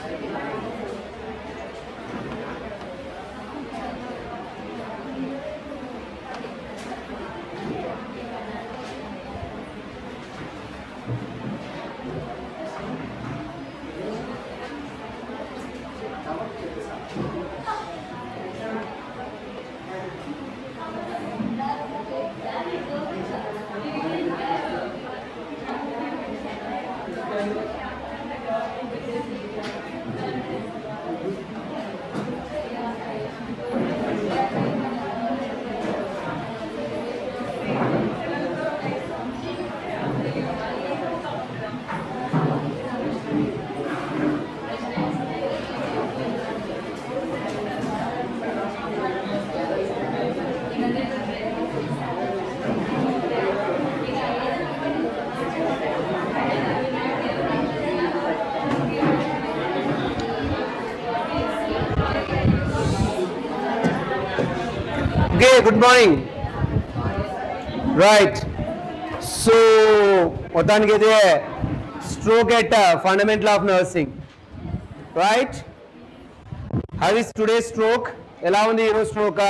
Okay, good morning. Right. So, మొత్తానికి అయితే stroke at fundamental of nursing right how is today stroke ఎలా ఉంది ఈరోజు stroke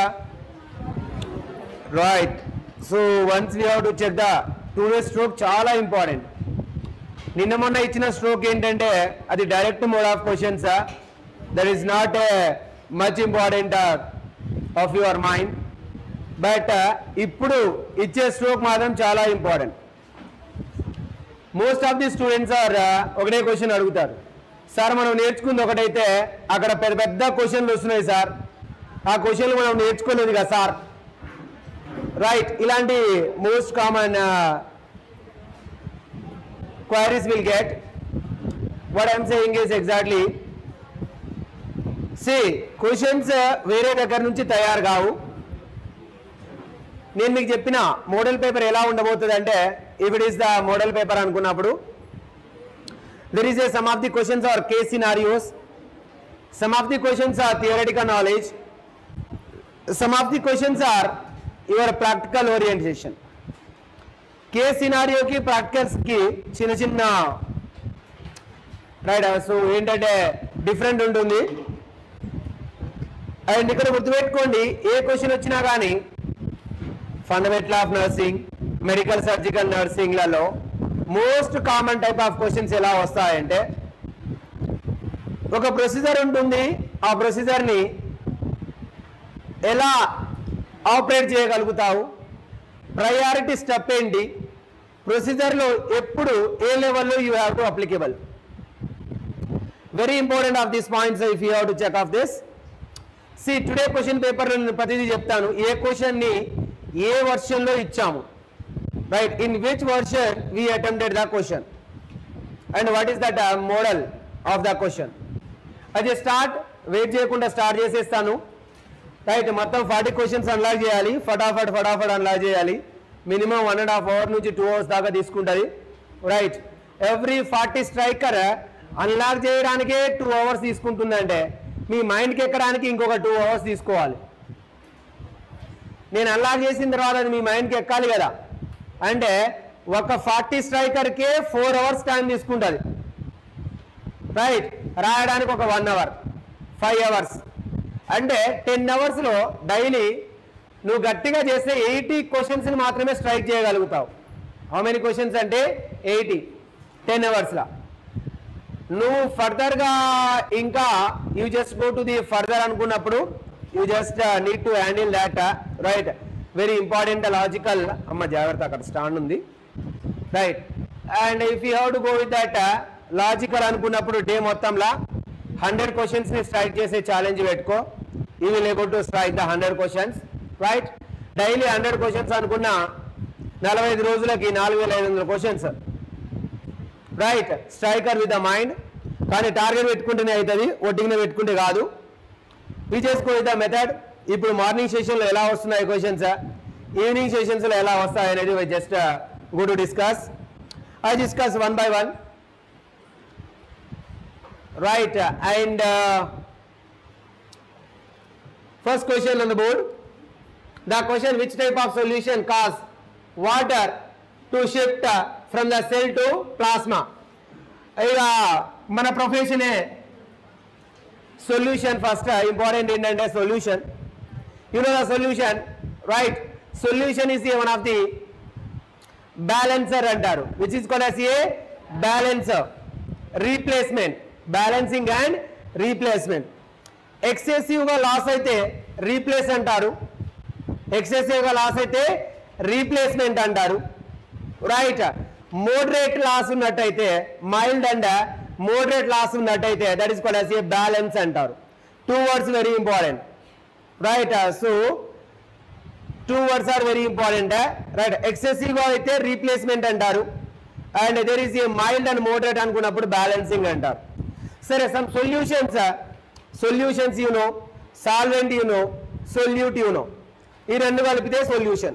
right so once we have to check the today stroke చాలా important నిన్న మొన్న ఇచ్చిన స్ట్రోక్ ఏంటంటే అది direct mode of questions that is not much important of your mind but ఇప్పుడు ఇచ్చే స్ట్రోక్ మాత్రం చాలా important most of the students are ఒకటే క్వశ్చన్ అడుగుతారు సార్ మనం నేర్చుకుంది ఒకటైతే అక్కడ పెద్ద పెద్ద క్వశ్చన్లు వస్తున్నాయి సార్ ఆ క్వశ్చన్లు మనం నేర్చుకోలేదు కదా సార్ రైట్ ఇలాంటి most common queries will get what i'm saying is exactly see questions uh, వేరే దగ్గర నుంచి తయారు కావు నేను మీకు చెప్పిన మోడల్ పేపర్ ఎలా ఉండబోతుంది అంటే if it is the model paper అనుకున్నప్పుడు there is a some of the questions are case scenarios some of the questions are theoretical knowledge some of the questions are your practical orientation కే సినారియోకి ప్రాక్టికల్స్కి చిన్న చిన్న right so ఏంటంటే different ఉంటుంది and ఇక్కడ గుర్తుపెట్టుకోండి ఏ క్వశ్చన్ వచ్చినా కానీ fundamental of nursing medical surgical నర్సింగ్లలో most common type of questions ఎలా వస్తాయంటే ఒక ప్రొసీజర్ ఉంటుంది ఆ ప్రొసీజర్ని ఎలా ఆపరేట్ చేయగలుగుతావు ప్రయారిటీ స్టెప్ ఏంటి ప్రొసీజర్లో ఎప్పుడు ఏ లెవెల్లో you have to applicable very important of this points if you have to check of this see today question paper నేను ప్రతిదీ చెప్తాను ఏ క్వశ్చన్ని ఏ వర్షన్లో ఇచ్చాము right in which version we attempted the question and what is that model of the question అది start wait చేయకుండా స్టార్ట్ చేసేస్తాను రైట్ మొత్తం ఫార్టీ క్వశ్చన్స్ అన్లాక్ చేయాలి ఫటాఫట్ ఫటాఫట్ అన్లాక్ చేయాలి minimum one and half hour నుంచి టూ అవర్స్ దాకా తీసుకుంటుంది right every forty striker unlock చేయడానికే టూ అవర్స్ తీసుకుంటుందంటే మీ మైండ్కి ఎక్కడానికి ఇంకొక టూ అవర్స్ తీసుకోవాలి నేను అన్లాక్ చేసిన తర్వాత అది మీ మైండ్కి ఎక్కాలి కదా అంటే ఒక ఫార్టీ స్ట్రైకర్కే ఫోర్ అవర్స్ టైం తీసుకుంటుంది రైట్ రాయడానికి ఒక వన్ అవర్ ఫైవ్ అవర్స్ అంటే టెన్ అవర్స్లో డైలీ నువ్వు గట్టిగా చేస్తే ఎయిటీ క్వశ్చన్స్ని మాత్రమే స్ట్రైక్ చేయగలుగుతావు హౌ మెనీ క్వశ్చన్స్ అంటే ఎయిటీ టెన్ అవర్స్లో నువ్వు ఫర్దర్గా ఇంకా you just go to the further అనుకున్నప్పుడు you just need to handle that right very important logical అమ్మ జాగ్రత్త అక్కడ స్టాండ్ ఉంది right and if you have to go with that logical అనుకున్నప్పుడు డే మొత్తంలో హండ్రెడ్ క్వశ్చన్స్ ని స్ట్రైక్ చేసే challenge పెట్టుకో you will able to strike the hundred questions right daily hundred questions అనుకున్న నలభై ఐదు రోజులకి నాలుగు వేల ఐదు వందల questions right striker with the mind కానీ టార్గెట్ పెట్టుకుంటేనే అవుతుంది ఒట్టిగానే పెట్టుకుంటే కాదు వి చేసుకో విత్ ద మెథడ్ ఇప్పుడు మార్నింగ్ సెషన్లో ఎలా వస్తున్నాయి క్వశ్చన్స్ ఈవినింగ్ సెషన్స్లో ఎలా వస్తాయి అనేది just go to discuss I discuss one by one right and first question on the board the question which type of solution cause water to shift uh, from the cell to plasma ఇక మన ప్రొఫెషనే solution first important ఏంటంటే solution you know the solution right solution is one of the balancer అంటారు which is called as a balancer replacement balancing and replacement excessive గా loss అయితే replace అంటారు excessive గా loss అయితే రీప్లేస్మెంట్ అంటారు right moderate loss ఉన్నట్టయితే mild and moderate loss ఉన్నట్టయితే that is called as a balance అంటారు two words very important right so two words are very important right excessive గా అయితే రీప్లేస్మెంట్ అంటారు and there is a mild and moderate అనుకున్నప్పుడు balancing అంటారు సరే some solutions solutions you know solvent you know solute you know ఈ రెండు కలిపితే సొల్యూషన్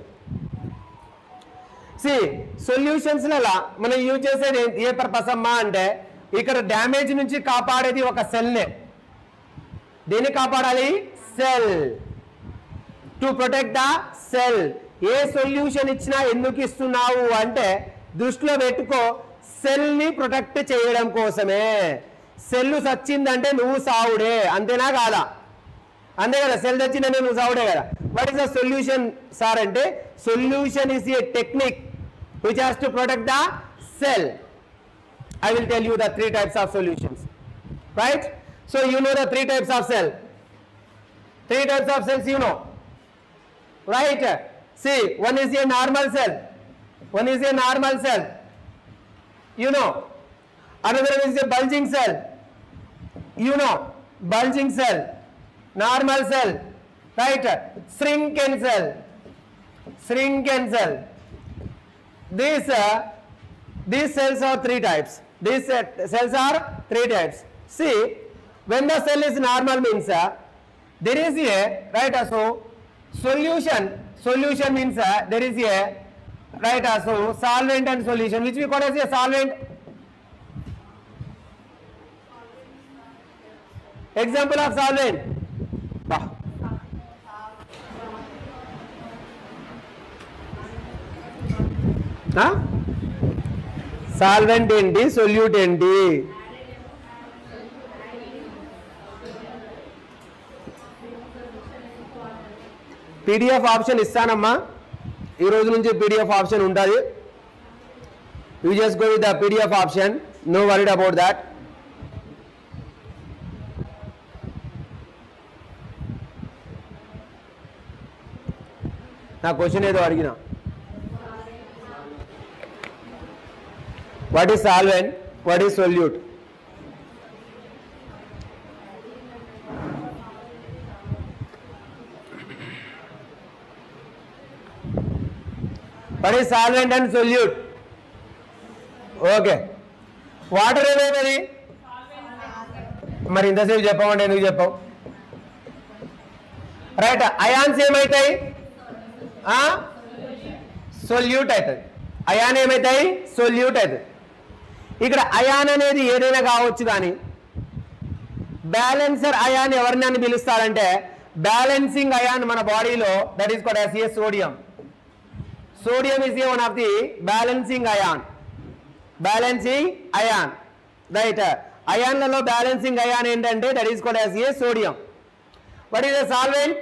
సి సొల్యూషన్స్ మనం యూజ్ చేసేది ఏ- ఏ పర్పస్ అమ్మా అంటే ఇక్కడ డ్యామేజ్ నుంచి కాపాడేది ఒక సెల్నే దేన్ని కాపాడాలి cell to protect the cell ఏ సొల్యూషన్ ఇచ్చినా ఎందుకు ఇస్తున్నావు అంటే దృష్టిలో పెట్టుకో సెల్ ని ప్రొటెక్ట్ చేయడం కోసమే సెల్ సచ్చిందంటే నువ్వు సావుడే అంతేనా కాదా అంతే కదా సెల్ తెచ్చిందంటే నువ్వు సావుడే కదా what is the solution sir అంటే solution is a technique which has to protect the cell I will tell you the three types of solutions. Right? So you know the three types of cell. Three types of cells you know. Right? See, one is a normal cell. One is a normal cell. You know. Another one is a bulging cell. You know. Bulging cell. Normal cell. Right? Shrinking cell. Shrinking cell. These uh, these cells are three types these uh, cells are three types see when the cell is normal means uh, there is a right uh, so solution solution means uh, there is a right uh, so solvent and solution which we call as a solvent example of solvent Bah. Huh? Solvent ఏంటి solute ఏంటి PDF option ఇస్తానమ్మా ఈ రోజు నుంచి PDF option ఉంటుంది you just go with the PDF option no worried about that నా question ఏదో అడిగినా what is solvent what is solute what is solvent and solute okay water ఏమైనది మరి ఇంతసేపు చెప్పమంటే ఎందుకు చెప్పావు రైట్ అయాన్స్ ఏమవుతాయి సొల్యూట్ అవుతుంది అయాన్ ఏమవుతాయి సొల్యూట్ అవుతుంది ఇక్కడ అయాన్ అనేది ఏదైనా కావచ్చు కానీ బ్యాలెన్సర్ అయాన్ ఎవరిని అని పిలుస్తారంటే బ్యాలెన్సింగ్ అయాన్ మన బాడీలో that is called as a sodium sodium is a one of the balancing ion balancing ion right అయాన్లలో బ్యాలెన్సింగ్ అయాన్ ఏంటంటే that is called as a sodium what is a solvent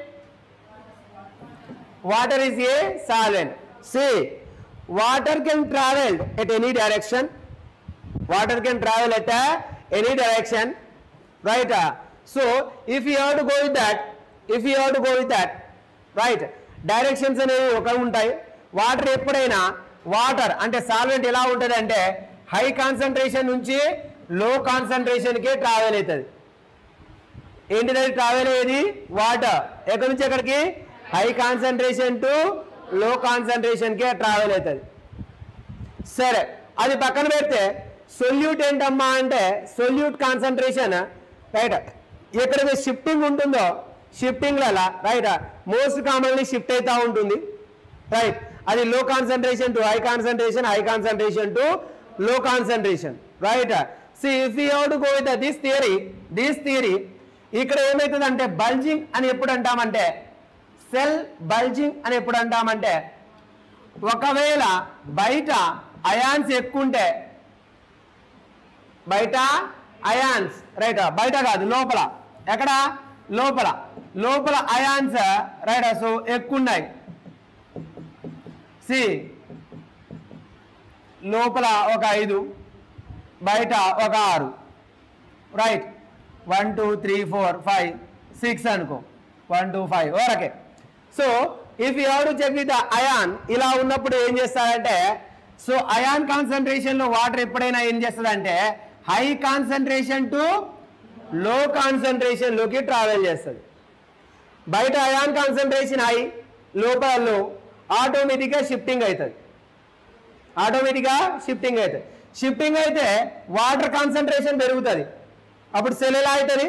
water is a solvent see water can travel at any direction water can travel at uh, any direction right uh, so if you have to go with that if you have to go with that right directions అనేవి ఒక ఉంటాయి water ఎప్పుడైనా water అంటే solvent ఎలా ఉంటుంది అంటే high concentration నుంచి లో కాన్సన్ట్రేషన్కే ట్రావెల్ అవుతుంది ఏంటిది ట్రావెల్ అయ్యేది వాటర్ ఎక్కడి నుంచి ఎక్కడికి high concentration to low concentration కే ట్రావెల్ అవుతుంది సరే అది పక్కన పెడితే సొల్యూట్ ఏంటమ్మా అంటే సొల్యూట్ కాన్సన్ట్రేషన్ రైట్ ఎక్కడైతే షిఫ్టింగ్ ఉంటుందో షిఫ్టింగ్లలో రైట్ మోస్ట్ కామన్లీ షిఫ్ట్ అవుతూ ఉంటుంది రైట్ అది low concentration to high concentration high concentration to low concentration right see if you to go with this theory this theory ఇక్కడ ఏమవుతుందంటే బల్జింగ్ అని ఎప్పుడు అంటామంటే సెల్ బల్జింగ్ అని ఎప్పుడు అంటామంటే ఒకవేళ బయట అయాన్స్ ఎక్కుంటే బయట అయాన్స్ రైట్ బయట కాదు లోపల ఎక్కడ లోపల లోపల అయాన్స్ రైట్ సో ఎక్కువ ఉన్నాయి సి లోపల ఒక ఐదు బయట ఒక ఆరు right one two three four five six అనుకో one two five okay so if you have to check with ion ఇలా ఉన్నప్పుడు ఏం చేస్తారంటే so ion concentration low water ఎప్పుడైనా ఏం చేస్తుందంటే high concentration to low concentration లోకి ట్రావెల్ చేస్తుంది బయట అయాన్ కాన్సన్ట్రేషన్ హై లోపల లో ఆటోమేటిక్గా షిఫ్టింగ్ అవుతుంది ఆటోమేటిక్గా షిఫ్టింగ్ అవుతుంది షిఫ్టింగ్ అయితే వాటర్ కాన్సన్ట్రేషన్ పెరుగుతుంది అప్పుడు సెల్ ఎలా అవుతుంది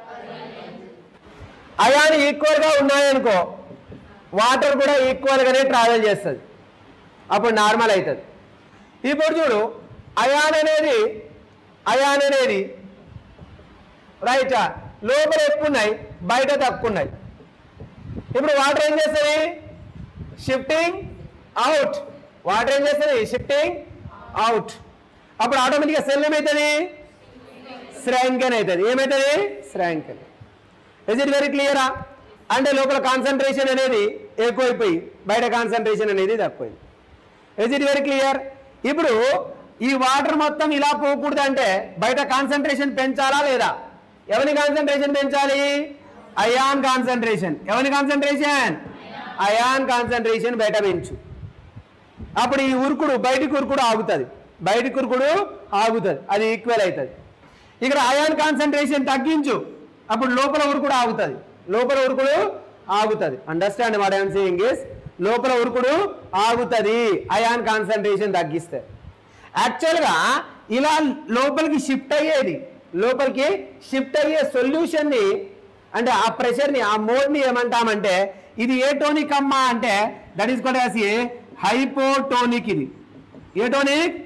అయాన్ ఈక్వల్గా ఉన్నాయనుకో వాటర్ కూడా ఈక్వల్గానే ట్రావెల్ చేస్తుంది అప్పుడు నార్మల్ అవుతుంది ఇప్పుడు చూడు అయాన్ అనేది అయాన్ అనేది రైట్ లోపల ఎక్కువ ఉన్నాయి బయట తక్కువ ఉన్నాయి ఇప్పుడు వాటర్ ఏం చేస్తుంది షిఫ్టింగ్ అవుట్ వాటర్ ఏం చేస్తుంది షిఫ్టింగ్ అవుట్ అప్పుడు ఆటోమేటిక్గా సెల్ ఏమవుతుంది శ్రాంకన్ అవుతుంది ఏమవుతుంది శ్రాంకన్ ఇస్ ఇట్ వెరీ క్లియరా అంటే లోపల కాన్సన్ట్రేషన్ అనేది ఎక్కువైపోయి బయట కాన్సన్ట్రేషన్ అనేది తక్కువైంది ఇస్ ఇట్ వెరీ క్లియర్ ఇప్పుడు ఈ వాటర్ మొత్తం ఇలా పోకూడదు అంటే బయట కాన్సన్ట్రేషన్ పెంచాలా లేదా ఎవరి కాన్సన్ట్రేషన్ పెంచాలి అయాన్ కాన్సన్ట్రేషన్ ఎవరి కాన్సన్ట్రేషన్ అయాన్ కాన్సన్ట్రేషన్ బయట పెంచు అప్పుడు ఈ ఉరుకుడు బయటికి ఉరుకుడు ఆగుతుంది బయటికి ఉరుకుడు ఆగుతుంది అది ఈక్వల్ అవుతుంది ఇక్కడ అయాన్ కాన్సన్ట్రేషన్ తగ్గించు అప్పుడు లోపల ఉరుకుడు ఆగుతుంది లోపల ఉరుకుడు ఆగుతుంది understand what I'm saying is లోపల ఉరుకుడు ఆగుతుంది అయాన్ కాన్సన్ట్రేషన్ తగ్గిస్తే యాక్చువల్గా ఇలా లోపలికి షిఫ్ట్ అయ్యేది లోపలికి షిఫ్ట్ అయ్యే సొల్యూషన్ని అంటే ఆ ప్రెషర్ని ఆ మోడ్ని ఏమంటామంటే ఇది ఏ టోనిక్ అమ్మా అంటే that is called as a hypotonic ఇది ఏ టోనిక్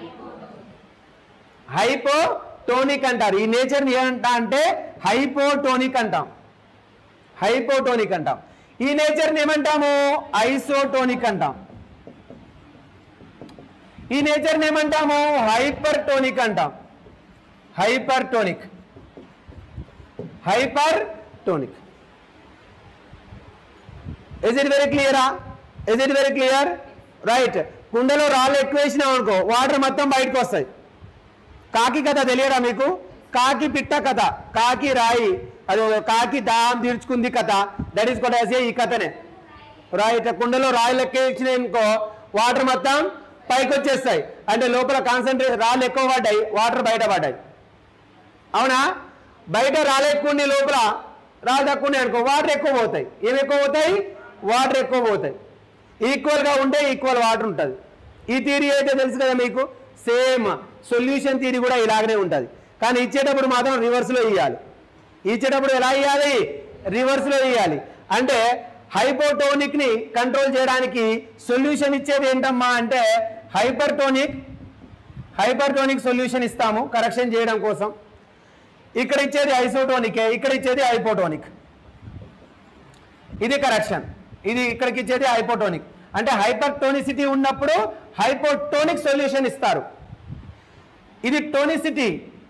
హైపోటోనిక్ అంటారు ఈ నేచర్ని ఏమంటా అంటే హైపోటోనిక్ అంటాం హైపోటోనిక్ అంటాం ఈ నేచర్ని ఏమంటాము ఐసోటోనిక్ అంటాం ఈ నేచర్ని ఏమంటాము హైపర్ టోనిక్ అంటాం hyper tonic hyper tonic is it very క్లియరా is it very clear right కుండలో రాళ్ళు ఎక్కువ వేసినాం అనుకో వాటర్ మొత్తం బయటకు వస్తాయి కాకి కథ తెలియదా మీకు కాకి పిట్ట కథ కాకి రాయి అది ఒక కాకి దాహం తీర్చుకుంది కథ దట్ ఈస్ కూడా ఈ కథనే రైట్ కుండలో రాయి లెక్క ఇచ్చినాయి అనుకో వాటర్ మొత్తం పైకి వచ్చేస్తాయి అంటే లోపల కాన్సన్ట్రేట్ రాళ్ళు ఎక్కువ పడ్డాయి వాటర్ బయట పడ్డాయి అవునా బయట రాళ్ళు ఎక్కువ ఉండి లోపల రాళ్ళు తక్కువ ఉన్నాయి అనుకో వాటర్ ఎక్కువ పోతాయి ఏమి ఎక్కువ పోతాయి వాటర్ ఎక్కువ పోతాయి ఈక్వల్గా ఉంటే ఈక్వల్ వాటర్ ఉంటుంది ఈ థియరీ అయితే తెలుసు కదా మీకు సేమ్ సొల్యూషన్ థియరీ కూడా ఇలాగనే ఉంటుంది కానీ ఇచ్చేటప్పుడు మాత్రం రివర్స్లో ఇవ్వాలి ఇచ్చేటప్పుడు ఎలా ఇవ్వాలి రివర్స్లో ఇవ్వాలి అంటే హైపోటోనిక్ని కంట్రోల్ చేయడానికి సొల్యూషన్ ఇచ్చేది ఏంటమ్మా అంటే హైపర్టోనిక్ హైపర్టోనిక్ సొల్యూషన్ ఇస్తాము కరెక్షన్ చేయడం కోసం ఇక్కడ ఇచ్చేది ఐసోటోనికే ఇక్కడ ఇచ్చేది హైపోటోనిక్ ఇది కరెక్షన్ ఇది ఇక్కడికి ఇచ్చేది హైపోటోనిక్ అంటే హైపర్టోనిసిటీ ఉన్నప్పుడు హైపోటోనిక్ సొల్యూషన్ ఇస్తారు ఇది టోనిసిటీ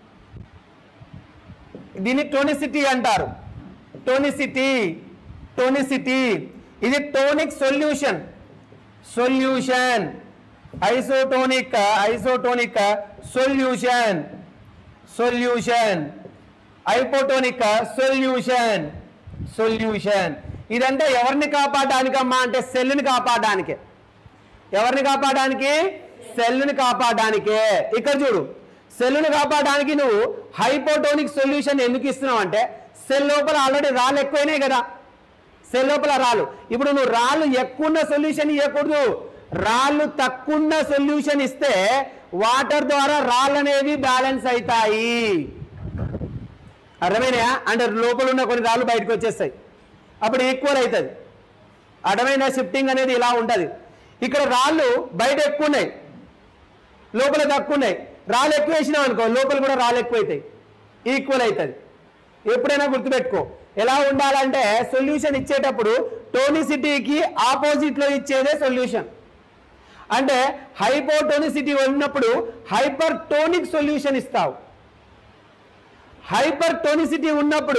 దీన్ని టోనిసిటీ అంటారు టోనిసిటీ టోనిసిటీ ఇది tonic solution solution isotonic isotonic solution solution hypotonic solution solution ఇదంటే ఎవరిని కాపాడడానికమ్మా అంటే సెల్ని కాపాడడానికే ఎవరిని కాపాడడానికి సెల్ని కాపాడడానికే ఇక్కడ చూడు సెల్ని కాపాడడానికి నువ్వు హైపోటోనిక్ సొల్యూషన్ ఎందుకు ఇస్తున్నావు అంటే సెల్ లోపల ఆల్రెడీ రాళ్ళు ఎక్కువైనాయి కదా సెల్ లోపల రాళ్ళు ఇప్పుడు నువ్వు రాళ్ళు ఎక్కువ సొల్యూషన్ ఇవ్వకూడదు రాళ్ళు తక్కువ సొల్యూషన్ ఇస్తే వాటర్ ద్వారా రాళ్ళు అనేవి బ్యాలెన్స్ అవుతాయి అర్థమైనయా అంటే లోపల ఉన్న కొన్ని రాళ్ళు బయటకు వచ్చేస్తాయి అప్పుడు ఈక్వల్ అవుతుంది అర్థమైన షిఫ్టింగ్ అనేది ఇలా ఉంటుంది ఇక్కడ రాళ్ళు బయట ఎక్కువ ఉన్నాయి లోపల తక్కువ ఉన్నాయి రాళ్ళు ఎక్కువ వేసినావు అనుకో లోపల కూడా రాళ్ళు ఎక్కువ అవుతాయి ఈక్వల్ అవుతుంది ఎప్పుడైనా గుర్తుపెట్టుకో ఎలా ఉండాలంటే సొల్యూషన్ ఇచ్చేటప్పుడు టోనిసిటీకి ఆపోజిట్లో ఇచ్చేదే సొల్యూషన్ అంటే హైపోటోనిసిటీ ఉన్నప్పుడు హైపర్ టోనిక్ సొల్యూషన్ ఇస్తావు హైపర్ టోనిసిటీ ఉన్నప్పుడు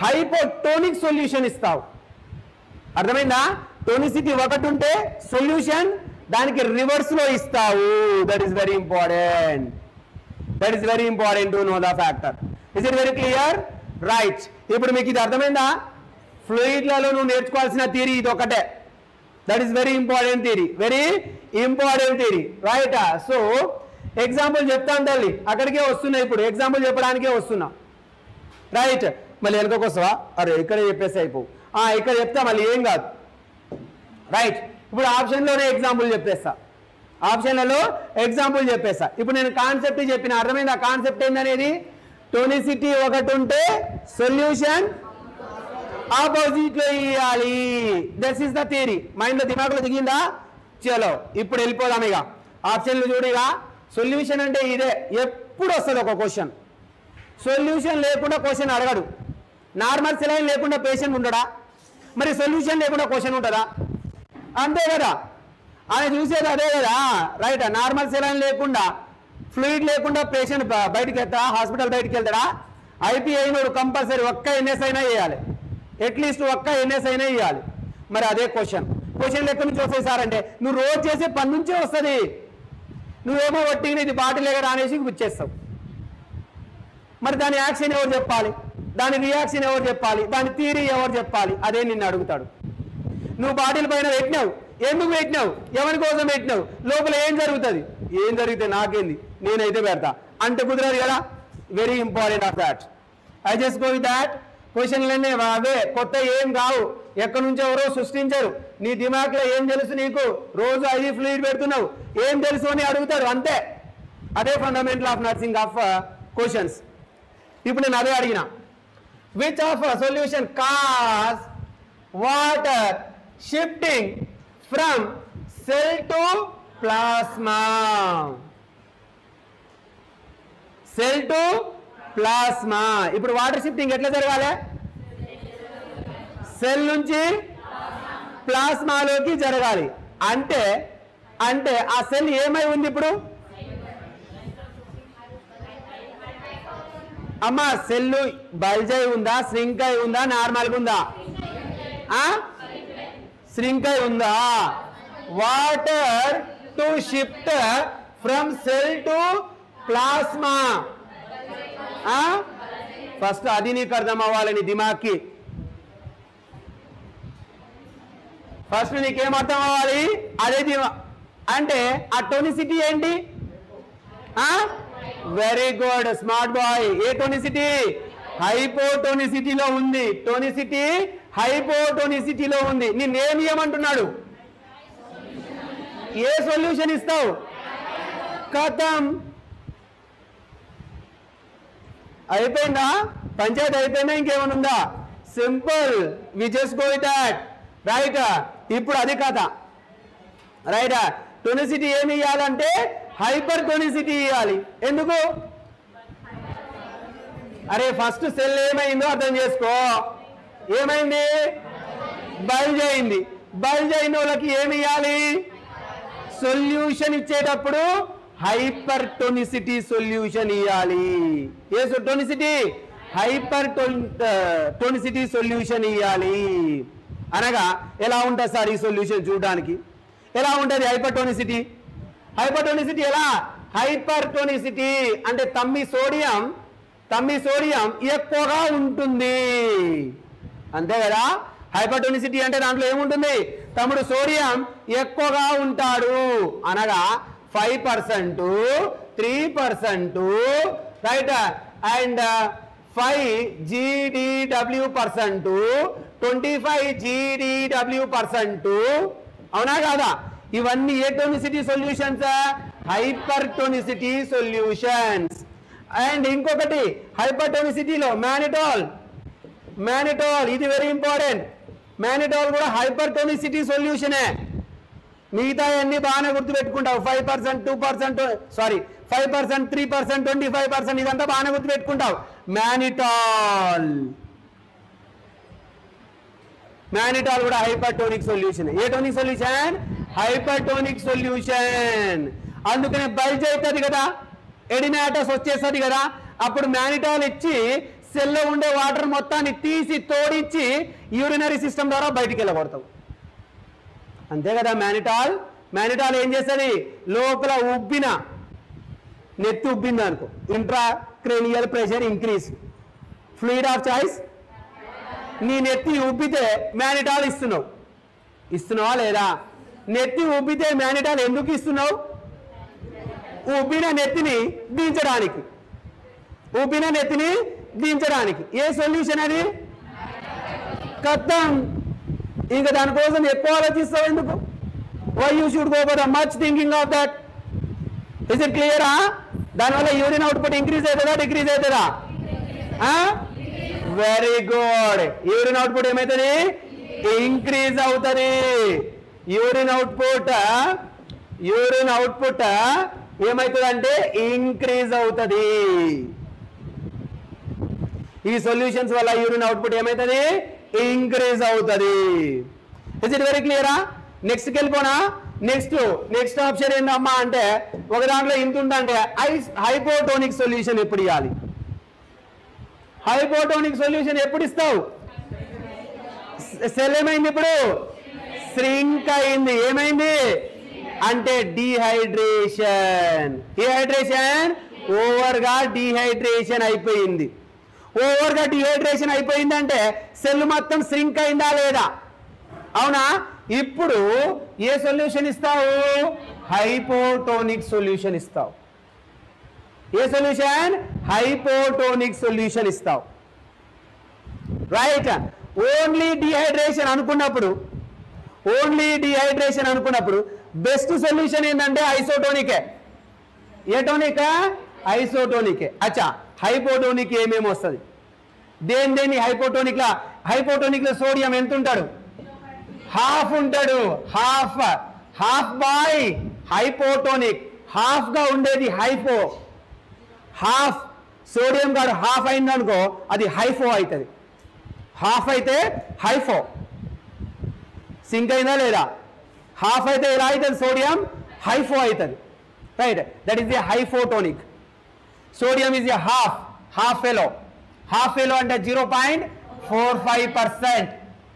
హైపోటోనిక్ సొల్యూషన్ ఇస్తావు అర్థమైందా టోనిసిటీ ఒకటి ఉంటే సొల్యూషన్ దానికి రివర్స్ లో ఇస్తావు that is very important that is very important to know the factor is it very clear right ఇప్పుడు మీకు ఇది అర్థమైందా ఫ్లూయిడ్లలో నువ్వు నేర్చుకోవాల్సిన థియరీ ఇది ఒకటే that is very important theory very important theory right so example చెప్తాను తల్లి అక్కడికే వస్తున్నా ఇప్పుడు ఎగ్జాంపుల్ చెప్పడానికే వస్తున్నా రైట్ మళ్ళీ వెనుకకు వస్తావా అరే ఇక్కడే చెప్పేసి అయిపోవు ఆ, ఇక్కడ చెప్తా మళ్ళీ ఏం కాదు రైట్ ఇప్పుడు ఆప్షన్లోనే ఎగ్జాంపుల్ చెప్పేస్తా ఆప్షన్లలో ఎగ్జాంపుల్ చెప్పేస్తా ఇప్పుడు నేను కాన్సెప్ట్ చెప్పిన అర్థమైంది ఆ కాన్సెప్ట్ ఏందనేది టోనిసిటీ ఒకటి ఉంటే సొల్యూషన్ ఆపోజిట్ లో ఇవ్వాలి this is the theory mind లో దిమాగ్లో దిగిందా చలో ఇప్పుడు వెళ్ళిపోదాం ఇక ఆప్షన్లు చూడిగా సొల్యూషన్ అంటే ఇదే ఎప్పుడు వస్తుంది ఒక క్వశ్చన్ సొల్యూషన్ లేకుండా క్వశ్చన్ అడగడు నార్మల్ సెలైన్ లేకుండా పేషెంట్ ఉండడా మరి సొల్యూషన్ లేకుండా క్వశ్చన్ ఉంటుందా అంతే కదా ఆయన చూసేది అదే కదా రైట్ నార్మల్ సెలైన్ లేకుండా ఫ్లూయిడ్ లేకుండా పేషెంట్ బయటికి వెళ్తాడా హాస్పిటల్ బయటికి వెళ్తాడా ఐపీ అయినోడు కంపల్సరీ ఒక్క ఎన్ఎస్ అయినా వేయాలి అట్లీస్ట్ ఒక్క ఎన్ఎస్ అయినా వేయాలి మరి అదే క్వశ్చన్ క్వశ్చన్ ఎక్కడి నుంచి వస్తాయి సార్ అంటే నువ్వు రోజు చేసే పని నుంచే వస్తుంది నువ్వేమో వట్టిగా ఇది బాటిల్ ఎగర అనేసి గుచ్చేస్తావు మరి దాని యాక్షన్ ఎవరు చెప్పాలి దాని రియాక్షన్ ఎవరు చెప్పాలి దాని థియరీ ఎవరు చెప్పాలి అదే నిన్ను అడుగుతాడు నువ్వు బాటిల్ పైన పెట్టినావు ఎందుకు పెట్టినావు ఎవరి కోసం పెట్టినావు లోపల ఏం జరుగుతుంది ఏం జరిగితే నాకేంది నేనైతే పెడతా అంటే కుదరదు కదా very important of that I just go with that క్వశ్చన్లన్నీ అవే కొత్త ఏం కావు ఎక్కడి నుంచి ఎవరో సృష్టించరు నీ దిమాగ్లో ఏం తెలుసు నీకు రోజు ఐదు ఫ్లూయిడ్ పెడుతున్నావు ఏం తెలుసు అని అడుగుతారు అంతే అదే fundamental of nursing of questions ఇప్పుడు నేను అదే అడిగిన which of solution cause water shifting from cell to plasma cell to plasma ఇప్పుడు వాటర్ షిఫ్టింగ్ ఎట్లా జరగాలి సెల్ నుంచి ప్లాస్మాలోకి జరగాలి అంటే అంటే ఆ సెల్ ఏమై ఉంది ఇప్పుడు అమ్మా సెల్ బల్జ్ అయి ఉందా శ్రింక్ అయి ఉందా నార్మల్గా ఉందా శ్రింక్ అయి ఉందా water to shift from cell to plasma first అది నీకు అర్థం అవ్వాలని దిమాక్కి ఫస్ట్ నీకేం అర్థం అవ్వాలి అదే దిమా అంటే ఆ టోనిసిటీ ఏంటి వెరీ గుడ్ స్మార్ట్ బాయ్ ఏ టోనిసిటీ హైపోటోనిసిటీలో ఉంది టోనిసిటీ హైపోటోనిసిటీలో ఉంది నిన్నేం ఇవ్వమంటున్నాడు ఏ సొల్యూషన్ ఇస్తావు కథం అయిపోయిందా పంచాయతీ అయిపోయిందా ఇంకేమైనా ఉందా simple we just go with that right ఇప్పుడు అది కథ రైట్ టోనిసిటీ ఏమి ఇవ్వాలంటే హైపర్ టోనిసిటీ ఇవ్వాలి ఎందుకు అరే ఫస్ట్ సెల్ ఏమైందో అర్థం చేసుకో ఏమైంది బల్జ్ అయింది బల్జ్ అయిన వాళ్ళకి ఏమి ఇవ్వాలి సొల్యూషన్ ఇచ్చేటప్పుడు హైపర్ టోనిసిటీ సొల్యూషన్ ఇవ్వాలి ఏ టోనిసిటీ హైపర్ టోనిసిటీ సొల్యూషన్ ఇవ్వాలి అనగా ఎలా ఉంటుంది సార్ ఈ సొల్యూషన్ చూడడానికి ఎలా ఉంటుంది హైపర్ టోనిసిటీ హైపర్ టోనిసిటీ ఎలా హైపర్ టోనిసిటీ అంటే తమ్మి సోడియం తమ్మి సోడియం ఎక్కువగా ఉంటుంది అంతే కదా హైపర్టోనిసిటీ అంటే దాంట్లో ఏముంటుంది తమ్ముడు సోడియం ఎక్కువగా ఉంటాడు అనగా five percent three percent right and five GDW percent twenty five GDW percent అవునా కాదా ఇవన్నీ ఏ tonicity solutions hyper tonicity solutions and ఇంకొకటి హైపర్ టోనిసిటీలో మ్యానిటాల్ మ్యానిటాల్ ఇది వెరీ ఇంపార్టెంట్ మ్యానిటాల్ కూడా హైపర్ టోనిసిటీ సొల్యూషనే మిగతా అన్ని బాగానే గుర్తుపెట్టుకుంటావు five percent two percent sorry five percent three percent twenty five percent ఇదంతా బాగానే గుర్తుపెట్టుకుంటావు మ్యానిటాల్ మ్యానిటాల్ కూడా హైపర్టోనిక్ సొల్యూషన్ ఏ టోనిక్ సొల్యూషన్ హైపర్టోనిక్ సొల్యూషన్ అందుకనే బల్జ్ అవుతుంది కదా ఎడినాటస్ వచ్చేస్తుంది కదా అప్పుడు మ్యానిటాల్ ఇచ్చి సెల్లో ఉండే వాటర్ మొత్తాన్ని తీసి తోడించి యూరినరీ సిస్టమ్ ద్వారా బయటికి వెళ్ళగొడతావు అంతే కదా మ్యానిటాల్ మ్యానిటాల్ ఏం చేస్తుంది లోపల ఉబ్బిన నెత్తి ఉబ్బింది అనుకో intra cranial pressure increase fluid of choice నీ నెత్తి ఉబ్బితే మ్యానిటాల్ ఇస్తున్నావు ఇస్తున్నావా లేదా నెత్తి ఉబ్బితే మ్యానిటాల్ ఎందుకు ఇస్తున్నావు ఉబ్బిన నెత్తిని దించడానికి ఉబ్బిన నెత్తిని దించడానికి ఏ సొల్యూషన్ అది కత్తం ఇంకా దానికోసం ఎక్కువ ఆలోచిస్తావు ఎందుకు why you should go for much thinking of that is it క్లియరా దానివల్ల యూరిన్ అవుట్పుట్ ఇంక్రీజ్ అవుతుందా డిక్రీజ్ అవుతుందా వెరీ గుడ్ యూరిన్ అవుట్పుట్ ఏమవుతుంది ఇంక్రీజ్ అవుతుంది యూరిన్ అవుట్పుట్ యూరిన్ అవుట్పుట్ ఏమవుతుంది అంటే ఇంక్రీజ్ అవుతుంది ఈ సొల్యూషన్స్ వల్ల యూరిన్ అవుట్పుట్ ఏమవుతుంది ఇంక్రీజ్ అవుతుంది ఇస్ ఇట్ వెరీ క్లియరా నెక్స్ట్కి వెళ్ళిపోనా నెక్స్ట్ నెక్స్ట్ ఆప్షన్ ఏంటమ్మా అంటే ఒక దాంట్లో ఇంత ఉందంటే ఐస్ హైపోటోనిక్ సొల్యూషన్ ఎప్పుడు ఇవ్వాలి హైపోటోనిక్ సొల్యూషన్ ఎప్పుడు ఇస్తావు సెల్ ఏమైంది ఇప్పుడు శ్రింక్ అయింది ఏమైంది అంటే డీహైడ్రేషన్ డీహైడ్రేషన్ ఓవర్ గా డీహైడ్రేషన్ అయిపోయింది ఓవర్ గా డీహైడ్రేషన్ అయిపోయిందంటే సెల్ మొత్తం శ్రింక్ అయిందా లేదా అవునా ఇప్పుడు ఏ సొల్యూషన్ ఇస్తావు హైపోటోనిక్ సొల్యూషన్ ఇస్తావు ఏ సొల్యూషన్ హైపోటోనిక్ సొల్యూషన్ ఇస్తావు రైట్ ఓన్లీ డిహైడ్రేషన్ అనుకున్నప్పుడు ఓన్లీ డిహైడ్రేషన్ అనుకున్నప్పుడు బెస్ట్ సొల్యూషన్ ఏంటంటే ఐసోటోనికే ఏ టోనిక్ ఐసోటోనికే అచ్చా హైపోటోనిక్ ఏమేమి వస్తుంది దేని దేని హైపోటోనిక్ లా హైపోటోనిక్ లో సోడియం ఎంత ఉంటాడు హాఫ్ ఉంటాడు half half by hypotonic half గా ఉండేది హైపో హాఫ్ సోడియం గాడు హాఫ్ అయింది అనుకో అది హైఫో అవుతుంది హాఫ్ అయితే హైఫో సింక్ అయిందా లేదా హాఫ్ అయితే ఎలా అవుతుంది సోడియం హైఫో అవుతుంది right that is a hypotonic sodium is a half half fellow half fellow అంటే zero point four five percent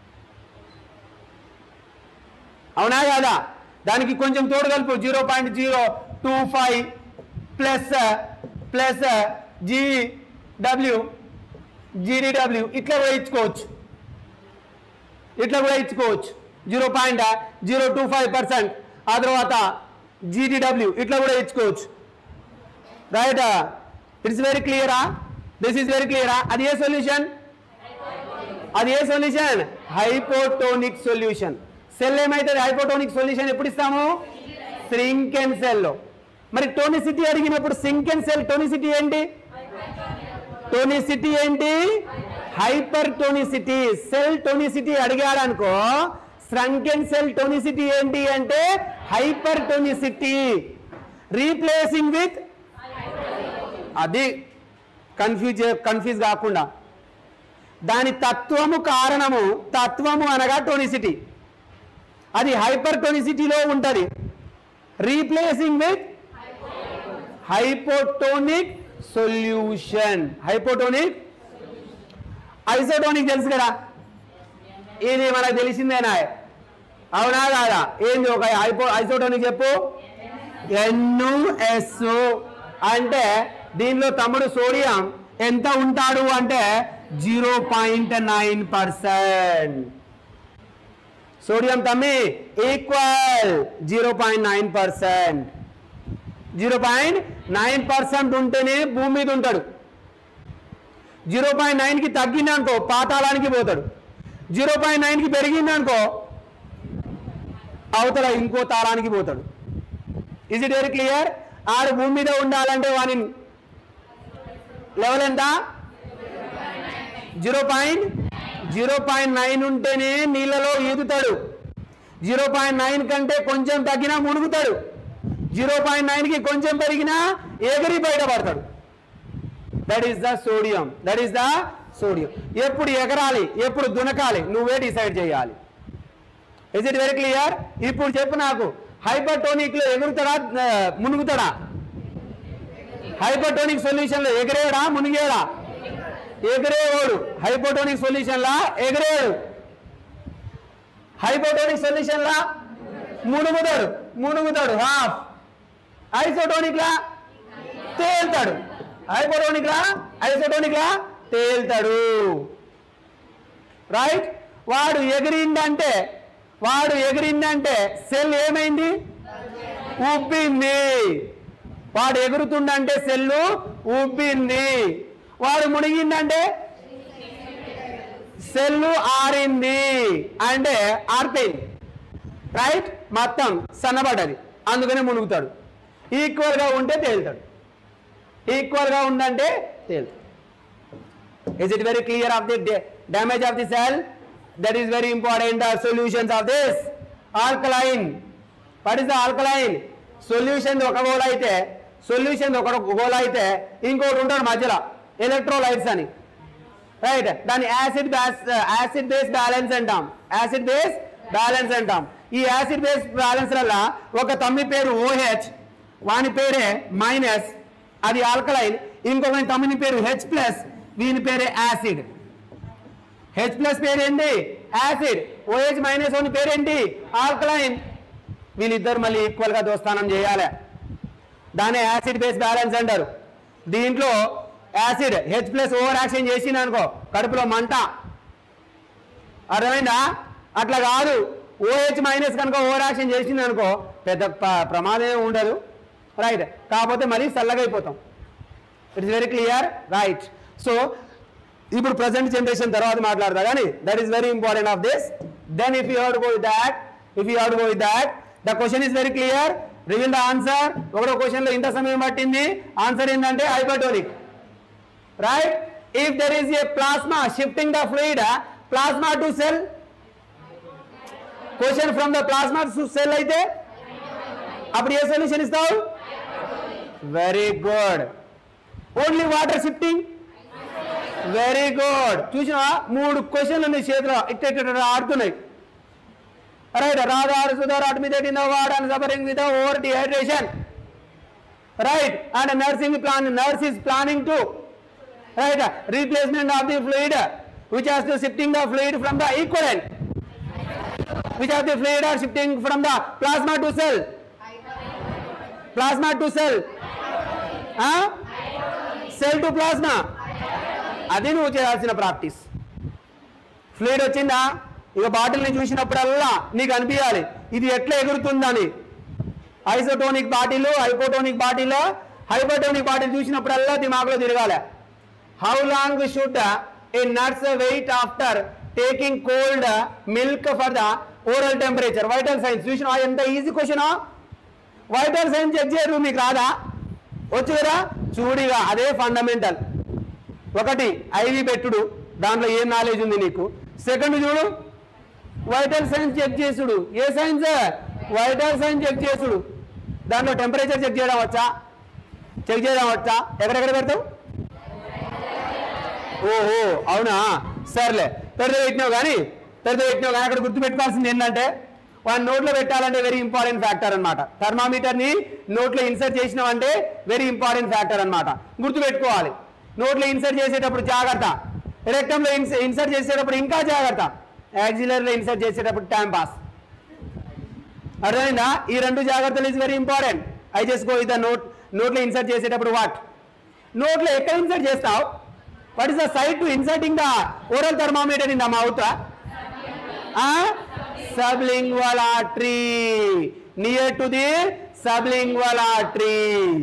అవునా కాదా దానికి కొంచెం తోడు కలుపు zero point zero two five plus plus G W GDW ఇట్లా కూడా ఇచ్చుకోవచ్చు ఇట్లా కూడా ఇచ్చుకోవచ్చు zero point zero two five percent ఆ తర్వాత జీడీడబ్ల్యూ ఇట్లా కూడా ఇచ్చుకోవచ్చు రైట్ ఇట్స్ వెరీ క్లియరా దిస్ ఈస్ వెరీ క్లియరా అది ఏ సొల్యూషన్ అది ఏ సొల్యూషన్ హైపోటోనిక్ సొల్యూషన్ సెల్ ఏమైతుంది హైపోటోనిక్ సొల్యూషన్ ఎప్పుడు ఇస్తాము సింకెన్ సెల్లో మరి టోనిసిటీ అడిగినప్పుడు సింకెన్ సెల్ టోనిసిటీ ఏంటి టోనిసిటీ ఏంటి హైపర్ టోనిసిటీ సెల్ టోనిసిటీ అడిగాడు అనుకో స్ట్రంకెన్ సెల్ టోనిసిటీ ఏంటి అంటే హైపర్ టోనిసిటీ రీప్లేసింగ్ విత్ అది కన్ఫ్యూజ్ కన్ఫ్యూజ్ కాకుండా దాని తత్వము కారణము తత్వము అనగా టోనిసిటీ అది హైపర్ టోనిసిటీలో ఉంటుంది replacing with hypotonic solution hypotonic isotonic తెలుసు కదా ఇది మనకు తెలిసిందేనా అవునా కాదా ఏంది ఒక హైపో ఐసోటోనిక్ చెప్పు ఎన్యుఎస్ అంటే దీనిలో తమ్ముడు సోడియం ఎంత ఉంటాడు అంటే zero point nine percent sodium తమ్మి equal zero point nine percent zero point nine percent ఉంటేనే భూమి మీద ఉంటాడు జీరో పాయింట్ నైన్కి తగ్గిందనుకో పాతాళానికి పోతాడు జీరో పాయింట్ నైన్కి పెరిగిందనుకో అవతల ఇంకో తాళానికి పోతాడు ఇజ్ ఇట్ వెరీ క్లియర్ ఆడు భూమి మీద ఉండాలంటే వాని లెవెల్ ఎంత zero point zero point nine ఉంటేనే నీళ్ళలో ఈదుతాడు జీరో పాయింట్ నైన్ కంటే కొంచెం తగ్గినా మునుగుతాడు జీరో పాయింట్ నైన్కి కొంచెం పెరిగినా ఎగిరి బయటపడతాడు that is the sodium that is the sodium ఎప్పుడు ఎగరాలి ఎప్పుడు దునకాలి నువ్వే డిసైడ్ చేయాలి ఇస్ ఇట్ వెరీ క్లియర్ ఇప్పుడు చెప్పు నాకు హైపర్టోనిక్ లో ఎగురుతాడా ఆ, మునుగుతాడా హైపర్టోనిక్ సొల్యూషన్ లో ఎగిరేయడా మునిగేడా ఎగిరేవాడు హైపోటోనిక్ సొల్యూషన్ లా ఎగిరేవాడు హైపోటోనిక్ సొల్యూషన్ లా మునుగుతాడు మునుగుతాడు హాఫ్ ఐసోటోనిక్ లా తేల్తాడు హైపోటోనిక్ లా ఐసోటోనిక్ లా తేల్తాడు రైట్ వాడు ఎగిరిందంటే వాడు ఎగిరిందంటే సెల్ ఏమైంది ఉబ్బింది వాడు ఎగురుతుండంటే సెల్లు ఉబ్బింది వాడు మునిగిందంటే సెల్లు ఆరింది అంటే ఆర్పోయింది రైట్ మొత్తం సన్నబడ్డది అందుకనే మునుగుతాడు ఈక్వల్గా ఉంటే తేలుతాడు ఈక్వల్గా ఉందంటే తేలుతాడు is it very clear of the da- damage of the cell that is very important the solutions of this alkaline what is the alkaline solution ఒక గోల్ అయితే సొల్యూషన్ ఒక గోల్ అయితే ఇంకోటి ఉంటాడు మధ్యలో ఎలక్ట్రోలైట్స్ అని రైట్ దాన్ని acid base acid base balance అంటాం యాసిడ్ బేస్ బ్యాలెన్స్ అంటాం ఈ యాసిడ్ బేస్ బ్యాలెన్స్ వల్ల ఒక తమ్మి పేరు ఓహెచ్ వాని పేరే మైనస్ అది ఆల్కలైన్ ఇంకొక తమ్మిని పేరు హెచ్ ప్లస్ వీని పేరే యాసిడ్ హెచ్ ప్లస్ పేరేంటి యాసిడ్ ఓహెచ్ మైనస్ ఓని పేరేంటి ఆల్కలైన్ వీళ్ళిద్దరు మళ్ళీ ఈక్వల్ గా దోస్తానం చేయాలి దాన్ని యాసిడ్ బేస్ బ్యాలెన్స్ అంటారు దీంట్లో acid H plus over action చేసింది అనుకో కడుపులో మంట అర్థమైందా అట్లా కాదు ఓహెచ్ మైనస్ కనుక ఓవర్ యాక్షన్ చేసింది అనుకో పెద్ద ప- ప్రమాదం ఏమి ఉండదు రైట్ కాకపోతే మరీ చల్లగా అయిపోతాం it is very clear right so ఇప్పుడు ప్రజెంట్ జనరేషన్ తర్వాత మాట్లాడతా కానీ that is very important of this then if you have go with that if you have go with that the question is very clear reveal the answer ఒకటో question లో ఇంత సమయం పట్టింది answer ఏంటంటే hypertonic right if there is a plasma shifting the fluid plasma to cell question from the plasma to cell అయితే అప్పుడు ఏ solution ఇస్తావు very good only water shifting very good చూసినా మూడు క్వశ్చన్లు ఉన్నాయి చేతిలో ఇట్ట ఇట్ట ఇట్ట ఆడుతున్నాయి రైట్ రాధార్ సుధార్ admitted in ward and suffering with over dehydration right and nursing plan nurse is planning to right replacement of the fluid which has to shifting the fluid from the equivalent which of the fluid are shifting from the plasma to cell plasma to cell huh? cell to plasma అది నువ్వు చేయాల్సిన practice fluid వచ్చిందా ఇక బాటిల్ని చూసినప్పుడల్లా నీకు అనిపించాలి ఇది ఎట్లా ఎగురుతుందని isotonic bottle hypotonic bottle hypotonic bottle చూసినప్పుడల్లా దిమాగ్లో తిరగాలి how long should a nurse wait after taking cold milk for the oral temperature vital signs చూసిన ఎంత easy question vital signs check చేయరు మీకు రాదా వచ్చు కదా చూడిగా అదే ఫండమెంటల్ ఒకటి ఐవి పెట్టుడు దాంట్లో ఏం నాలెడ్జ్ ఉంది నీకు సెకండ్ చూడు వైటల్ సైన్స్ చెక్ చేసుడు ఏ సైన్స్ వైటల్ సైన్స్ చెక్ చేసుడు దాంట్లో టెంపరేచర్ చెక్ చేయడం వచ్చా చెక్ చేయడం వచ్చా ఎక్కడెక్కడ పెడతావు ఓహో అవునా సర్లే పెడితే పెట్టినావు కానీ పెడితే పెట్టినావు కానీ అక్కడ గుర్తుపెట్టుకోవాల్సింది ఏంటంటే వాడిని నోట్లో పెట్టాలంటే వెరీ ఇంపార్టెంట్ ఫ్యాక్టర్ అనమాట థర్మామీటర్ని నోట్లో ఇన్సర్ట్ చేసినావంటే వెరీ ఇంపార్టెంట్ ఫ్యాక్టర్ అనమాట గుర్తుపెట్టుకోవాలి నోట్లో ఇన్సర్ట్ చేసేటప్పుడు జాగ్రత్త రెక్టంలో ఇన్సర్ట్ చేసేటప్పుడు ఇంకా జాగ్రత్త యాక్సిలర్లో ఇన్సర్ట్ చేసేటప్పుడు టైం పాస్ అర్థమైందా ఈ రెండు జాగ్రత్తలు is very important I just go with the note నోట్లో ఇన్సర్ట్ చేసేటప్పుడు వాట్ నోట్లో ఎక్కడ ఇన్సర్ట్ చేస్తావు what is the side to inserting the oral thermometer in the mouth sublingual artery near to the sublingual artery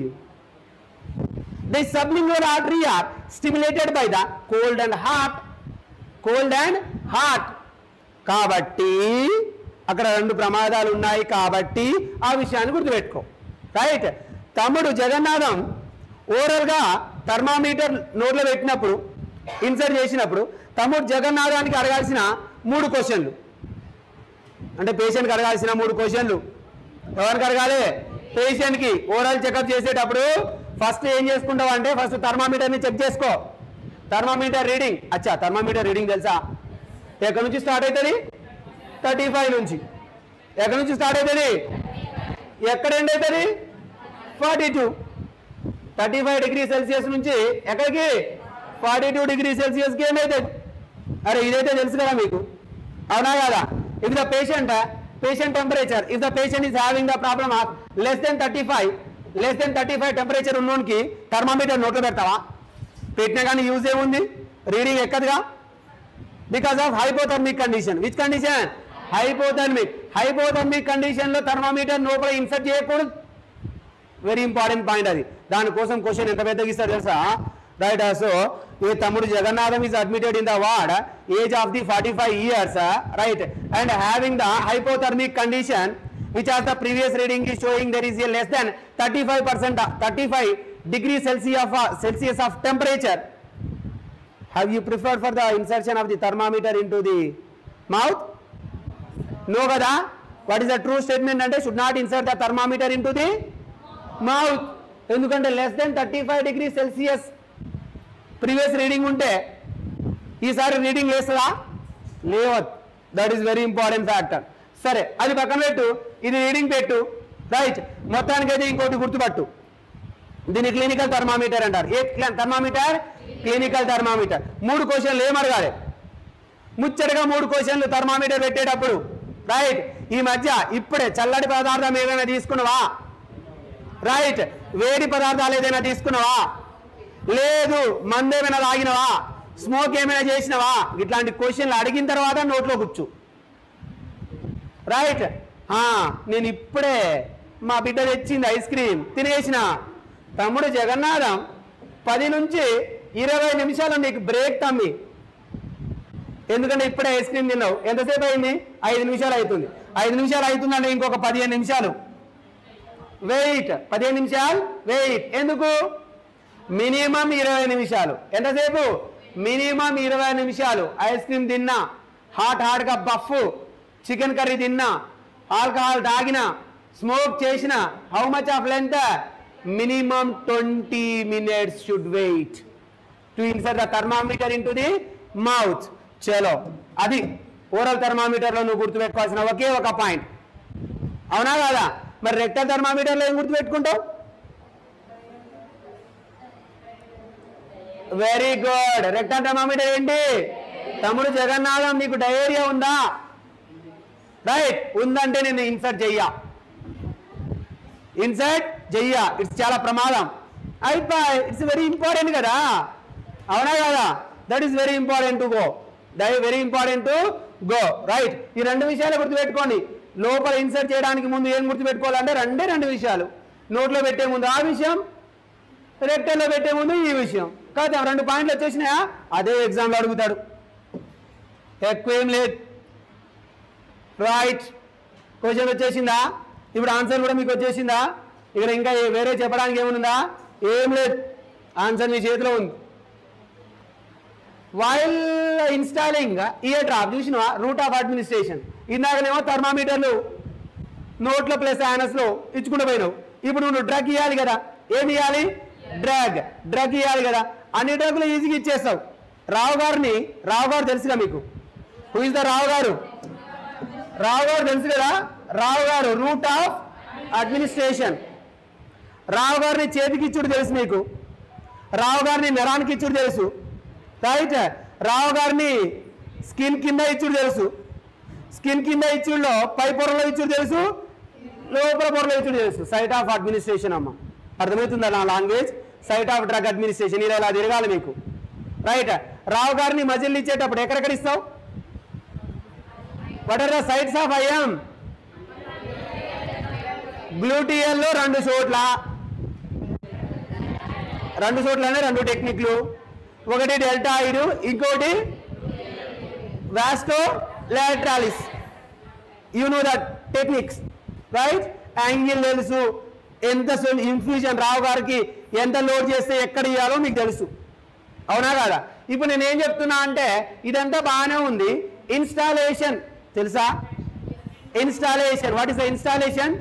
the sublingual artery are stimulated by the cold and hot cold and hot కాబట్టి అక్కడ రెండు ప్రమాదాలు ఉన్నాయి కాబట్టి ఆ విషయాన్ని గుర్తుపెట్టుకో right తమ్ముడు జగన్నాథం ఓరల్గా థర్మామీటర్ నోట్లో పెట్టినప్పుడు ఇన్సర్ట్ చేసినప్పుడు తమ్ముడు జగన్నాథానికి అడగాల్సిన మూడు క్వశ్చన్లు అంటే పేషెంట్కి అడగాల్సిన మూడు క్వశ్చన్లు ఎవరికి అడగాలి పేషెంట్కి ఓరల్ చెకప్ చేసేటప్పుడు ఫస్ట్ ఏం చేసుకుంటావు అంటే ఫస్ట్ థర్మామీటర్ని చెక్ చేసుకో థర్మామీటర్ రీడింగ్ అచ్చా థర్మామీటర్ రీడింగ్ తెలుసా ఎక్కడి నుంచి స్టార్ట్ అవుతుంది థర్టీ ఫైవ్ నుంచి ఎక్కడి నుంచి స్టార్ట్ అవుతుంది ఎక్కడ ఎండ్ అవుతుంది forty two thirty five degree Celsius నుంచి ఎక్కడికి ఫార్టీ టూ డిగ్రీ సెల్సియస్కి ఏమవుతుంది అరే ఇదైతే తెలుసు కదా మీకు అవునా కదా if the patient patient temperature if the patient is having the problem of less than thirty five less than thirty five temperature ఉన్నోనికి థర్మామీటర్ నోట్లో పెడతావా పెట్టినా కానీ యూజ్ ఏముంది రీడింగ్ ఎక్కదుగా because of hypothermic condition which condition hypothermic hypothermic condition లో thermometer లోపల insert చేయకూడదు వెరీ ఇంపార్టెంట్ పాయింట్ అది దానికోసం క్వశ్చన్ ఎంత పెద్దగా ఇస్తారు తెలుసా రైట్ సో ఈ తమ్ముడు Jagannatham is admitted in the ward age of the forty five years right and having the hypothermic condition which are the previous reading is showing there is a less than 35 percent 35 degree celsius of uh, celsius of temperature have you preferred for the insertion of the thermometer into the mouth no కదా what is the true statement అంటే should not insert the thermometer into the mouth ఎందుకంటే less than thirty five degree Celsius previous reading ఉంటే ఈసారి reading వేస్తుందా లేవద్దు that is very important factor సరే అది పక్కన పెట్టు ఇది రీడింగ్ పెట్టు రైట్ మొత్తానికైతే ఇంకోటి గుర్తుపట్టు దీన్ని క్లినికల్ థర్మామీటర్ అంటారు ఏ థర్మామీటర్ క్లినికల్ థర్మామీటర్ మూడు క్వశ్చన్లు ఏం అడగాలి ముచ్చటగా మూడు క్వశ్చన్లు థర్మామీటర్ పెట్టేటప్పుడు రైట్ ఈ మధ్య ఇప్పుడే చల్లటి పదార్థం ఏదైనా తీసుకున్నావా రైట్ వేడి పదార్థాలు ఏదైనా తీసుకున్నావా లేదు మందు ఏమైనా తాగినవా స్మోక్ ఏమైనా చేసినవా ఇట్లాంటి క్వశ్చన్లు అడిగిన తర్వాత నోట్లో కూర్చు రైట్ ఆ, నేను ఇప్పుడే మా బిడ్డ తెచ్చింది ఐస్ క్రీమ్ తినేసిన తమ్ముడు జగన్నాథం పది నుంచి ఇరవై నిమిషాలు నీకు బ్రేక్ తమ్మి ఎందుకంటే ఇప్పుడే ఐస్ క్రీమ్ తిన్నావు ఎంతసేపు అయింది ఐదు నిమిషాలు అవుతుంది ఐదు నిమిషాలు అవుతుందంటే ఇంకొక పదిహేను నిమిషాలు వెయిట్ పదిహేను నిమిషాలు వెయిట్ ఎందుకు మినిమం ఇరవై నిమిషాలు ఎంతసేపు మినిమం ఇరవై నిమిషాలు ఐస్ క్రీమ్ తిన్నా హాట్ హాట్గా బఫ్ చికెన్ కర్రీ తిన్నా ఆల్కహాల్ తాగిన స్మోక్ చేసిన how much of length minimum twenty minutes should wait to insert the thermometer into the mouth చలో అది ఓరల్ థర్మామీటర్లో నువ్వు గుర్తుపెట్టుకోవాల్సిన ఒకే ఒక పాయింట్ అవునా కాదా మరి రెక్టల్ థర్మామీటర్లో ఏం గుర్తుపెట్టుకుంటావు వెరీ గుడ్ రెక్టల్ థర్మామీటర్ ఏంటి తమ్ముడు జగన్నాథం నీకు డయేరియా ఉందా రైట్ ఉందంటే నేను ఇన్సర్ట్ చెయ్యా ఇన్సర్ట్ చెయ్యా ఇట్స్ చాలా ప్రమాదం అయిపోయి ఇట్స్ వెరీ ఇంపార్టెంట్ కదా అవునా కదా that is very important to go the very important to go right ఈ రెండు విషయాలు గుర్తుపెట్టుకోండి లోపల ఇన్సర్ట్ చేయడానికి ముందు ఏం గుర్తుపెట్టుకోవాలంటే రెండే రెండు విషయాలు నోట్లో పెట్టే ముందు ఆ విషయం రెక్టల్లో పెట్టే ముందు ఈ విషయం కాదు రెండు పాయింట్లు వచ్చేసినాయా అదే ఎగ్జామ్లో అడుగుతాడు ఎక్కువ ఏం లేదు రైట్ క్వశ్చన్ వచ్చేసిందా ఇప్పుడు ఆన్సర్ కూడా మీకు వచ్చేసిందా ఇక్కడ ఇంకా ఏ- వేరే చెప్పడానికి ఏముందా ఏం లేదు ఆన్సర్ మీ చేతిలో ఉంది వైల్ ఇన్స్టాలింగ్ ఇయర్ డ్రాప్ చూసినవా రూట్ ఆఫ్ అడ్మినిస్ట్రేషన్ ఇందాకనేమో థర్మామీటర్లు నోట్లో ప్లస్ యానస్లో ఇచ్చుకుంటూ పోయినావు ఇప్పుడు నువ్వు డ్రగ్ ఇవ్వాలి కదా ఏమి ఇవ్వాలి డ్రగ్ డ్రగ్ ఇవ్వాలి కదా అన్ని డ్రగ్లు ఈజీగా ఇచ్చేస్తావు రావు గారిని రావు గారు తెలుసుగా మీకు హూ ఇస్ ద రావు గారు రావు గారు తెలుసు కదా రావు గారు రూట్ ఆఫ్ అడ్మినిస్ట్రేషన్ రావు గారిని చేతికి ఇచ్చుడు తెలుసు మీకు రావు గారిని నెరానికి ఇచ్చుడు తెలుసు రైట్ రావు గారిని స్కిన్ కింద ఇచ్చుడు తెలుసు స్కిన్ కింద ఇచ్చుడులో పై పొరలో ఇచ్చుడు తెలుసు లోపల పొరలో ఇచ్చుడు తెలుసు సైట్ ఆఫ్ అడ్మినిస్ట్రేషన్ అమ్మ అర్థమవుతుందా నా language site of drug administration ఇలా ఇలా తిరగాలి మీకు రైట్ రావు గారిని మజిల్ ఇచ్చేటప్పుడు ఎక్కడెక్కడ ఇస్తావు what are the sites of IM గ్లూటియల్లో రెండు చోట్ల రెండు చోట్లనే రెండు టెక్నిక్లు ఒకటి డెల్టాయిడ్ ఇంకోటి vastus lateralis you know that techniques right angle తెలుసు ఎంత ఇన్ఫ్యూజన్ రావు గారికి ఎంత లోడ్ చేస్తే ఎక్కడ ఇవ్వాలో మీకు తెలుసు అవునా కాదా ఇప్పుడు నేను ఏం చెప్తున్నా అంటే ఇదంతా బాగానే ఉంది ఇన్స్టాలేషన్ తెలుసా installation what is the installation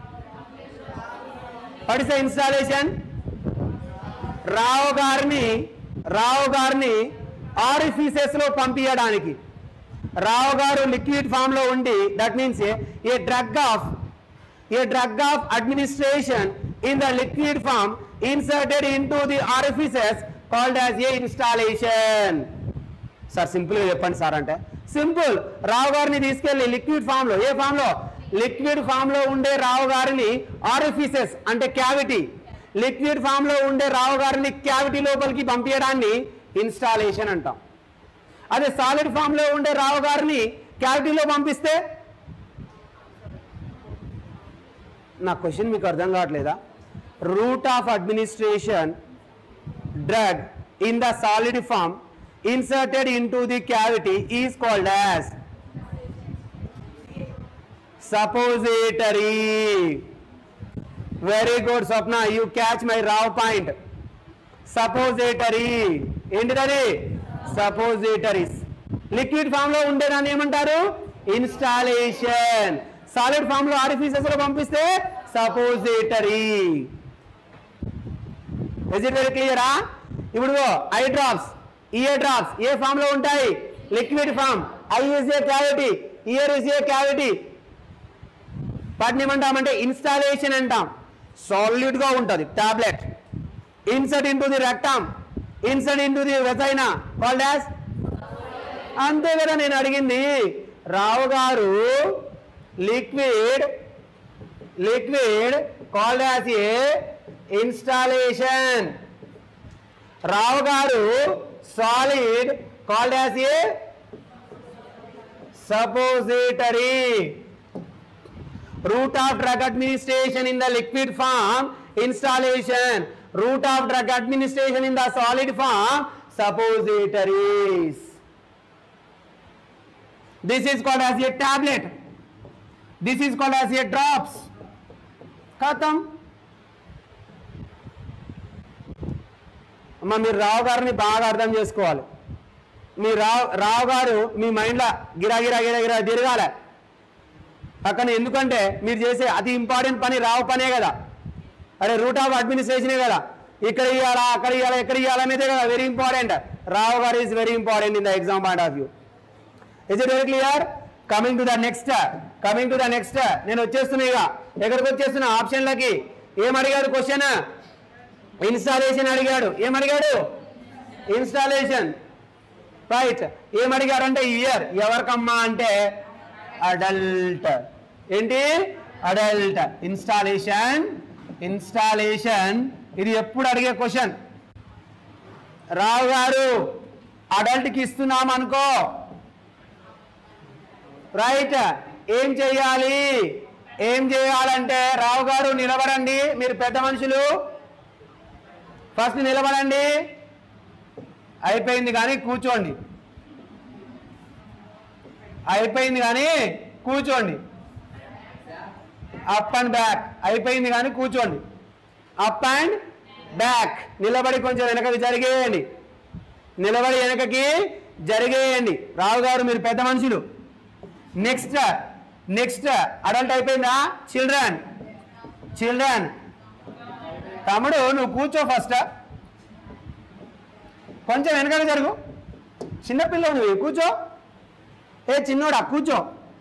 what is the installation Rao గారిని రావు గారిని ఆరిఫీసెస్ లో పంపించడానికి రావు గారు లిక్విడ్ ఫామ్ లో ఉండి that means a drug of a drug of administration in the liquid form inserted into the orifices called as a installation sir simple గా చెప్పండి sir అంటే సింపుల్ రావు గారిని తీసుకెళ్లి లిక్విడ్ ఫామ్ లో ఏ ఫామ్ లో లిక్విడ్ ఫామ్ లో ఉండే రావు గారిని ఆరిఫిసెస్ అంటే క్యావిటీ లిక్విడ్ ఫామ్ లో ఉండే రావు గారిని క్యావిటీ లోపలికి పంపించడాన్ని ఇన్స్టాలేషన్ అంటాం అదే సాలిడ్ ఫామ్ లో ఉండే రావు గారిని క్యావిటీలో పంపిస్తే నా క్వశ్చన్ మీకు అర్థం కావట్లేదా route of administration drug in the solid form inserted into the cavity is called as suppository very good swapna you catch my raw point suppository ఏంటిదది సపోజిటరీస్ లిక్విడ్ ఫామ్ లో ఉండేదాన్ని ఏమంటారు ఇన్స్టాలేషన్ సాలిడ్ ఫామ్ లో ఆరిఫిసెస్ లో పంపిస్తే suppository is it very క్లియరా ఇప్పుడు eye drops ear drops ఏ ఫామ్ లో ఉంటాయి liquid form eye is a cavity ear is a cavity వాటిని ఏమంటామంటే ఇన్స్టాలేషన్ అంటాం సాలిడ్ గా ఉంటుంది tablet insert into the rectum insert into the vagina called as అంతే కదా నేను అడిగింది రావు గారు liquid liquid called as a installation Rao గారు solid called as a suppository route of drug administration in the liquid form installation route of drug administration in the solid form suppositories this is called as a tablet this is called as a drops khatam అమ్మ మీరు రావు గారిని బాగా అర్థం చేసుకోవాలి మీ రావు రావు గారు మీ మైండ్లో గిరా గిరా గిరా గిరా తిరగాలి పక్కన ఎందుకంటే మీరు చేసే అతి ఇంపార్టెంట్ పని రావు పనే కదా అరే రూట్ ఆఫ్ అడ్మినిస్ట్రేషనే కదా ఇక్కడ ఇవ్వాలా అక్కడ ఇవ్వాలా ఎక్కడ ఇవ్వాలనేదే కదా వెరీ ఇంపార్టెంట్ రావు గారు is very important in the exam point of view is it very clear coming to the next coming to the next నేను వచ్చేస్తున్నా ఇక ఎక్కడికి వచ్చేస్తున్నా ఆప్షన్లకి ఏం అడిగాడు క్వశ్చన్ ఇన్స్టాలేషన్ అడిగాడు ఏం అడిగాడు ఇన్స్టాలేషన్ రైట్ ఏం అడిగారు అంటే ఇయర్ ఎవరికమ్మా అంటే అడల్ట్ ఏంటి అడల్ట్ ఇన్స్టాలేషన్ ఇన్స్టాలేషన్ ఇది ఎప్పుడు అడిగే క్వశ్చన్ రావు గారు అడల్ట్కి ఇస్తున్నాం అనుకో రైట్ ఏం చేయాలి ఏం చేయాలంటే రావు గారు నిలబడండి మీరు పెద్ద మనుషులు ఫస్ట్ నిలబడండి అయిపోయింది కానీ కూర్చోండి అయిపోయింది కానీ కూర్చోండి అప్ అండ్ బ్యాక్ అయిపోయింది కానీ కూర్చోండి అప్ అండ్ బ్యాక్ నిలబడి కొంచెం వెనకకి జరిగేయండి నిలబడి వెనకకి జరిగేయండి రావు గారు మీరు పెద్ద మనుషులు నెక్స్ట్ నెక్స్ట్ అడల్ట్ అయిపోయిందా చిల్డ్రన్ చిల్డ్రన్ తమ్ముడు నువ్వు కూర్చో ఫస్ట్ కొంచెం వెనకాల జరుగు చిన్నపిల్లవు నువ్వు కూర్చో ఏ చిన్నోడా కూర్చో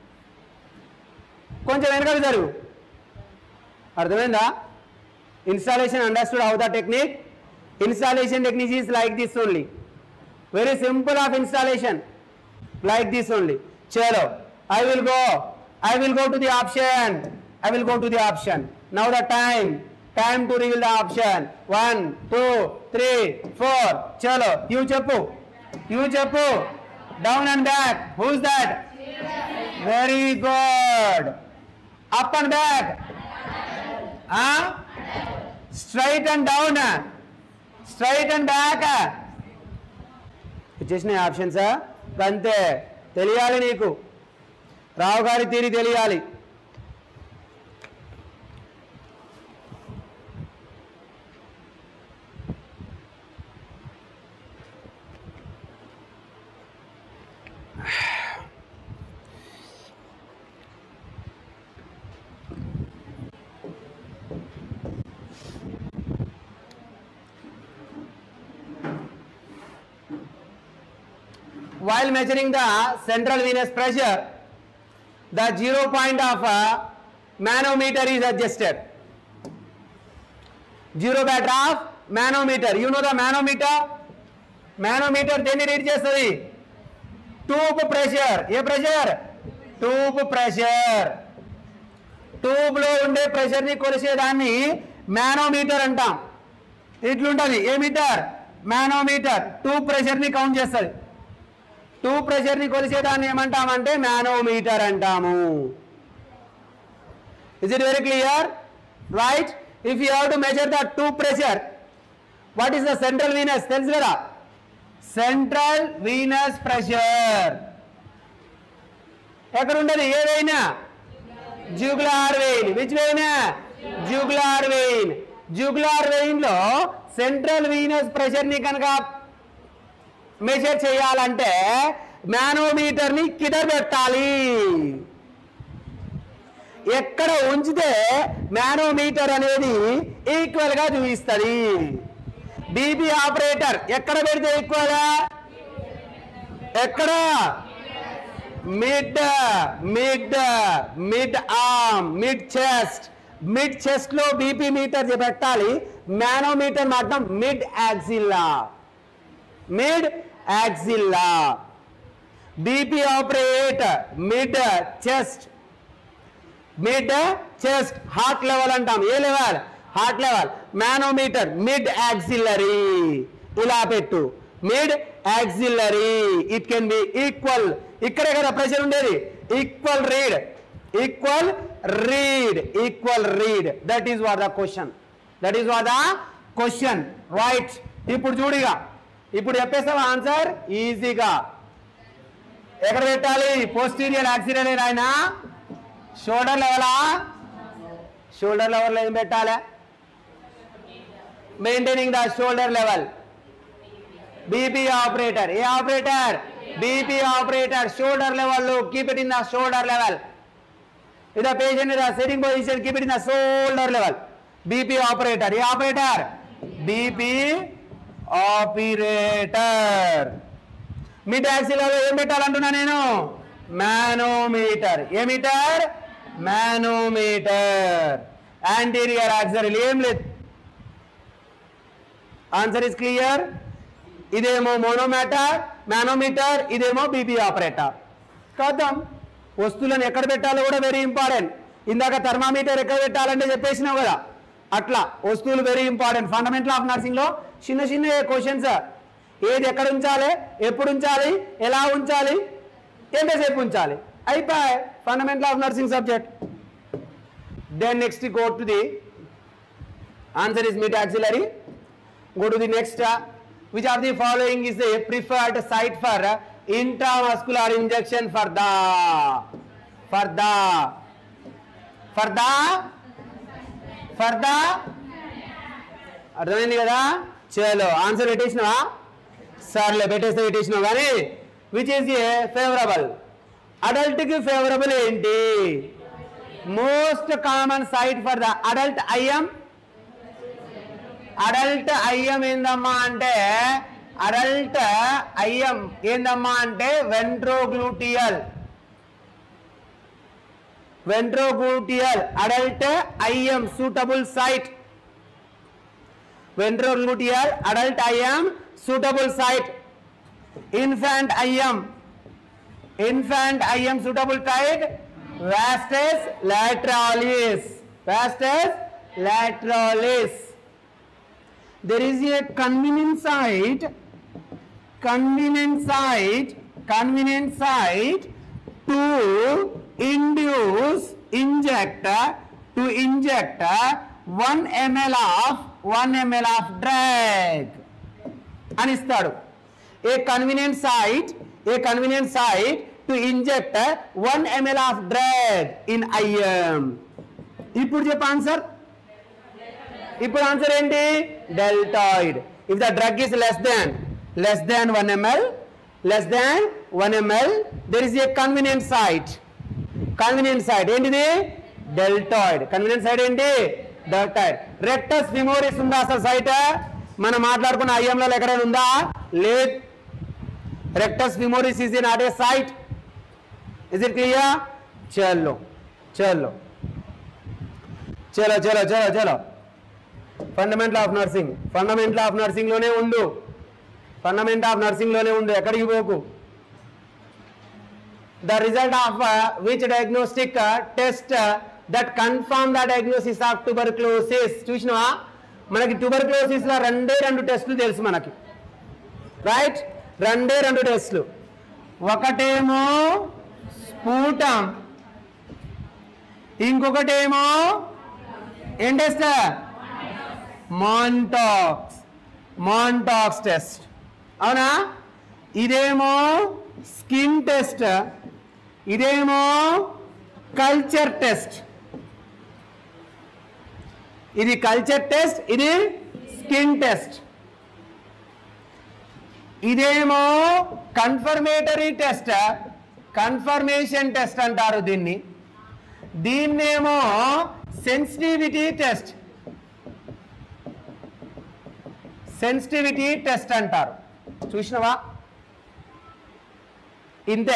కొంచెం వెనకాల జరుగు అర్థమైందా installation understood how the technique installation technique is like this only very simple of installation like this only chalo i will go i will go to the option i will go to the option now the time time to reveal the option one two three four chalo you cheppu you cheppu down and back who's that very good up and back huh? straight and down straight and back వచ్చేసినాయి options అంతే తెలియాలి నీకు రావు గారి తీరి తెలియాలి while measuring the central venous pressure, the zero point of a manometer is adjusted. Zero meter of manometer. You know the manometer? Manometer దేన్ని read చేస్తుంది tube pressure ఏ ప్రెషర్ ట్యూబ్ ప్రెషర్ ట్యూబ్ లో ఉండే ప్రెషర్ ని కొలిసేదాన్ని manometer అంటాం ఇట్లుంటది ఏ మీటర్ మానోమీటర్ ట్యూబ్ ప్రెషర్ ని కౌంట్ చేస్తుంది ట్యూబ్ ప్రెషర్ ని కొలిసేదాన్ని ఏమంటామంటే మానోమీటర్ అంటాము is it very clear right if you have to measure the tube pressure what is the central venous తెలుసు కదా సెంట్రల్ వీనస్ ప్రెషర్ ఎక్కడ ఉండదు ఏదైనా jugular vein which vein jugular vein jugular vein లో సెంట్రల్ వీనస్ ప్రెషర్ ని కనుక measure చేయాలంటే manometer ని కింద పెట్టాలి ఎక్కడ ఉంచితే మానోమీటర్ అనేది ఈక్వల్ గా చూపిస్తుంది బీబీ ఆపరేటర్ ఎక్కడ పెడితే ఈక్వల్ ఎక్కడ mid mid mid arm mid chest mid chest లో బీపీ మీటర్ పెట్టాలి మానోమీటర్ మాత్రం mid axilla mid axilla BP operate mid chest mid chest heart level అంటాం ఏ level heart level manometer mid axillary ఇలా పెట్టు mid axillary it can be equal ఇక్కడే కదా pressure ఉండేది equal read equal read equal read that is what the question that is what the question right ఇప్పుడు చూడిగా ఇప్పుడు చెప్పేస్తావా ఆన్సర్ ఈజీగా ఎక్కడ పెట్టాలి పోస్టీరియర్ యాక్సిలరీ ఆయన షోల్డర్ లెవెలా షోల్డర్ లెవెల్ ఏం పెట్టాలి maintaining the shoulder level BP operator ఏ operator BP operator shoulder level keep it in the shoulder level ఇది patient the setting position keep it in the shoulder level BP operator ఏ operator BP operator mid యాక్సిలలో ఏం పెట్టాలంటున్నా నేను manometer ఏ meter manometer anterior యాక్సరీలు ఏం లేదు ఆన్సర్ ఇస్ క్లియర్ ఇదేమో మోనోమీటర్ మానోమీటర్ ఇదేమో బీపీ ఆపరేటర్ కాద్దాం వస్తువులను ఎక్కడ పెట్టాలో కూడా వెరీ ఇంపార్టెంట్ ఇందాక థర్మామీటర్ ఎక్కడ పెట్టాలంటే చెప్పేసినావు కదా అట్లా వస్తువులు very important fundamental of nursing లో చిన్న చిన్న క్వశ్చన్స్ ఏది ఎక్కడ ఉంచాలి ఎప్పుడు ఉంచాలి ఎలా ఉంచాలి ఎంతసేపు ఉంచాలి అయిపోయి fundamental of nursing subject then next go to the answer is mid axillary go to the next uh, which of the following is a preferred site for uh, intramuscular injection for the for the for the for the అర్థమైంది కదా చలో answer పెట్టేసినావా సర్లే పెట్టేస్తే పెట్టేసినావు కానీ which is a favourable అడల్ట్కి favourable ఏంటి most common site for the adult IM adult IM ఏందమ్మా అంటే అడల్ట్ అయ్యం ఏందమ్మా అంటే ventrogluteal ventrogluteal adult IM suitable site ventrogluteal adult IM suitable site infant IM infant IM suitable site vastus lateralis vastus lateralis there is a convenient site convenient site convenient site to induce inject to inject 1 ml of 1 ml of drug అని ఇస్తాడు a convenient site a convenient site to inject one ml of drug in IM ఇప్పుడు చెప్పు answer ఇప్పుడు answer ఏంటి deltoid if the drug is less than less than one ml less than one ml there is a convenient site convenient site ఏంటిది deltoid convenient site ఏంటి deltoid rectus femoris ఉందా అసలు site మనం మాట్లాడుకున్న ఐఎంలో ఎక్కడైనా ఉందా లేదు rectus femoris is not a site is it clear చలో చలో చలో చలో చలో చలో fundamental of nursing fundamental of nursing లోనే ఉండు ఫండమెంట్ ఆఫ్ నర్సింగ్లోనే ఉండు ఎక్కడికి పోకు the result of uh, which diagnostic uh, test uh, that confirm the diagnosis of tuberculosis చూసినావా మనకి tuberculosis లో రెండే రెండు టెస్టులు తెలుసు మనకి రైట్ రెండే రెండు టెస్టులు ఒకటేమో స్ఫూటం ఇంకొకటేమో ఏం టెస్ట్ మాంటాక్స్ మాంటాక్స్ టెస్ట్ అవునా ఇదేమో స్కిన్ టెస్ట్ ఇదేమో కల్చర్ టెస్ట్ ఇది కల్చర్ టెస్ట్ ఇది స్కిన్ టెస్ట్ ఇదేమో కన్ఫర్మేటరీ టెస్ట్ కన్ఫర్మేషన్ టెస్ట్ అంటారు దీన్ని దీన్నేమో సెన్సిటివిటీ టెస్ట్ సెన్సిటివిటీ టెస్ట్ అంటారు చూసినవా ఇంతే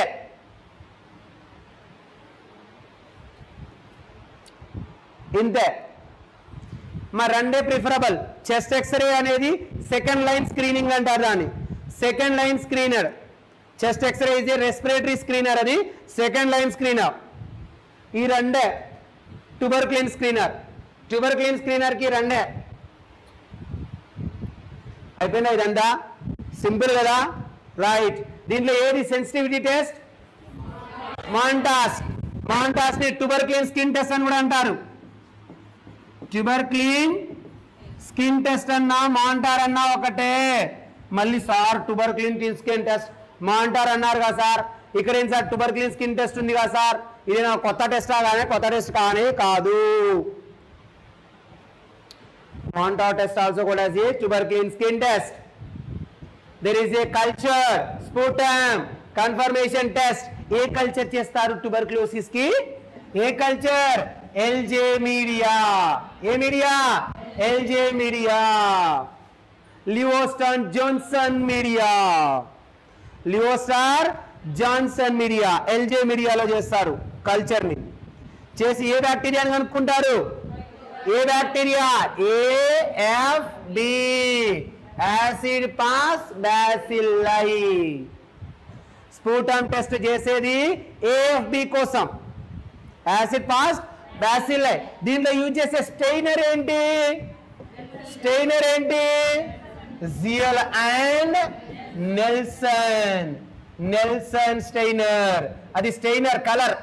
ఇంతే మరి రెండే ప్రిఫరబుల్ చెస్ట్ ఎక్స్రే అనేది సెకండ్ లైన్ స్క్రీనింగ్ అంటారు దాన్ని second line screener chest X-ray ఇది రెస్పిరేటరీ స్క్రీనర్ అది సెకండ్ లైన్ స్క్రీనర్ ఈ రెండే tuberculin screener tuberculin స్క్రీనర్కి రెండే అయిపోయిందా ఇదంతా సింపుల్ కదా రైట్ దీంట్లో ఏది సెన్సిటివిటీ టెస్ట్ మాంటాస్ మాంటాస్ ని ట్యూబర్ క్లీన్ స్కిన్ టెస్ట్ అని కూడా అంటారు ట్యూబర్ క్లీన్ స్కిన్ టెస్ట్ అన్నా మాంటార్ అన్నా ఒకటే మళ్ళీ sir tuberculin skin test Mantoux అన్నారు కదా సార్ ఇక్కడ ఏం sir tuberculin skin test ఉంది కదా సార్ ఇది నా కొత్త టెస్ట్ కానీ కొత్త టెస్ట్ కానీ కాదు మాంటార్ టెస్ట్ ఆల్సో కూడా tuberculin skin test there is a culture sputum confirmation test ఏ కల్చర్ చేస్తారు ట్యూబర్క్లోసిస్ కి ఏ కల్చర్ ఎల్జే మీడియా ఏ media LJ media Lowenstein Jensen media Lowenstein Jensen media LJ మీడియాలో చేస్తారు కల్చర్ ని చేసి ఏ బ్యాక్టీరియాని కనుక్కుంటారు ఏ bacteria AF B acid fast bacilli sputum test చేసేది ఏఎఫ్బి కోసం యాసిడ్ పాస్ బ్యాసిల్లై దీంట్లో యూజ్ చేసే స్టెయినర్ ఏంటి స్టెయినర్ ఏంటి GL and Neelsen Neelsen stainer అది స్టెయినర్ కలర్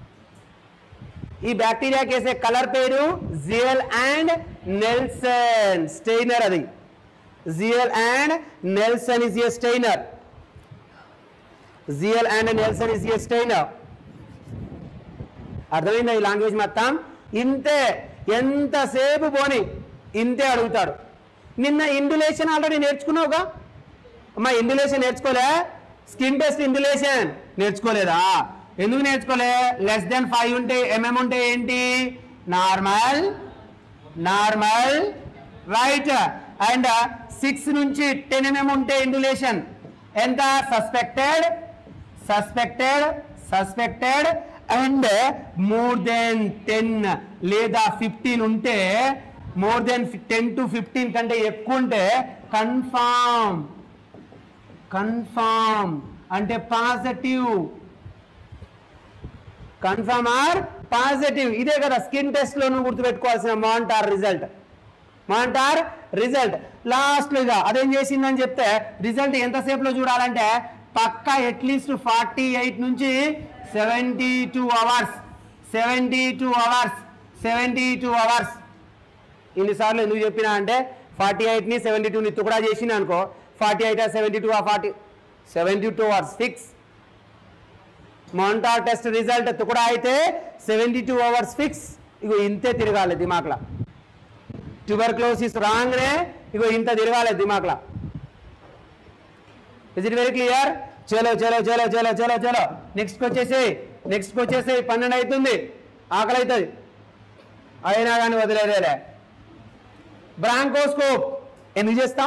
ఈ బ్యాక్టీరియాకి వేసే కలర్ పేరు జియల్ అండ్ నెల్సన్ స్టెయినర్ అది Ziehl and Neelsen is a stainer Ziehl and Neelsen is a stainer అర్థమైందా ఈ లాంగ్వేజ్ మొత్తం ఇంతే ఎంతసేపు పోని ఇంతే అడుగుతాడు నిన్న ఇండులేషన్ ఆల్రెడీ నేర్చుకున్నావుగా అమ్మా ఇండులేషన్ నేర్చుకోలే స్కిన్ టెస్ట్ ఇండులేషన్ నేర్చుకోలేదా ఎందుకు నేర్చుకోలే లెస్ దెన్ ఫైవ్ ఉంటే ఎంఎం ఉంటే ఏంటి normal normal right and six నుంచి టెన్ ఎంఎం ఉంటే ఇండులేషన్ ఎంత suspected suspected suspected and more than ten లేదా ఫిఫ్టీన్ ఉంటే more than ten to fifteen కంటే ఎక్కువ ఉంటే కన్ఫామ్ కన్ఫామ్ అంటే పాజిటివ్ కన్ఫర్మ్ ఆర్ పాజిటివ్ ఇదే కదా స్కిన్ టెస్ట్ లో నువ్వు గుర్తుపెట్టుకోవాల్సిన Mantoux result Mantoux result last ఇక అదేం చేసిందని చెప్తే రిజల్ట్ ఎంతసేపులో చూడాలంటే పక్కా అట్లీస్ట్ ఫార్టీ ఎయిట్ నుంచి seventy two hours seventy two hours seventy two hours ఇన్నిసార్లు ఎందుకు చెప్పినా అంటే ఫార్టీ ఎయిట్ని సెవెంటీ టూని తుకడా చేసిన అనుకో ఫార్టీ ఎయిట్ సెవెంటీ టూ ఆ forty seventy two hours fix Mantoux test result తుకడా అయితే సెవెంటీ టూ అవర్స్ ఫిక్స్ ఇగో ఇంతే తిరగాలి దిమాక్లా ట్యూబర్క్లోసిస్ రాగానే ఇగో ఇంత తిరగాలి దిమాక్లా ఇస్ ఇట్ వెరీ క్లియర్ చలో చలో చలో చలో చలో చలో నెక్స్ట్ వచ్చేసి నెక్స్ట్ వచ్చేసి పన్నెండు అవుతుంది ఆకలి అవుతుంది అయినా కానీ వదిలేదేలే బ్రాంకోస్కోప్ ఎందుకు చేస్తాం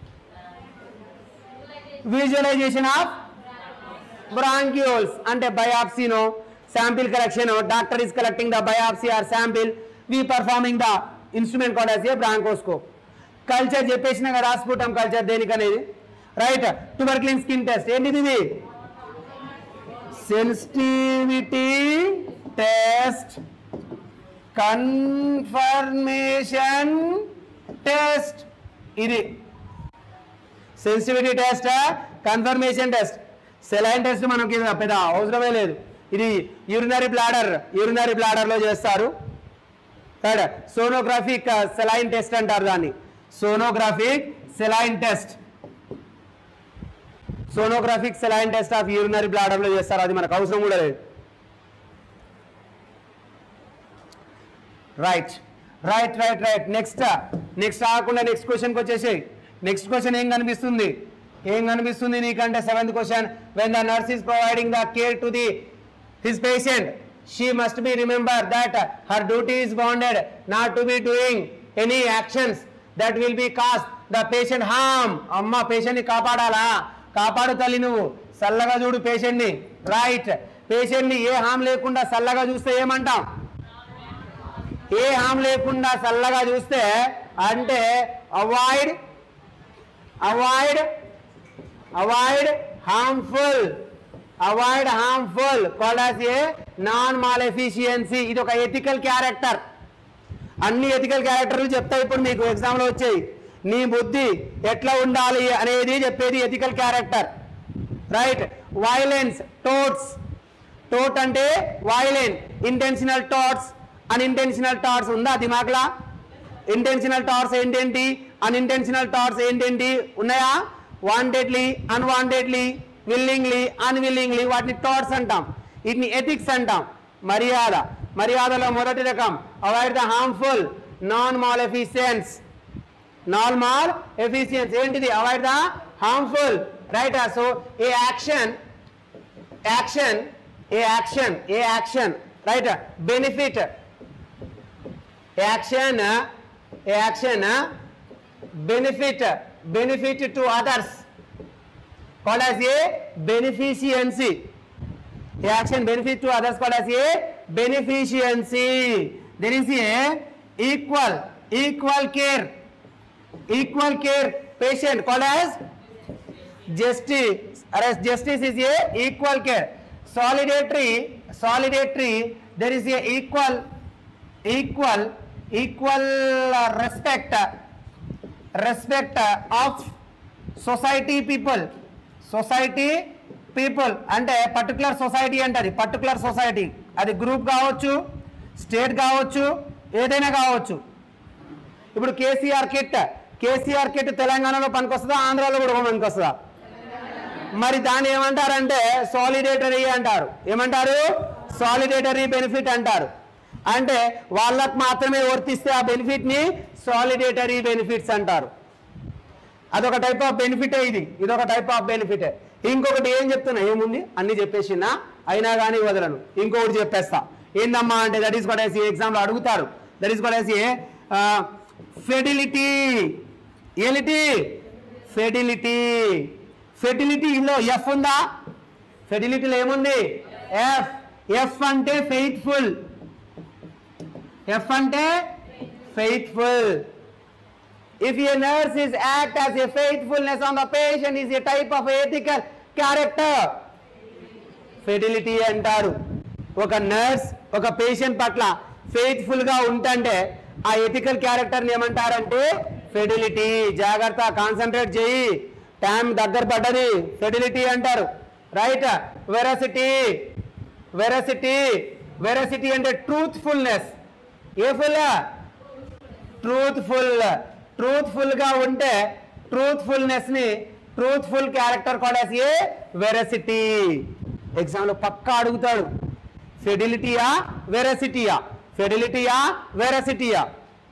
విజువలైజేషన్ ఆఫ్ బ్రాంక్యూల్స్ అంటే బయాప్సీనో sample collection doctor is collecting the biopsy or sample we performing the instrument called as a bronchoscope culture చెప్పేసిన కదా రాస్ఫుటం కల్చర్ దేనికనేది రైట్ ట్యూబర్క్లిన్ స్కిన్ టెస్ట్ ఏంటిది ఇది సెన్సిటివిటీ టెస్ట్ కన్ఫర్మేషన్ టెస్ట్ ఇది sensitivity test confirmation test saline test మనకి పెద్ద అవసరమే లేదు ఇది యూరినరీ బ్లాడర్ యూరినరీ బ్లాడర్లో చేస్తారు సోనోగ్రాఫిక్ సెలైన్ టెస్ట్ అంటారు దాన్ని sonographic saline test sonographic saline test of urinary బ్లాడర్లో చేస్తారు అది మనకు అవసరం కూడా లేదు right right right right next next కాకుండా నెక్స్ట్ క్వశ్చన్కి వచ్చేసి నెక్స్ట్ క్వశ్చన్ ఏం కనిపిస్తుంది ఏం కనిపిస్తుంది నీకంటే seventh question when the nurse is providing the care to the his patient she must be remember that her duty is bounded not to be doing any actions that will be caused the patient హామ్ అమ్మ పేషెంట్ని కాపాడాలా కాపాడు తల్లి నువ్వు చల్లగా చూడు పేషెంట్ని right పేషెంట్ని ఏ హామ్ లేకుండా చల్లగా చూస్తే ఏమంటాం ఏ హామ్ లేకుండా చల్లగా చూస్తే అంటే avoid avoid avoid harmful avoid harmful called as a non maleficence ఇది ఒక ఎథికల్ క్యారెక్టర్ అన్ని ఎథికల్ క్యారెక్టర్లు చెప్తా ఇప్పుడు మీకు ఎగ్జామ్లో వచ్చాయి నీ బుద్ధి ఎట్లా ఉండాలి అనేది చెప్పేది ethical character right violence thoughts thought అంటే violent intentional thoughts unintentional thoughts ఉందా దిమాగ్లా ఇంటెన్షనల్ థాట్స్ ఏంటేంటి అన్ఇంటెన్షనల్ థాట్స్ ఏంటేంటి ఉన్నాయా వాంటెడ్లీ అన్వాంటెడ్లీ విల్లింగ్లీ అన్విల్లింగ్లీ వాటిని థాట్స్ అంటాం వీటిని ఎథిక్స్ అంటాం మర్యాద మర్యాదలో మొదటి రకం avoid the harmful non maleficence normal efficiency ఏంటిది avoid the harmful right so a action action a action a action right benefit action action benefit benefit to others called as a beneficiency a action benefit to others called as a beneficiency there is a equal equal care equal care patient called as justice or as justice is a equal care solidarity solidarity there is a equal equal equal uh, respect respect uh, of society people society people అంటే particular society అంటది particular society అది group కావచ్చు state కావచ్చు ఏదైనా కావచ్చు ఇప్పుడు KCR kit KCR kit తెలంగాణలో పనికొస్తుందా ఆంధ్రాలో కూడా పనికొస్తుందా మరి దాన్ని ఏమంటారంటే సాలిడేటరీ అంటారు ఏమంటారు సాలిడేటరీ బెనిఫిట్ అంటారు అంటే వాళ్ళకు మాత్రమే వర్తిస్తే ఆ బెనిఫిట్ని సాలిడేటరీ బెనిఫిట్స్ అంటారు అదొక టైప్ ఆఫ్ బెనిఫిటే ఇది ఇదొక టైప్ ఆఫ్ బెనిఫిటే ఇంకొకటి ఏం చెప్తున్నా ఏముంది అన్ని చెప్పేసినా అయినా కానీ వదలను ఇంకొకటి చెప్పేస్తా ఏందమ్మా అంటే దట్ ఈస్ కొట్టేసి ఎగ్జామ్లో అడుగుతారు దట్ ఈస్ కొట్టేసి ఫెడిలిటీ ఏలిటీ ఫెడిలిటీ ఫెడిలిటీలో ఎఫ్ ఉందా ఫెడిలిటీలో ఏముంది ఎఫ్ ఎఫ్ అంటే ఫెయిత్ఫుల్ ఎఫ్ అంటే faithful if a nurse is act as a faithfulness on the patient is a type of ethical character fidelity అంటారు ఒక నర్స్ ఒక పేషెంట్ పట్ల ఫెయిత్ఫుల్ గా ఉంటే ఆ ఎథికల్ క్యారెక్టర్ని ఏమంటారంటే ఫెడిలిటీ జాగ్రత్త కాన్సన్ట్రేట్ చేయి టైం దగ్గర పడ్డది ఫెడిలిటీ అంటారు రైట్ వెరసిటీ వెరసిటీ వెరసిటీ అంటే truthfulness a full truthful truthful గా ఉంటే ట్రూత్ఫుల్నెస్ ని ట్రూత్ఫుల్ క్యారెక్టర్ కొడేసి వెరసిటీ ఎగ్జామ్ లో పక్కా అడుగుతాడు ఫెడిలిటీయా వెరసిటీయా ఫెడిలిటీయా వెరసిటీయా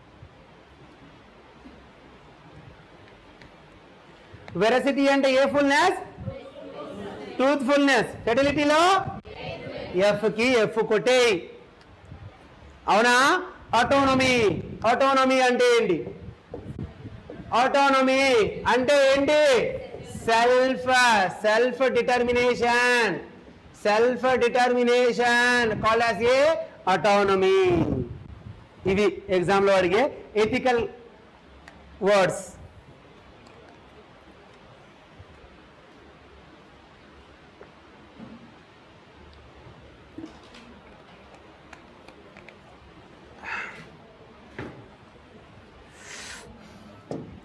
వెరసిటీ అంటే ఏ ఫుల్నెస్ ట్రూత్ఫుల్నెస్ ఫెడిలిటీలో ఎఫ్ కి ఎఫ్ కొట్టేయి అవునా ఆటోనమీ ఆటోనమీ అంటే ఏంటి ఆటోనమీ అంటే ఏంటి self self determination self determination call as a autonomy ఇవి ఎగ్జామ్లో అడిగే ఎథికల్ వర్డ్స్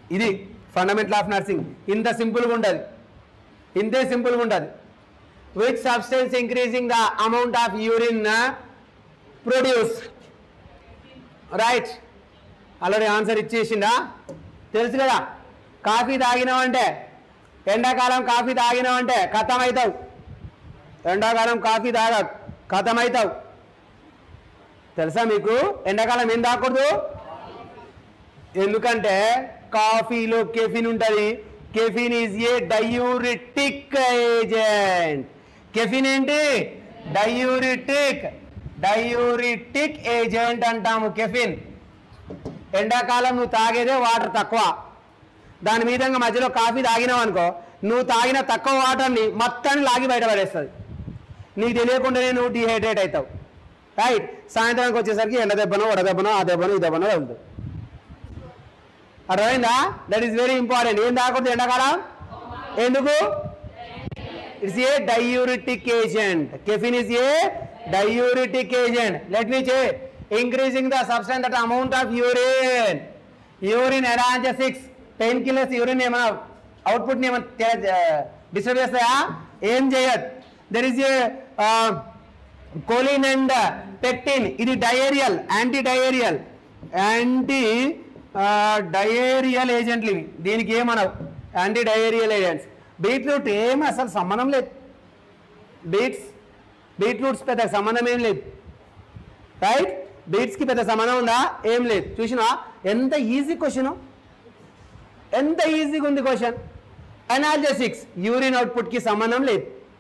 ఇది ఫండమెంటల్ ఆఫ్ నర్సింగ్ ఇంత సింపుల్గా ఉంటుంది ఇంతే సింపుల్గా ఉంటుంది which substance increasing the amount of urine produce right already answer ఇచ్చేసిందా తెలుసు కదా కాఫీ తాగినావంటే ఎండాకాలం కాఫీ తాగినావంటే ఖతం అవుతావు ఎండాకాలం కాఫీ తాగ ఖతం అవుతావు తెలుసా మీకు ఎండాకాలం ఏం తాగకూడదు ఎందుకంటే కాఫీలో కెఫిన్ ఉంటుంది caffeine is a diuretic agent caffeine ఏంటి డయూరిటిక్ డయూరిటిక్ ఏజెంట్ అంటాము కెఫిన్ ఎండాకాలం నువ్వు తాగేదే వాటర్ తక్కువ దాని మీద ఇంకా మధ్యలో కాఫీ తాగినావు అనుకో నువ్వు తాగిన తక్కువ వాటర్ని మొత్తాన్ని లాగి బయటపడేస్తుంది నీకు తెలియకుండానే నువ్వు డిహైడ్రేట్ అవుతావు రైట్ సాయంత్రానికి వచ్చేసరికి ఎండ దెబ్బనో వడ దెబ్బనో ఆ దెబ్బనో ఈ దెబ్బనో వెళ్తుంది అర్థమైందా దట్ ఈస్ వెరీ ఇంపార్టెంట్ ఏం తాగకూడదు ఎండాకాలం ఎందుకు it's a diuretic agent caffeine is a diuretic agent let me check increasing the substance that amount of urine urine ఎలా అంటే సిక్స్ పెయిన్ కిల్లర్స్ యూరిన్ ఏమైనా అవుట్పుట్ ఏమైనా డిస్టర్బ్ చేస్తాయా ఏం చేయదు there is a kaolin and pectin ఇది diarrhoeal anti diarrhoeal anti diarrhoeal ఏజెంట్లు ఇవి దీనికి ఏమనవు యాంటీ డయేరియల్ ఏజెంట్స్ బీట్రూట్ ఏం అసలు సంబంధం లేదు బీట్స్ బీట్రూట్స్ పెద్ద సంబంధం ఏం లేదు రైట్ బీట్స్కి పెద్ద సంబంధం ఉందా ఏం లేదు చూసినా ఎంత ఈజీ క్వశ్చన్ ఎంత ఈజీగా ఉంది క్వశ్చన్ అనాలజెసిక్స్ యూరిన్ అవుట్పుట్కి సంబంధం లేదు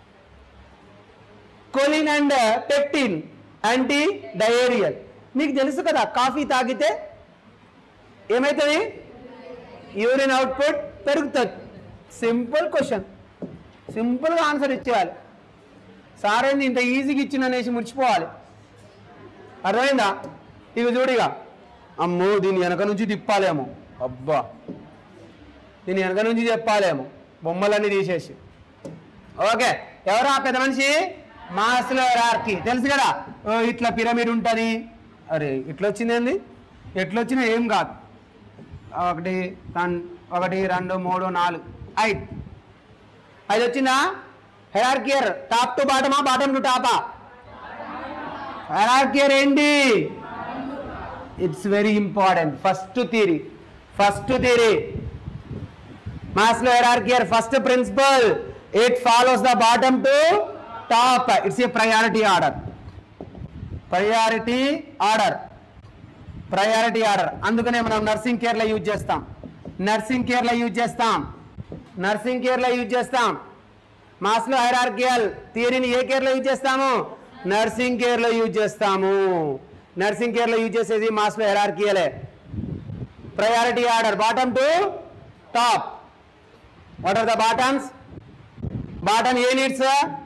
kaolin and pectin anti diarrhoeal మీకు తెలుసు కదా కాఫీ తాగితే ఏమవుతుంది యూరిన్ అవుట్పుట్ పెరుగుతుంది సింపుల్ క్వశ్చన్ సింపుల్గా ఆన్సర్ ఇచ్చేయాలి సార్ ఏంది ఇంత ఈజీగా ఇచ్చిన అనేసి ముడిచిపోవాలి అర్థమైందా ఇవి చూడిగా అమ్మో దీని వెనక నుంచి తిప్పాలేమో అబ్బా దీని వెనక నుంచి చెప్పాలేమో బొమ్మలన్నీ తీసేసి ఓకే ఎవరు ఆ పెద్ద మనిషి మాస్లో రార్కి తెలుసు కదా ఓ ఇట్లా పిరమిడ్ ఉంటుంది అరే ఇట్లా వచ్చిందేంది ఎట్లా వచ్చినా ఏం కాదు ఒకటి రన్ ఒకటి రెండు మూడు నాలుగు ఐదు ఐదు వచ్చిందా హెరార్కియర్ టాప్ టు బాటమా బాటమ్ టు టాపా హెరార్కియర్ ఏంటి it's very important first theory first theory Maslow హెరార్కియర్ first principle it follows the bottom to top it's a priority order priority order priority order అందుకనే మనం నర్సింగ్ కేర్లో యూజ్ చేస్తాం నర్సింగ్ కేర్లో యూజ్ చేస్తాం నర్సింగ్ కేర్లో యూజ్ చేస్తాం మాస్లో హైరార్కియల్ థియరీని ఏ కేర్లో యూజ్ చేస్తాము నర్సింగ్ కేర్లో యూజ్ చేస్తాము నర్సింగ్ కేర్లో యూజ్ చేసేది మాస్లో హెరార్కియలే priority order bottom to top what are the bottoms bottom ఏ నీడ్స్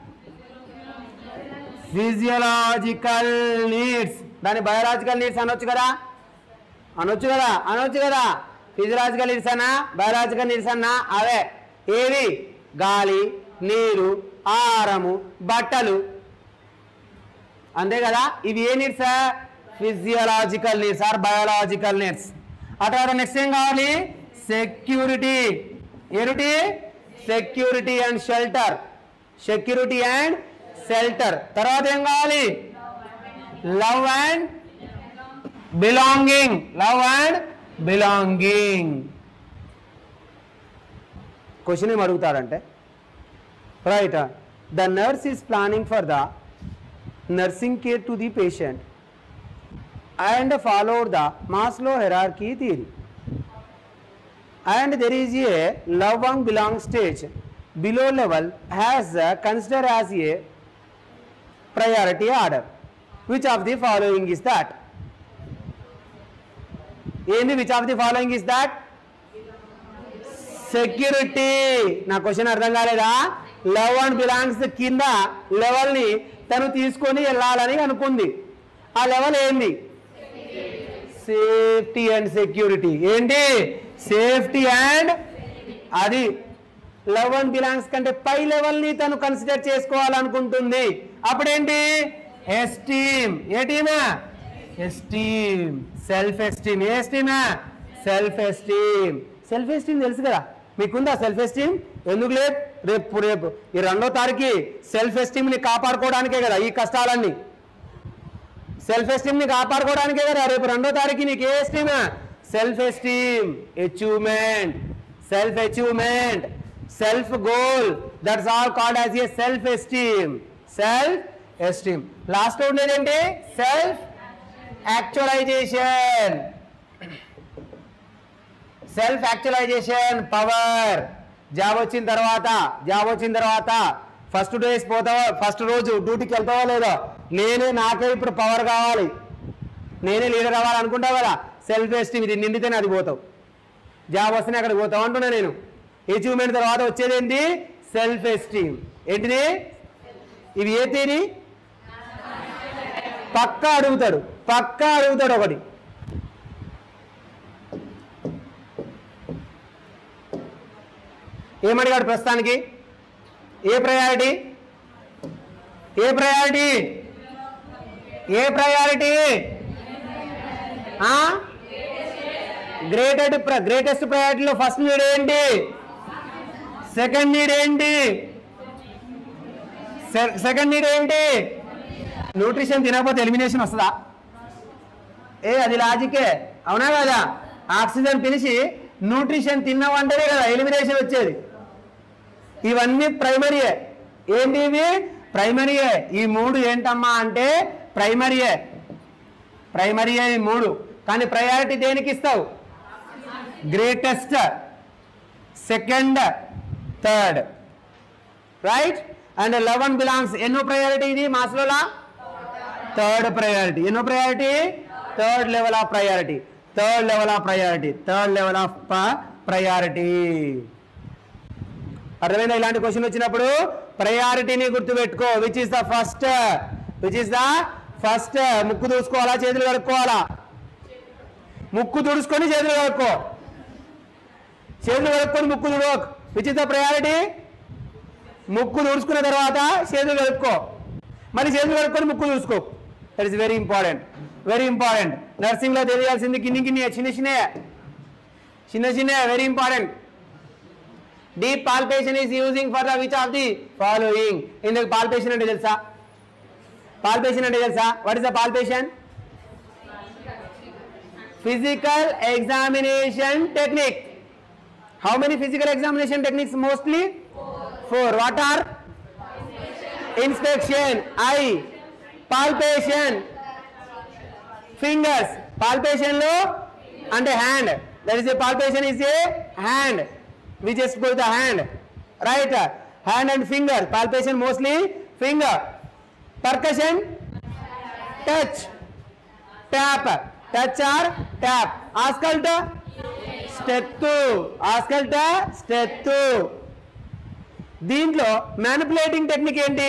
ఫిజియలాజికల్ నీడ్స్ దాని బయోలాజికల్ నీడ్స్ అనొచ్చు కదా అనొచ్చు కదా అనొచ్చు కదా ఫిజియలాజికల్ నీడ్స్ అన్నా బయోలాజికల్ నీడ్స్ అన్నా అవే ఏవి గాలి నీరు ఆహారము బట్టలు అంతే కదా ఇవి ఏ needs physiological needs or biological needs ఆ తర్వాత నెక్స్ట్ ఏం కావాలి సెక్యూరిటీ ఏమిటి security and shelter security and shelter తర్వాత ఏం కావాలి love and belonging love and belonging question ఏం అడుగుతారంటే right the nurse is planning for the nursing care to the patient and followed the Maslow hierarchy theory. And there is a love and belong stage below level has uh, considered as a priority order. Which of the following is that? ఏంది which of the following is that security నా question అర్థం కాలేదా love and belongs కింద level ని తను తీసుకొని వెళ్ళాలని అనుకుంది ఆ లెవెల్ ఏంది సేఫ్టీ అండ్ సెక్యూరిటీ ఏంటి సేఫ్టీ అండ్ అది లవ్ అండ్ బిలాంగ్స్ కంటే పై లెవెల్ ని తను కన్సిడర్ చేసుకోవాలనుకుంటుంది అప్పుడేంటి ఎస్టీమ్ ఏ టీమా ఎస్టీమ్ సెల్ఫ్ ఎస్టీమ్ ఏ ఎస్టీమా సెల్ఫ్ ఎస్టీమ్ సెల్ఫ్ ఎస్టీమ్ తెలుసు కదా మీకుందా సెల్ఫ్ ఎస్టీమ్ ఎందుకు లేదు రేపు రేపు ఈ రెండో తారీఖు సెల్ఫ్ ఎస్టీమ్ని కాపాడుకోవడానికే కదా ఈ కష్టాలన్నీ సెల్ఫ్ ఎస్టీమ్ని కాపాడుకోవడానికే కదా రేపు రెండో తారీఖు నీకు ఏ esteem self esteem achievement self achievement self goal that's all called as a self esteem self esteem last ఉండేది ఏంటి self actualization self actualization power job వచ్చిన తర్వాత జాబ్ వచ్చిన తర్వాత ఫస్ట్ డేస్ పోతావా ఫస్ట్ రోజు డ్యూటీకి వెళ్తావా లేదో నేనే నాకే ఇప్పుడు పవర్ కావాలి నేనే లీడర్ అవ్వాలి అనుకుంటావు కదా సెల్ఫ్ ఎస్టీమ్ ఇది నిండితేనే అది పోతావు జాబ్ వస్తేనే అక్కడికి పోతావు అంటున్నా నేను అచీవ్మెంట్ తర్వాత వచ్చేది ఏంటి సెల్ఫ్ ఎస్టీమ్ ఏంటిది ఇవి ఏ తీరి పక్కా అడుగుతాడు పక్కా అడుగుతాడు ఒకటి ఏమడిగాడు ప్రస్తుతానికి ఏ ప్రయారిటీ ఏ ప్రయారిటీ ఏ ప్రయారిటీ గ్రేటెడ్ గ్రేటెస్ట్ ప్రయారిటీలో ఫస్ట్ నీడ్ ఏంటి సెకండ్ నీడ్ ఏంటి సెకండ్ నీడ్ ఏంటి న్యూట్రిషన్ తినకపోతే ఎలిమినేషన్ వస్తుందా ఏ అది లాజికే అవునా కదా ఆక్సిజన్ పిలిచి న్యూట్రిషన్ తిన్నామంటేనే కదా ఎలిమినేషన్ వచ్చేది ఇవన్నీ ప్రైమరీయే ఏంటి ఇవి ప్రైమరీయే ఈ మూడు ఏంటమ్మా అంటే ప్రైమరీయే ప్రైమరీయే ఈ మూడు కానీ ప్రయారిటీ దేనికి ఇస్తావు greatest second third right and లెవెన్ బిలాంగ్స్ ఎన్నో ప్రయారిటీ ఇది మాస్లోలా థర్డ్ ప్రయారిటీ ఎన్నో priority third level of priority third level of priority third level of priority అర్థమైందా ఇలాంటి క్వశ్చన్ వచ్చినప్పుడు ప్రయారిటీని గుర్తుపెట్టుకో which is the first which is the first ముక్కు దూసుకోవాలా చేతులు కడుక్కోవాలా ముక్కు తుడుచుకొని చేతులు కడుక్కో చేతులు కడుక్కొని ముక్కు తుడవకు విచ్ ఇస్ ద ప్రయారిటీ ముక్కు తుడుచుకున్న తర్వాత చేతులు కడుక్కో మళ్ళీ చేతులు కడుక్కొని ముక్కు చూసుకో that is very important very important నర్సింగ్లో తెలియాల్సింది కిన్ని కిన్ని చిన్న చిన్న చిన్న చిన్న very important deep palpation is using for the which of the following ఇందుకు పాల్పేషన్ అంటే తెలుసా పాల్పేషన్ అంటే తెలుసా what is the palpation physical examination technique how many physical examination techniques mostly four what are inspection eye palpation fingers palpation లో అంటే hand that is a palpation is a hand we just go the hand right hand and finger palpation mostly finger percussion touch tap touch or tap auscult steth auscult steth దీంట్లో manipulating technique ఏంటి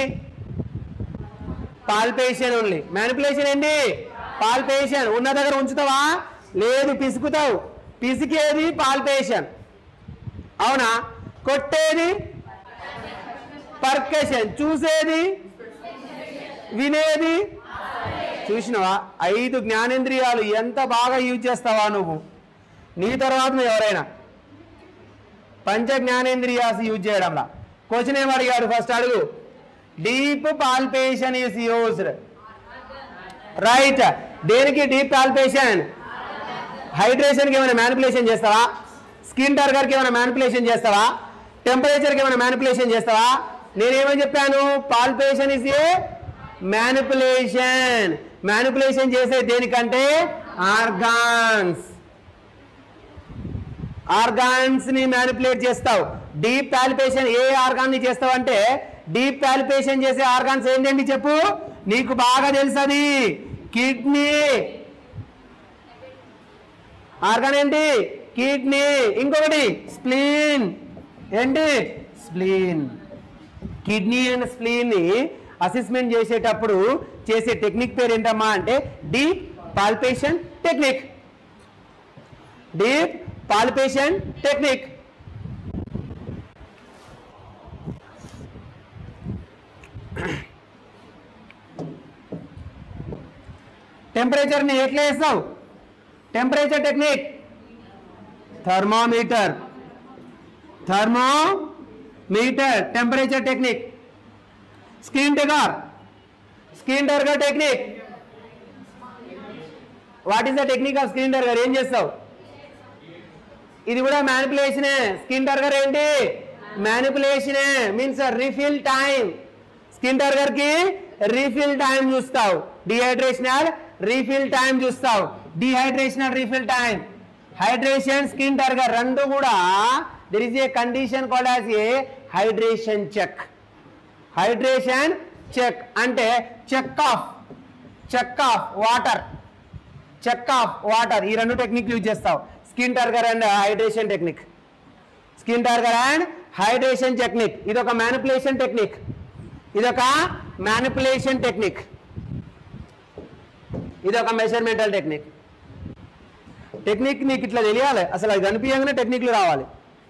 palpation only manipulation ఏంటి palpation ఉన్న దగ్గర ఉంచుతావా లేదు పిసుకుతావు పిసికేది palpation అవునా కొట్టేది పర్కేషన్ చూసేది వినేది చూసినవా ఐదు జ్ఞానేంద్రియాలు ఎంత బాగా యూజ్ చేస్తావా నువ్వు నీ తర్వాత నువ్వు ఎవరైనా పంచ జ్ఞానేంద్రియాస్ యూజ్ చేయడంలా క్వశ్చన్ ఏం అడిగాడు ఫస్ట్ అడుగు deep palpation is used right దేనికి డీప్ పాల్పేషన్ హైడ్రేషన్కి ఏమైనా మ్యానిపులేషన్ చేస్తావా స్కిన్ టర్గర్కి ఏమైనా మ్యానిపులేషన్ చేస్తావా టెంపరేచర్కి ఏమైనా మ్యానిపులేషన్ చేస్తావా నేనేమని చెప్పాను palpation is a manipulation manipulation చేసే దేనికంటే ఆర్గాన్స్ ఆర్గాన్స్ ని మ్యానిపులేట్ చేస్తావు డీప్ పాలిపేషన్ ఏ ఆర్గాన్ ని చేస్తావు అంటే డీప్ పాలిపేషన్ చేసే ఆర్గాన్స్ ఏంటండి చెప్పు నీకు బాగా తెలుసది కిడ్నీ ఆర్గాన్ ఏంటి కిడ్నీ ఇంకొకటి స్ప్లీన్ ఏంటి స్ప్లీన్ కిడ్నీ అండ్ స్ప్లీన్ ని అసెస్మెంట్ చేసేటప్పుడు చేసే టెక్నిక్ పేరు ఏంటమ్మా అంటే deep palpation technique deep palpation technique టెంపరేచర్ని ఎట్లా వేస్తావు temperature technique thermometer thermometer temperature technique screen turgor screen turgor technique what is the technique of screen turgor ఏం చేస్తావు ఇది కూడా మ్యానిపులేషనే స్కిన్ టర్గర్ ఏంటి మ్యానిపులేషనే means refill time skin turgor కి రీఫిల్ టైం చూస్తావు డిహైడ్రేషనల్ రీఫిల్ టైం చూస్తావు డిహైడ్రేషనల్ refill time hydration skin turgor రెండు కూడా there is a condition called as a hydration check hydration check అంటే check of check of water check of water ఈ రెండు టెక్నిక్ యూజ్ చేస్తావు skin turgor and hydration technique skin turgor and hydration technique ఇది ఒక manipulation technique ఇది ఒక manipulation technique ఇది ఒక మెజర్మెంటల్ టెక్నిక్ టెక్నిక్ నీకు ఇట్లా తెలియాలి అసలు అది కనిపించగానే టెక్నిక్లు రావాలి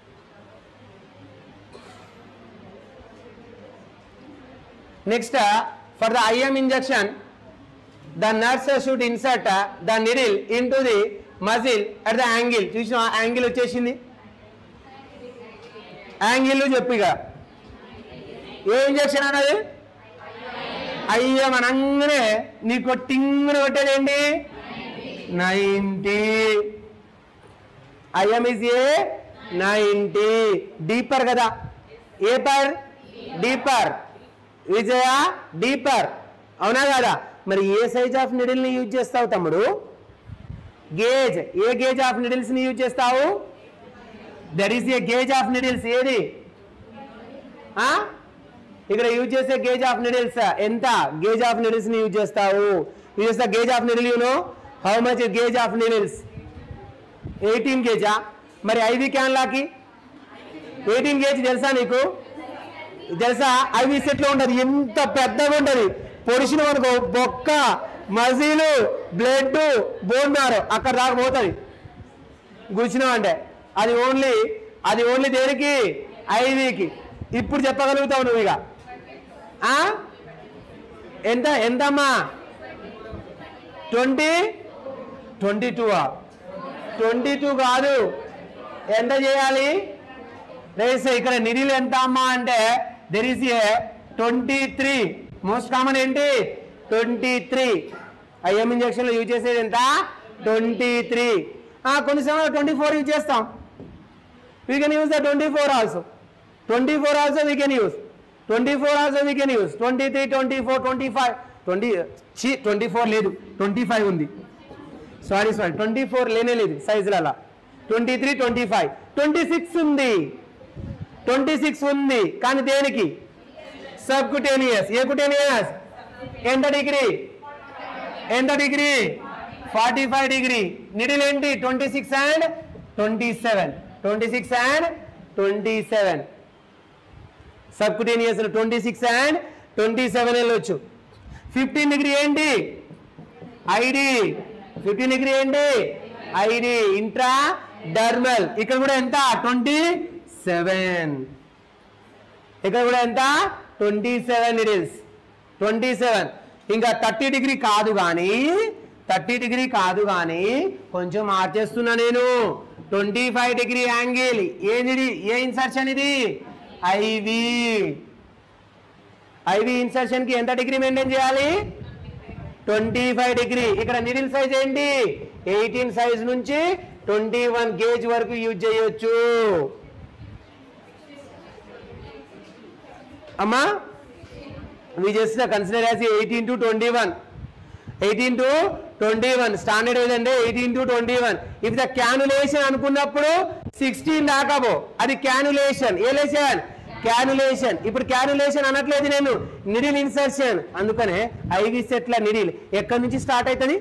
next for the IM injection the nurse should insert uh, the needle into the muscle at the angle చూసిన యాంగిల్ వచ్చేసింది యాంగిల్ చెప్పిగా ఏ ఇంజక్షన్ అన్నది అయ్యో మనంగానే నీకు టింగుని కొట్టేదేంటి ninety IM is a ninety deeper కదా ఏ పర్ డీపర్ విజయ డీపర్ అవునా కదా మరి ఏ సైజ్ ఆఫ్ నిడిల్ని యూజ్ చేస్తావు తమ్ముడు గేజ్ ఏ గేజ్ ఆఫ్ నిడిల్స్ ని యూజ్ చేస్తావు there is a gauge of needles ఏది ఆ? ఇక్కడ యూజ్ చేసే గేజ్ ఆఫ్ నిడిల్స్ ఎంత గేజ్ ఆఫ్ నిడిల్స్ ని యూజ్ చేస్తావు యూజ్ చేస్తా gauge of needle you know how much gauge of needles eighteen గేజా మరి ఐవి క్యాన్లాకి ఎయిటీన్ గేజ్ తెలుసా నీకు తెలుసా ఐవి సెట్ లో ఉంటది ఎంత పెద్దగా ఉంటది పొడిచిన మనకు బొక్క మసీలు బ్లడ్ బోన్ మ్యారో అక్కడ దాకా పోతుంది కూర్చున్నావు అంటే అది ఓన్లీ అది ఓన్లీ దేనికి ఐవీకి ఇప్పుడు చెప్పగలుగుతావు నువ్వు ఇక ఆ? ఎంత ఎంతమ్మా ట్వంటీ ట్వంటీ టూవా ట్వంటీ టూ కాదు ఎంత చేయాలి రేస్ ఇక్కడ నిధిలు ఎంత అమ్మా అంటే there is a twenty three most common ఏంటి ట్వంటీ త్రీ ఐఎం ఇంజక్షన్లో యూజ్ చేసేది ఎంత ట్వంటీ త్రీ కొన్ని సమయంలో ట్వంటీ ఫోర్ యూజ్ చేస్తాం we can use the twenty four also twenty four also we can use twenty four also we can use twenty three twenty four twenty five twenty చి twenty four లేదు twenty five ఉంది sorry sorry twenty four లేనే లేదు సైజులలో twenty three twenty five twenty six ఉంది twenty six ఉంది కానీ దేనికి సబ్కుటేనియస్ ఏ కుటేనియస్ ఎంత డిగ్రీ ఎంత degree forty five degree needle ఏంటి twenty six and twenty seven twenty six and twenty seven subcutaneous twenty six and twenty seven వెళ్ళొచ్చు fifteen degree ఏంటి ఐడి ఫిఫ్టీన్ డిగ్రీ ఏంటి ఐడి ఇంట్రా డర్మల్ ఇక్కడ కూడా ఎంత twenty seven ఇక్కడ కూడా ఎంత twenty seven needles twenty seven ఇంకా థర్టీ డిగ్రీ కాదు కానీ థర్టీ డిగ్రీ కాదు కానీ కొంచెం మార్చేస్తున్నా నేను ట్వంటీ ఫైవ్ డిగ్రీ యాంగిల్ ఏది ఏ ఇన్సర్షన్ ఇది ఐవి ఐవి ఇన్సర్షన్ కి ఎంత డిగ్రీ మెయింటైన్ చేయాలి ట్వంటీ ఫైవ్ డిగ్రీ ఇక్కడ నిడిల్ సైజ్ ఏంటి ఎయిటీన్ సైజ్ నుంచి ట్వంటీ వన్ గేజ్ వరకు యూజ్ చేయొచ్చు అమ్మా we just consider as 18 to 21 18 to 21 standard ఏదంటే 18 టు 21 ఇఫ్ ద క్యానులేషన్ అనుకున్నప్పుడు 16 దాకాబో అది క్యానులేషన్ ఏ లేషన్ క్యానులేషన్ ఇప్పుడు క్యానులేషన్ అనట్లేదు నేను నిడిల్ ఇన్సర్షన్ అందుకనే ఐవి సెట్ల నిడిల్ ఎక్కడి నుంచి స్టార్ట్ అవుతుంది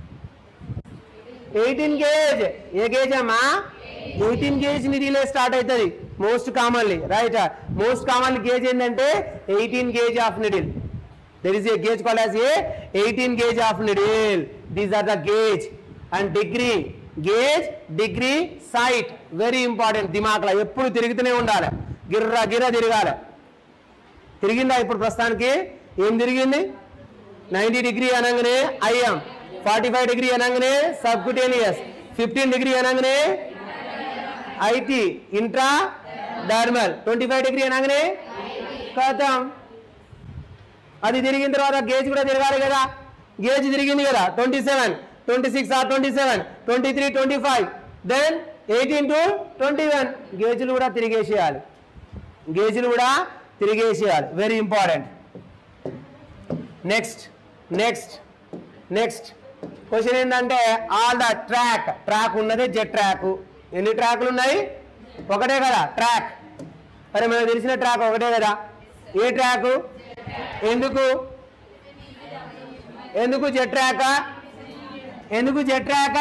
ఎయిటీన్ గేజ్ ఏ గేజ్ అమ్మా ఎయిటీన్ గేజ్ నిడిలే స్టార్ట్ అవుతుంది most commonly right most commonly gauge ఏంటంటే eighteen gauge of needle there is a gauge call as a eighteen gauge of needle these are the gauge and degree gauge degree site very important దిమాక్లో ఎప్పుడు తిరుగుతూనే ఉండాలి గిర్ర గిర్ర తిరగాలి తిరిగిందా ఇప్పుడు ప్రస్తుతానికి ఏం తిరిగింది నైంటీ డిగ్రీ అనగానే ఐఎం ఫార్టీ ఫైవ్ డిగ్రీ అనగానే సబ్కుటేనియస్ ఫిఫ్టీన్ డిగ్రీ అనగానే ID intradermal twenty five degree అనగానే కథం అది తిరిగిన తర్వాత గేజ్ కూడా తిరగాలి కదా గేజ్ తిరిగింది కదా twenty seven twenty six or twenty seven twenty three twenty five then eighteen to twenty one గేజ్లు కూడా తిరిగేసేయాలి గేజ్లు కూడా తిరిగేసేయాలి very important next next next question ఏంటంటే ఆల్ ద ట్రాక్ ట్రాక్ ఉన్నది జెట్ ట్రాక్ ఎన్ని ట్రాక్లు ఉన్నాయి ఒకటే కదా ట్రాక్ మరి మనకు తెలిసిన ట్రాక్ ఒకటే కదా ఏ ట్రాక్ ఎందుకు ఎందుకు జెట్ ట్రాక్ ఎందుకు జెట్ ట్రాక్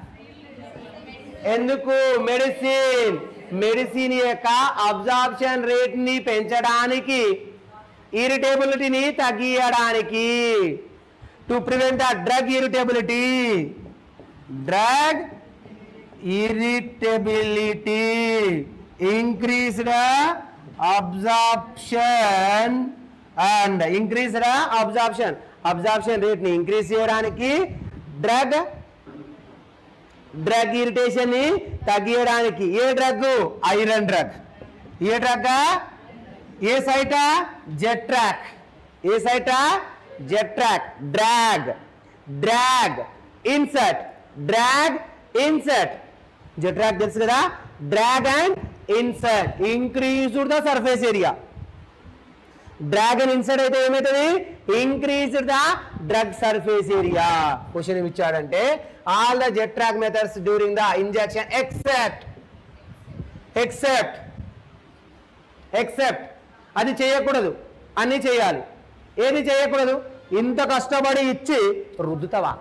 ఎందుకు మెడిసిన్ మెడిసిన్ యొక్క అబ్జార్ప్షన్ రేట్ ని పెంచడానికి ఇరిటేబిలిటీని తగ్గియడానికి to prevent the drug irritability drug irritability increased absorption and increased absorption absorption rate ని ఇంక్రీజ్ చేయడానికి డ్రగ్ డ్రగ్ ఇరిటేషన్ ని తగ్గించడానికి ఏ డ్రగ్ ఐరన్ డ్రగ్ ఏ డ్రగ్ ఏ సైట జెట్ ట్రాక్ ఏ సైట Z track drag drag insert drag insert Z track తెలుసు కదా drag and insert increased the surface area drag and insert అయితే ఏమవుతుంది increased the drug surface area question ఏమి ఇచ్చాడంటే all the Z track methods during the injection except except except అది చేయకూడదు అన్ని చేయాలి ఏది చేయకూడదు ఇంత కష్టపడి ఇచ్చి రుద్దుతావా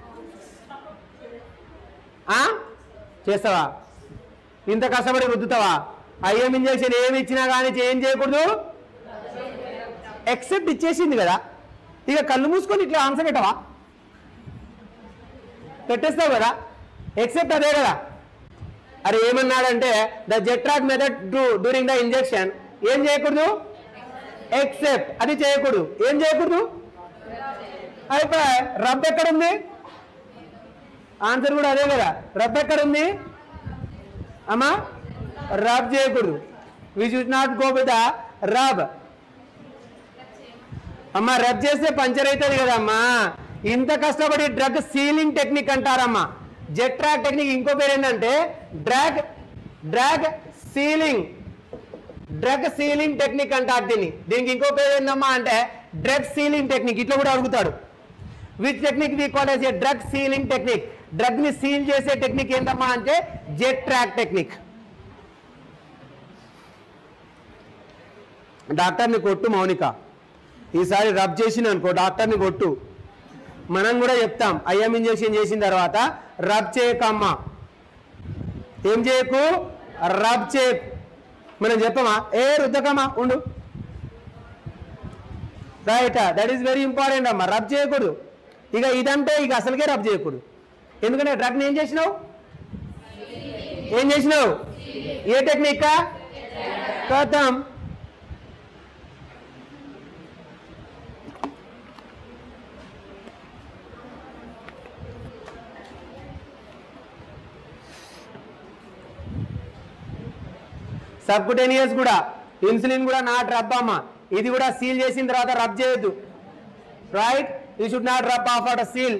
ఆ? చేస్తావా ఇంత కష్టపడి రుద్దుతావా ఐఎం ఇంజెక్షన్ ఏమి ఇచ్చినా కానీ ఏం చేయకూడదు ఎక్సెప్ట్ ఇచ్చేసింది కదా ఇక కళ్ళు మూసుకొని ఇట్లా ఆన్సర్ పెట్టవా పెట్టేస్తావు కదా ఎక్సెప్ట్ అదే కదా అరే ఏమన్నాడంటే the Z track method during the injection ఏం చేయకూడదు ఎక్సెప్ట్ అది చేయకూడదు ఏం చేయకూడదు అయిపోయి రబ్ ఎక్కడుంది ఆన్సర్ కూడా అదే కదా రబ్ ఎక్కడుంది అమ్మా రబ్ చేయకూడదు we should not go with the rub అమ్మా రబ్ చేస్తే పంచర్ అవుతుంది కదమ్మా ఇంత కష్టపడి డ్రగ్ సీలింగ్ టెక్నిక్ అంటారమ్మా జెట్ ట్రాక్ టెక్నిక్ ఇంకో పేరు ఏంటంటే drug drug sealing drug sealing technique అంటారు దీన్ని దీనికి ఇంకో పేరు ఏందమ్మా అంటే డ్రగ్ సీలింగ్ టెక్నిక్ ఇట్లా కూడా అడుగుతాడు which technique we call a drug sealing technique drug ని సీల్ చేసే టెక్నిక్ ఏంటమ్మా అంటే జెట్ ట్రాక్ టెక్నిక్ డాక్టర్ని కొట్టు మౌనిక ఈసారి రబ్ చేసిన అనుకో డాక్టర్ని కొట్టు మనం కూడా చెప్తాం ఐఎం ఇంజెక్షన్ చేసిన తర్వాత రబ్ చేయకమ్మా ఏం చేయకు రబ్ చేయకు మనం చెప్పమా ఏ రుద్దకమ్మా ఉండు right that is very important అమ్మా రబ్ చేయకూడదు ఇక ఇదంటే ఇక అసలుకే రబ్ చేయకూడదు ఎందుకంటే డ్రగ్ని ఏం చేసినావు ఏం చేసినావు ఏ టెక్నిక్ కథం సబ్కుటేనియస్ కూడా ఇన్సులిన్ కూడా నాట్ రబ్ అమ్మ ఇది కూడా సీల్ చేసిన తర్వాత రబ్ చేయొద్దు right you should not rub off at seal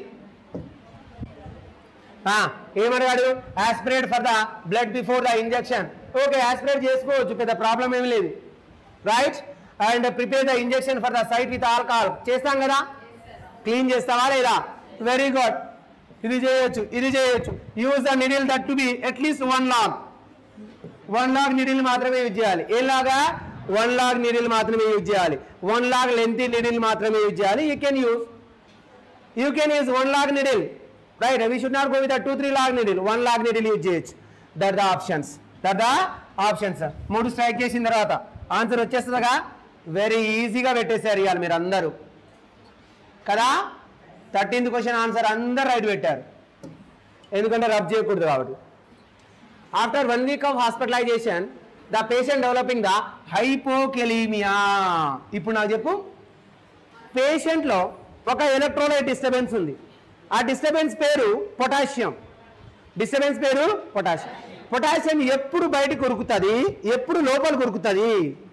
ఏమడిగాడు aspirate for the blood before the injection okay aspirate చేసుకోవచ్చు పెద్ద ప్రాబ్లం ఏమి లేదు right and prepare the injection for the site with alcohol చేస్తాం కదా క్లీన్ చేస్తావా లేదా వెరీ గుడ్ ఇది చేయొచ్చు ఇది చేయొచ్చు use the needle that to be at least one log one log needle మాత్రమే యూజ్ చేయాలి ఏలాగా వన్ లాగ్ నిడిల్ మాత్రమే యూజ్ చేయాలి వన్ లాగ్ లెంత్ నిడిల్ మాత్రమే యూజ్ చేయాలి you can use you can use one log needle right we should not go with two three log needle one log needle use చేయొచ్చు that the options that the options మూడు strike చేసిన తర్వాత answer వచ్చేస్తుందిగా very ఈజీగా పెట్టేశారు ఇవాళ మీరు అందరూ కదా థర్టీన్త్ క్వశ్చన్ ఆన్సర్ అందరు రైట్ పెట్టారు ఎందుకంటే రబ్ చేయకూడదు కాబట్టి after one week of hospitalisation the patient developing the hypokalaemia ఇప్పుడు నాకు చెప్పు పేషెంట్లో ఒక ఎలక్ట్రోలైట్ డిస్టర్బెన్స్ ఉంది ఆ డిస్టర్బెన్స్ పేరు పొటాషియం డిస్టర్బెన్స్ పేరు పొటాషియం పొటాషియం ఎప్పుడు బయటకు ఉరుకుతుంది ఎప్పుడు లోపల ఉరుకుతుంది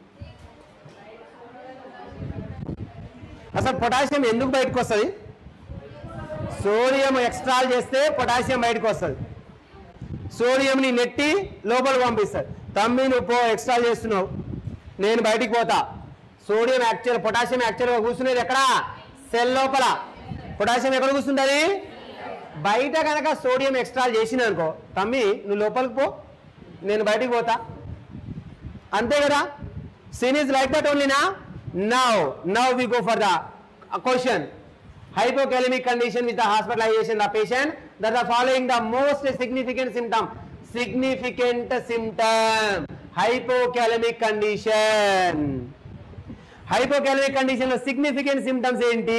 అసలు పొటాషియం ఎందుకు బయటకు వస్తుంది సోడియం ఎక్స్ట్రాల్ చేస్తే పొటాషియం బయటకు వస్తుంది సోడియంని నెట్టి లోపల పంపిస్తారు తమ్మి నువ్వు పో ఎక్స్ట్రాల్ చేస్తున్నావు నేను బయటికి పోతా సోడియం యాక్చువల్ పొటాషియం యాక్చువల్గా కూర్చునేది ఎక్కడ సెల్ లోపల పొటాషియం ఎక్కడ కూర్చుంటుంది బయట కనుక సోడియం ఎక్స్ట్రాల్ చేసిన అనుకో తమ్మి నువ్వు లోపలికి పో నేను బయటికి పోతా అంతే కదా సీన్ ఇస్ లైక్ దట్ ఓన్లీనా now now we go for the question hypokalemic condition with the hospitalization the patient that the following the most significant symptom significant symptom hypokalemic condition hypokalemic condition లో significant symptoms ఏంటి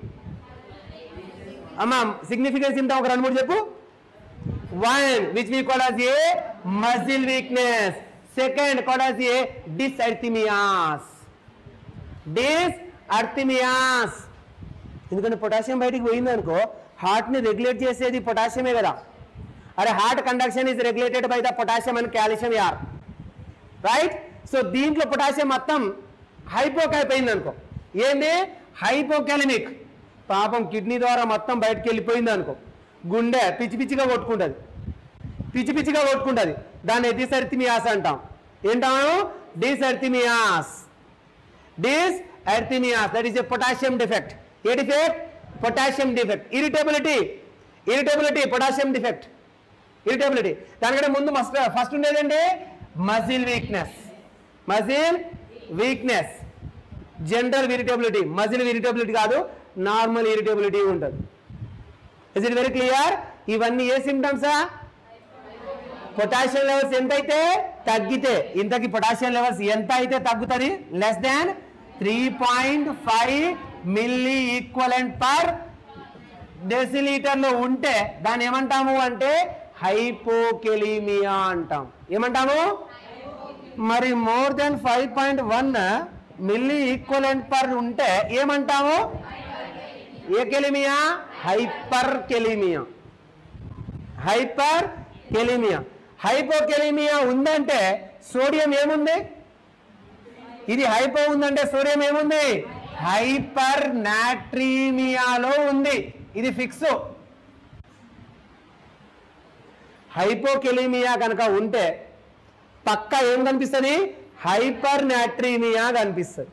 అమ్మా significant symptom ఒక రెండు మూడు చెప్పు one which we call as a muscle weakness second call as a dysrhythmias dysrhythmias ఎందుకంటే potassium బయటికి పోయింది అనుకో హార్ట్ని రెగ్యులేట్ చేసేది పొటాషియమే కదా అరే heart conduction is regulated by the potassium and calcium యార్ రైట్ సో దీంట్లో పొటాషియం మొత్తం హైపోక్ అయిపోయింది అనుకో ఏంది హైపోకాలమిక్ పాపం కిడ్నీ ద్వారా మొత్తం బయటకు వెళ్ళిపోయింది అనుకో గుండె పిచ్చి పిచ్చిగా కొట్టుకుంటుంది పిచ్చి పిచ్చిగా కొట్టుకుంటుంది దాన్ని డిసర్తిమియాస్ అంటాం ఏంటాము dysrhythmias dysrhythmias that is a potassium defect a defect potassium defect irritability irritability potassium defect irritability దానికంటే ముందు మస్ట్ ఫస్ట్ ఉండేదండి muscle weakness muscle weakness general irritability muscle irritability కాదు నార్మల్ ఇరిటబిలిటీ ఉంటుంది ఇస్ ఇట్ వెరీ క్లియర్ ఇవన్నీ ఏ సిమ్టమ్సా potassium levels ఎంత అయితే తగ్గితే ఇంతకి పొటాషియం లెవెల్స్ ఎంత అయితే తగ్గుతుంది less than three point five milli equivalent per decilitre లో ఉంటే దాన్ని ఏమంటాము అంటే హైపోకెలీమియా అంటాం ఏమంటాము మరి more than five point one milli equivalent per ఉంటే ఏమంటాము ఏ కెలిమియా హైపర్ కెలిమియా హైపర్ కెలిమియా హైపోకెలిమియా ఉందంటే సోడియం ఏముంది ఇది హైపో ఉందంటే సోడియం ఏముంది హైపర్ నాట్రీమియాలో ఉంది ఇది ఫిక్స్ హైపోకెలిమియా కనుక ఉంటే పక్క ఏం కనిపిస్తుంది హైపర్ నాట్రీమియా కనిపిస్తుంది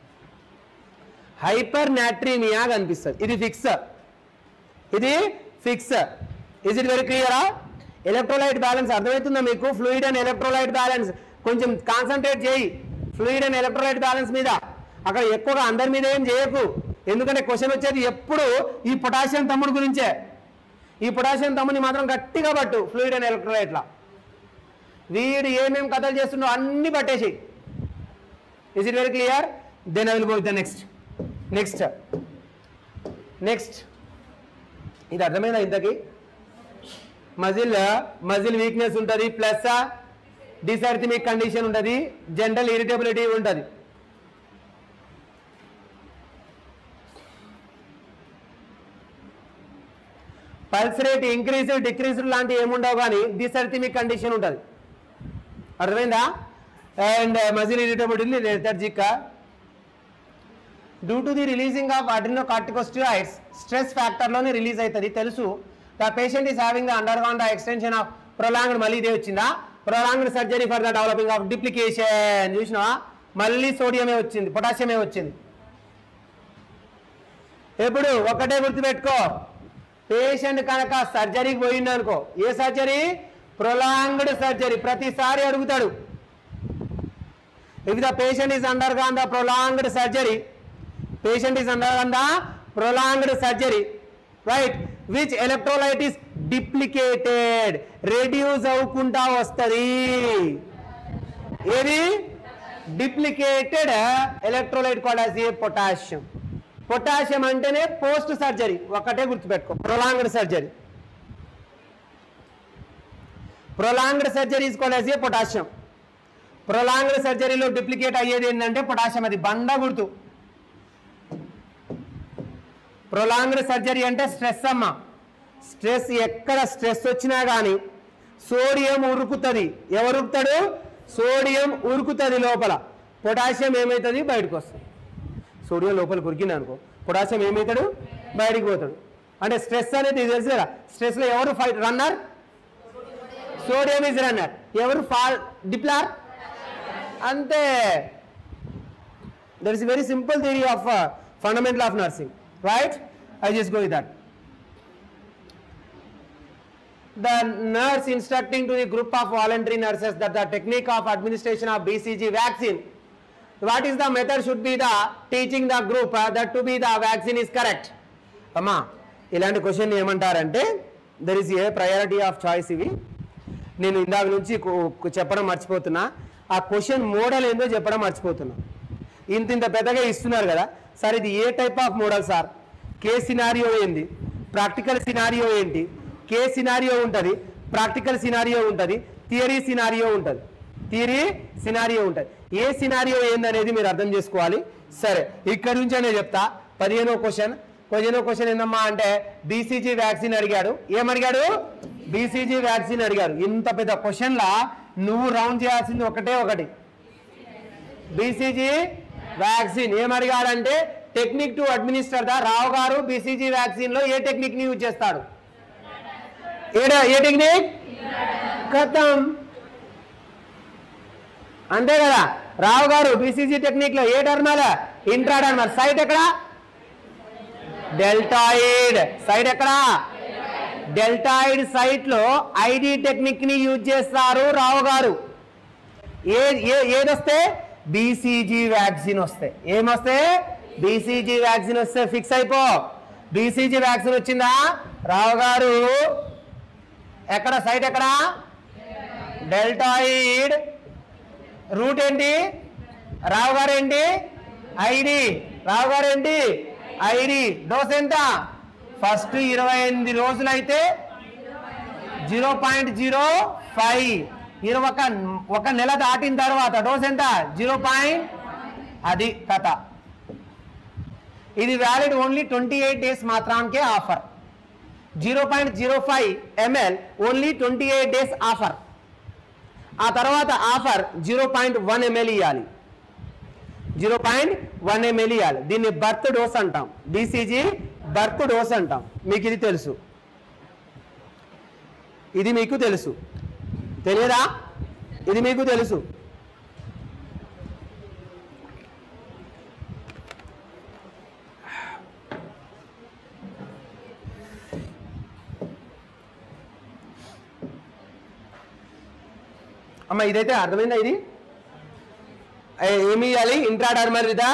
హైపర్ నాట్రీమియా కనిపిస్తుంది ఇది ఫిక్స్ ఇది ఫిక్స్ ఇస్ ఇట్ వెరీ క్లియరా ఎలక్ట్రోలైట్ బ్యాలెన్స్ అర్థమవుతుందా మీకు ఫ్లూయిడ్ అండ్ ఎలక్ట్రోలైట్ బ్యాలెన్స్ కొంచెం కాన్సన్ట్రేట్ చేయి ఫ్లూయిడ్ అండ్ ఎలక్ట్రోలైట్ బ్యాలెన్స్ మీద అక్కడ ఎక్కువగా అందరి మీద ఏం చేయకు ఎందుకంటే క్వశ్చన్ వచ్చేది ఎప్పుడు ఈ పొటాషియం తమ్ముడు గురించే ఈ పొటాషియం తమ్ముని మాత్రం గట్టిగా పట్టు ఫ్లూయిడ్ అండ్ ఎలక్ట్రోలైట్లా వీడు ఏమేం కథలు చేస్తుండో అన్ని పట్టేసి is it very clear then I will go with the next next next ఇది అర్థమైందా ఇంతకి మజిల్ మజిల్ వీక్నెస్ ఉంటుంది ప్లస్ డిసర్థమిక్ కండిషన్ ఉంటుంది జనరల్ ఇరిటబిలిటీ ఉంటుంది పల్స్ రేట్ ఇంక్రీజ్ డిక్రీజ్ లాంటివి ఏముండవు కానీ డిసర్థమిక్ కండిషన్ ఉంటుంది అర్థమైందా and muscle irritability lethargic due to the releasing of adreno corticosteroids stress ఫ్యాక్టర్లోనే రిలీజ్ అవుతుంది తెలుసు the patient is having the undergone the extension of prolonged మళ్ళీ ఇదే వచ్చిందా prolonged surgery for the developing of depletion చూసినావా మళ్ళీ సోడియమే వచ్చింది పొటాషియమే వచ్చింది ఎప్పుడు ఒకటే గుర్తుపెట్టుకో పేషెంట్ కనుక సర్జరీకి పోయిండు అనుకో ఏ సర్జరీ ప్రొలాంగ్డ్ సర్జరీ ప్రతిసారి అడుగుతాడు if the patient is undergone the prolonged surgery patient is undergone the prolonged surgery right which electrolyte is depleted reduce అవ్వకుండా వస్తుంది ఏది depleted electrolyte called a potassium potassium అంటేనే పోస్ట్ సర్జరీ ఒకటే గుర్తుపెట్టుకో prolonged surgery prolonged surgery is called a potassium prolonged సర్జరీలో deplete అయ్యేది ఏంటంటే potassium అది బండ గుర్తు ప్రొలాంగ్డ్ సర్జరీ అంటే స్ట్రెస్ అమ్మ స్ట్రెస్ ఎక్కడ స్ట్రెస్ వచ్చినా కానీ సోడియం ఉరుకుతుంది ఎవరు ఉరుకుతాడు సోడియం ఉరుకుతుంది లోపల పొటాషియం ఏమవుతుంది బయటకు వస్తుంది సోడియం లోపలికి ఉరికింది అనుకో పొటాషియం ఏమవుతాడు బయటికి పోతాడు అంటే స్ట్రెస్ అనేది ఇది తెలుసు కదా స్ట్రెస్లో ఎవరు fight runner sodium is runner ఎవరు ఫాల్ డిప్లార్ అంతే that is very simple theory of fundamental of nursing right I just go with that the nurse instructing to the group of voluntary nurses that the technique of administration of BCG vaccine, what is the method should be the teaching the group uh, that to be the vaccine is correct. అమ్మా ఇలాంటి question ఏమంటారంటే there is a priority of choice ఇవి నేను ఇందాక నుంచి కు- కు- చెప్పడం మర్చిపోతున్నా ఆ క్వశ్చన్ మోడల్ ఏందో చెప్పడం మర్చిపోతున్నా ఇంత ఇంత పెద్దగా ఇస్తున్నారు కదా సార్ ఇది a type of model sir case scenario ఏంది ప్రాక్టికల్ సినారియో ఏంటి కే సినారియో ఉంటుంది ప్రాక్టికల్ సినారియో ఉంటుంది థియరీ సినారియో ఉంటుంది థియరీ సినారియో ఉంటుంది ఏ సినారియో ఏందనేది మీరు అర్థం చేసుకోవాలి సరే ఇక్కడి నుంచే నేను చెప్తా పదిహేనో క్వశ్చన్ పదిహేనో క్వశ్చన్ ఏందమ్మా అంటే బీసీజీ వ్యాక్సిన్ అడిగాడు ఏమడిగాడు బీసీజీ వ్యాక్సిన్ అడిగాడు ఇంత పెద్ద క్వశ్చన్లా నువ్వు రౌండ్ చేయాల్సింది ఒకటే ఒకటి బీసీజీ వ్యాక్సిన్ ఏమడిగాడంటే technique to administer the Rao garu BCG vaccine లో ఏ టెక్నిక్ ని యూజ్ చేస్తాడు ఏడా ఏ టెక్నిక్ కథం అంతే కదా రావు గారు బీసీజీ టెక్నిక్ లో a dermal intradermal site ఎక్కడ డెల్టాయిడ్ సైట్ ఎక్కడ డెల్టాయిడ్ సైట్ లో ఐడి టెక్నిక్ ని యూజ్ చేస్తారు రావు గారు ఏ ఏ ఏదొస్తే బీసీజీ వ్యాక్సిన్ వస్తే ఏమొస్తే బీసీజీ వ్యాక్సిన్ వస్తే ఫిక్స్ అయిపో బీసీజీ వ్యాక్సిన్ వచ్చిందా రావు గారు ఎక్కడ సైట్ ఎక్కడ డెల్టాయిడ్ రూట్ ఏంటి రావు గారు ఏంటి ఐడి రావు గారు ఏంటి ఐడి డోస్ ఎంత ఫస్ట్ ఇరవై ఎనిమిది రోజులైతే జీరో పాయింట్ జీరో ఫైవ్ ఇరవై ఒక ఒక నెల దాటిన తర్వాత డోస్ ఎంత జీరో పాయింట్ అది కథ ఇది valid only twenty eight days మాత్రానికే offer zero point zero five ml only twenty eight days offer ఆ తర్వాత offer zero point one ml ఇవ్వాలి జీరో పాయింట్ వన్ ఎంఎల్ ఇవ్వాలి దీన్ని బర్త్ డోస్ అంటాం బీసీజీ బర్త్ డోస్ అంటాం మీకు ఇది తెలుసు ఇది మీకు తెలుసు తెలియదా ఇది మీకు తెలుసు అమ్మ ఇదైతే అర్థమైందా ఇది ఏ- ఏమి ఇవ్వాలి ఇంట్రాడర్మల్ విధ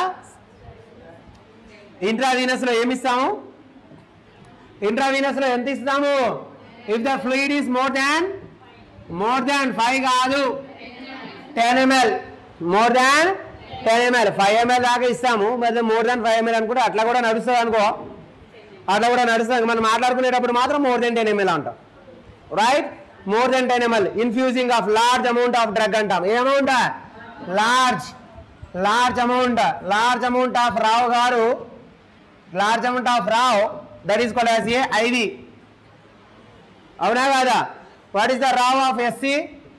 ఇంట్రావీనస్ లో ఏమి ఇస్తాము ఇంట్రావీనస్ లో ఎంత ఇస్తాము if the fluid is more than more than five కాదు ten ml more than ten ml five ml దాకా ఇస్తాము మరి మోర్ దాన్ ఫైవ్ ఎంఎల్ అనుకుంటే అట్లా కూడా నడుస్తుంది అనుకో అట్లా కూడా నడుస్తుంది మనం మాట్లాడుకునేటప్పుడు మాత్రం మోర్ దెన్ టెన్ ఎంఎల్ అంటాం right more than ten ml infusing of large amount of drug అంటాం a amount large large amount large amount of Rao garu large amount of Rao that is called as a IV అవునా కాదా what is the Rao of SC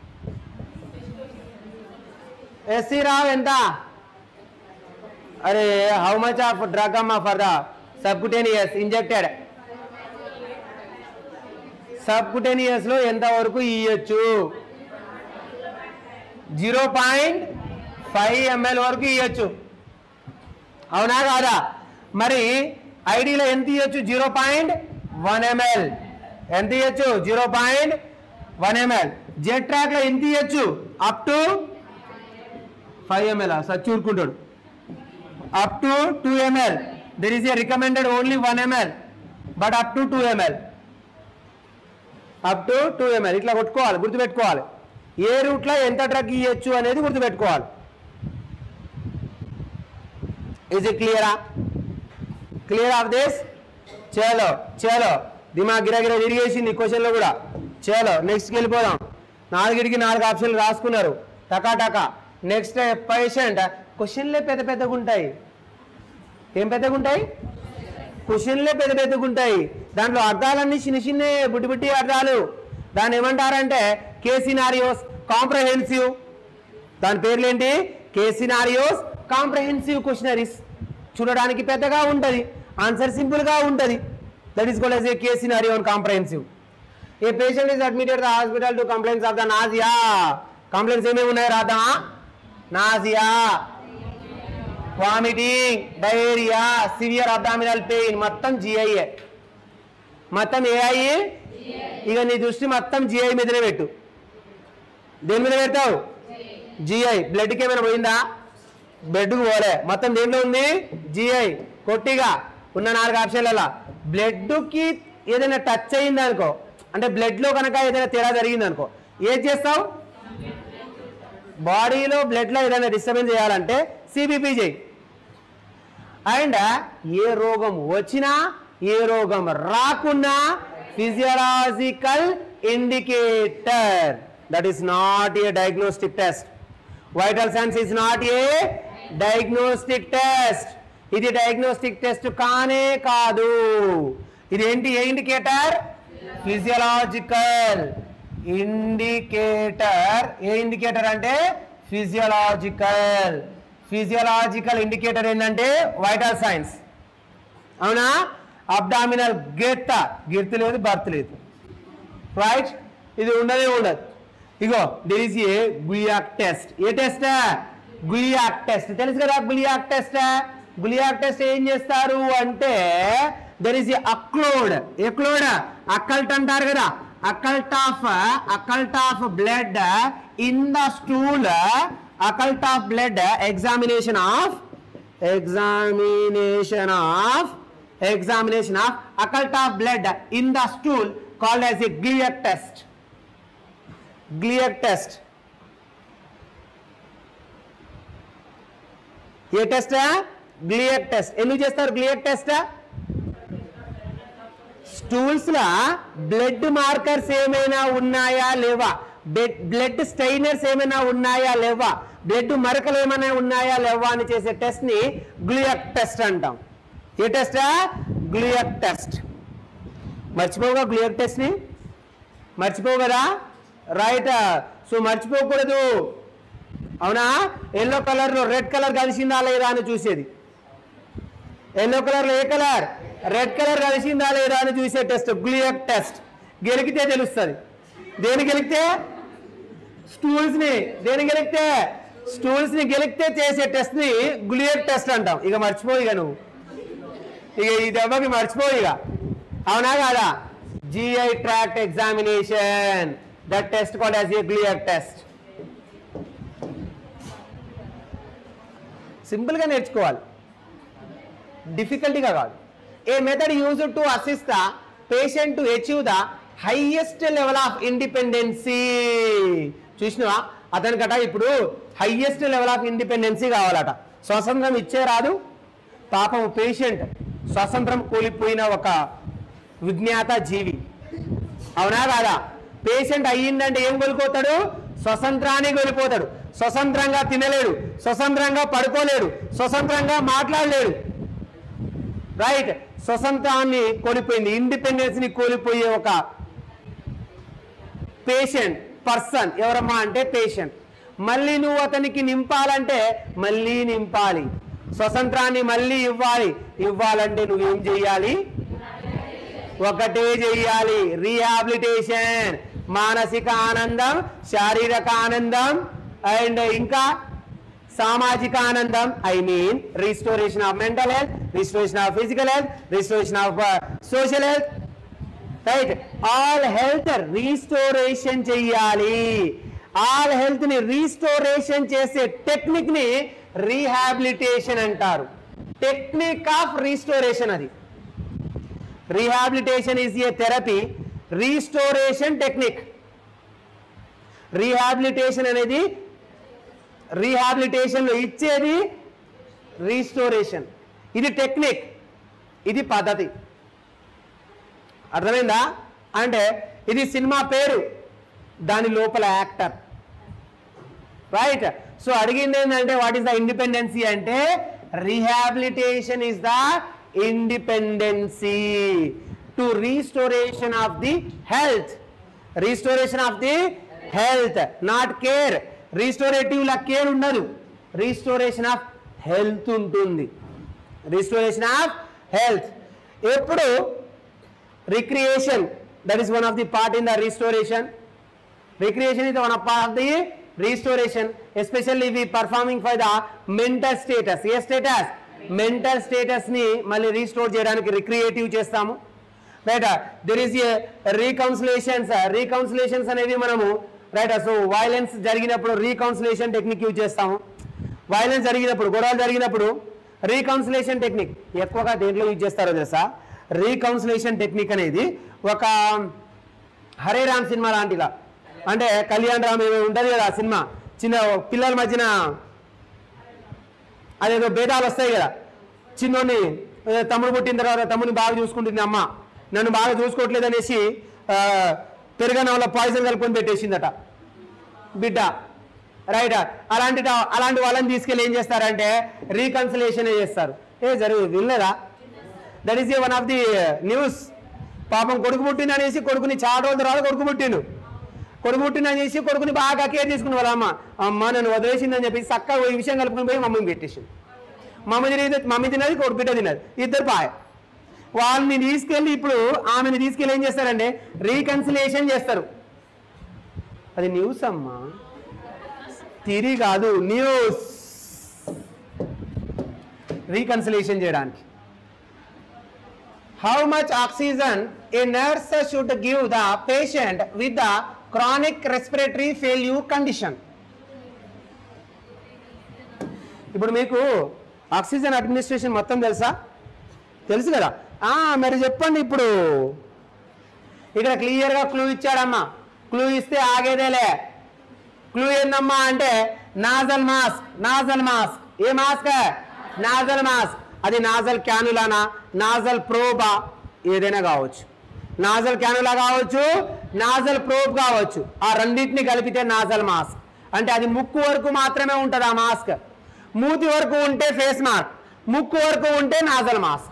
SC Rao ఎంత అరే how much of drug అమ్మా for the subcutaneous injected subcutaneous లో ఎంత వరకు ఇయ్యొచ్చు zero point five ML వరకు ఇవ్వచ్చు అవునా కాదా మరి ఐడిలో ఎంత ఇవ్వచ్చు జీరో పాయింట్ వన్ ఎంఎల్ ఎంత ఇవ్వచ్చు zero point one ml Z track లో ఎంత ఇవ్వచ్చు అప్ టు ఫైవ్ ఎంఎల్ సచ్చి ఊరుకుంటాడు up to two ml there is a recommended only one ml but up to two ml up to two ml ఇట్లా కొట్టుకోవాలి గుర్తుపెట్టుకోవాలి ఏ రూట్లో ఎంత డ్రగ్ ఇవ్వచ్చు అనేది గుర్తుపెట్టుకోవాలి ఇజ్ ఇట్ క్లియరా క్లియర్ ఆఫ్ దిస్ చలో చలో దిమా గిరగిర తిరిగేసింది క్వశ్చన్లో కూడా చలో నెక్స్ట్కి వెళ్ళిపోదాం నాలుగిటికి నాలుగు ఆప్షన్లు రాసుకున్నారు టకా టకా నెక్స్ట్ పేషెంట్ క్వశ్చన్లే పెద్ద పెద్దగా ఉంటాయి ఏం పెద్దగా ఉంటాయి క్వశ్చన్లే పెద్ద పెద్దగా ఉంటాయి దాంట్లో అర్థాలన్నీ చిన్న చిన్న బుట్టి బుట్టి అర్థాలు దాన్ని ఏమంటారంటే కే సినారియోస్ కాంప్రహెన్సివ్ దాని పేర్లేంటి కే సినారియోస్ కాంప్రహెన్సివ్ క్వశ్చనరీస్ చూడడానికి పెద్దగా ఉంటుంది ఆన్సర్ సింపుల్గా ఉంటుంది that is called as a case scenario and comprehensive a patient is admitted the hospital to complaints of the nausea complaints ఏమేమి ఉన్నాయి రాద్దామా nausea vomiting diarrhoea severe abdominal pain మొత్తం జిఐఏ మొత్తం ఏఐ ఇక నీ దృష్టి మొత్తం జిఐ మీదనే పెట్టు దేని మీద పెడతావు జిఐ బ్లడ్కి ఏమైనా పోయిందా బ్లడ్కి పోలే మొత్తం దేంట్లో ఉంది జిఐ కొట్టిగా ఉన్న నాలుగు ఆప్షన్లలో బ్లడ్కి ఏదైనా టచ్ అయింది అనుకో అంటే బ్లడ్లో కనుక ఏదైనా తేడా జరిగింది అనుకో ఏం చేస్తావు బాడీలో బ్లడ్లో ఏదైనా డిస్టర్బెన్స్ చేయాలంటే సిబిపి చేయి అండ్ ఏ రోగం వచ్చినా ఏ రోగం రాకున్నా physiological indicator that is not a diagnostic test vital signs is not a diagnostic test ఇది డయాగ్నోస్టిక్ టెస్ట్ కానే కాదు ఇది ఏంటి a indicator physiological indicator a indicator అంటే ఫిజియలాజికల్ ఫిజియలాజికల్ ఇండికేటర్ ఏంటంటే వైటల్ సైన్స్ అవునా అబ్డామినల్ గెత్త గిర్తు లేదు బర్త్ లేదు రైట్ ఇది ఉండనే ఉండదు ఇగో there is a guaiac test a test guaiac test తెలుసు కదా గుయాక్ టెస్ట్ గుయాక్ టెస్ట్ ఏం చేస్తారు అంటే there is a occult occult occult అంటారు కదా occult of occult of blood in the stool occult of blood examination of examination of examination of occult of blood in the stool called as a Gliac test Gliac test a test గ్లియక్ test ఎందుకు చేస్తారు గ్లియక్ test stools లా blood markers ఏమైనా ఉన్నాయా లేవా blood స్టైనర్స్ ఏమైనా ఉన్నాయా లేవా బ్లడ్ మరకలు ఏమైనా ఉన్నాయా లేవా అని చేసే టెస్ట్ ని గ్లూయక్ టెస్ట్ అంటాం ఏ టెస్ట్ గ్లూయక్ టెస్ట్ మర్చిపోగా గ్లూయక్ టెస్ట్ ని మర్చిపోవు కదా రైట్ సో మర్చిపోకూడదు అవునా ఎల్లో కలర్ లో రెడ్ కలర్ కలిసిందా లేదా అని చూసేది ఎల్లో కలర్ లో ఏ కలర్ రెడ్ కలర్ కలిసిందా లేదా అని చూసే టెస్ట్ గ్లూయక్ టెస్ట్ గెలికితే తెలుస్తుంది దేని గెలికితే స్టూల్స్ ని దేని గెలికితే స్టూల్స్ ని గెలికితే చేసే టెస్ట్ ని గ్లూయక్ టెస్ట్ అంటాం ఇక మర్చిపో ఇక నువ్వు ఇక ఈ దెబ్బకి మర్చిపో ఇక అవునా కాదా GI tract examination that test called as a గ్లూయక్ టెస్ట్ సింపుల్గా నేర్చుకోవాలి డిఫికల్టీగా కాదు a method use to assist the patient to achieve the highest level of independency చూసినవా అతనికట ఇప్పుడు హైయెస్ట్ లెవెల్ ఆఫ్ ఇండిపెండెన్సీ కావాలట స్వతంత్రం ఇచ్చే రాదు పాపం పేషెంట్ స్వతంత్రం కోల్పోయిన ఒక విజ్ఞాత జీవి అవునా కాదా పేషెంట్ అయ్యిందంటే ఏం కోల్పోతాడు స్వతంత్రాన్ని కోల్పోతాడు స్వతంత్రంగా తినలేడు స్వతంత్రంగా పడుకోలేడు స్వతంత్రంగా మాట్లాడలేడు రైట్ స్వతంత్రాన్ని కోల్పోయింది ఇండిపెండెన్స్ ని కోల్పోయే ఒక పేషెంట్ పర్సన్ ఎవరమ్మా అంటే పేషెంట్ మళ్ళీ నువ్వు అతనికి నింపాలంటే మళ్ళీ నింపాలి స్వతంత్రాన్ని మళ్ళీ ఇవ్వాలి ఇవ్వాలంటే నువ్వేం చెయ్యాలి ఒకటే చెయ్యాలి రీహాబిలిటేషన్ మానసిక ఆనందం శారీరక ఆనందం అండ్ ఇంకా సామాజిక ఆనందం I mean restoration of mental health restoration of physical health restoration of social health right all health restoration చెయ్యాలి ఆల్ హెల్త్ ని రీస్టోరేషన్ చేసే టెక్నిక్ ని రీహాబిలిటేషన్ అంటారు టెక్నిక్ ఆఫ్ రీస్టోరేషన్ అది rehabilitation is a therapy restoration technique rehabilitation అనేది rehabilitation లో ఇచ్చేది restoration ఇది టెక్నిక్ ఇది పద్ధతి అర్థమైందా అంటే ఇది సినిమా పేరు దాని లోపల యాక్టర్ రైట్ సో అడిగింది ఏంటంటే వాట్ ఈస్ ద ఇండిపెండెన్సీ అంటే rehabilitation is the independency to restoration of the health restoration of the health not care restorative లా కేర్ ఉండదు రీస్టోరేషన్ ఆఫ్ హెల్త్ ఉంటుంది రీస్టోరేషన్ ఆఫ్ హెల్త్ ఎప్పుడు recreation that is one of the part in the restoration recreation is one of part of the restoration especially we performing for the mental status a status mental status ని మళ్ళీ restore చేయడానికి recreative చేస్తాము right there is a reconciliations reconciliations అనేవి మనము right so violence జరిగినప్పుడు reconciliation technique use చేస్తాము violence జరిగినప్పుడు గొడవలు జరిగినప్పుడు రీకౌన్సిలేషన్ టెక్నిక్ ఎక్కువగా దేంట్లో యూజ్ చేస్తారో తెలుసా రీకౌన్సిలేషన్ టెక్నిక్ అనేది ఒక హరే రామ్ సినిమా లాంటిలా అంటే కళ్యాణ్ రామ్ ఏదో ఉంటుంది కదా ఆ సినిమా చిన్న పిల్లల మధ్యన అదేదో భేదాలు వస్తాయి కదా చిన్నోని ఏ, తమ్ముడు పుట్టిన తర్వాత తమ్ముని బాగా చూసుకుంటుంది అమ్మ నన్ను బాగా చూసుకోవట్లేదు అనేసి ఆ, పెరుగన్నంలో పాయిజన్ కలుపుకొని పెట్టేసిందట బిడ్డ రైట్ అలాంటి ట- అలాంటి వాళ్ళని తీసుకెళ్ళి ఏం చేస్తారంటే రీకన్సిలేషన్ చేస్తారు ఏ జరుగు వినలేదా that is a one of the news పాపం కొడుకు పుట్టింది అనేసి కొడుకుని చాలా రోజుల తర్వాత కొడుకు పుట్టిండు కొడుకు పుట్టింది అనేసి కొడుకుని బాగా కేర్ తీసుకుని వాళ్ళ అమ్మ అమ్మ నన్ను వదిలేసిందని చెప్పి చక్కగా ఈ విషయం కలుపుకొని పోయి మమ్మీని పెట్టేసింది మమ్మీ తినేది మమ్మీ తినది కొడుకు బిడ్డ తినది ఇద్దరు పాయ వాళ్ళని తీసుకెళ్ళి ఇప్పుడు ఆమెను తీసుకెళ్ళి ఏం చేస్తారంటే రీకన్సిలేషన్ చేస్తారు అది న్యూస్ అమ్మా తిరిగి కాదు న్యూస్ రీకన్సిలేషన్ చేయడానికి how much oxygen a nurse should give the patient with the chronic respiratory failure condition ఇప్పుడు మీకు ఆక్సిజన్ అడ్మినిస్ట్రేషన్ మొత్తం తెలుసా తెలుసు కదా ఆ, మరి చెప్పండి ఇప్పుడు ఇక్కడ క్లియర్గా క్లూ ఇచ్చాడమ్మా క్లూ ఇస్తే ఆగేదేలే క్లూ ఏందమ్మా అంటే నాజల్ మాస్క్ నాజల్ మాస్క్ ఏ మాస్క్ నాజల్ మాస్క్ అది నాజల్ క్యానులానా నాజల్ ప్రోబా ఏదైనా కావచ్చు నాజల్ క్యానులా కావచ్చు నాజల్ ప్రోబ్ కావచ్చు ఆ రెండింటిని కలిపితే నాజల్ మాస్క్ అంటే అది ముక్కు వరకు మాత్రమే ఉంటుంది ఆ మాస్క్ మూతి వరకు ఉంటే ఫేస్ మాస్క్ ముక్కు వరకు ఉంటే నాజల్ మాస్క్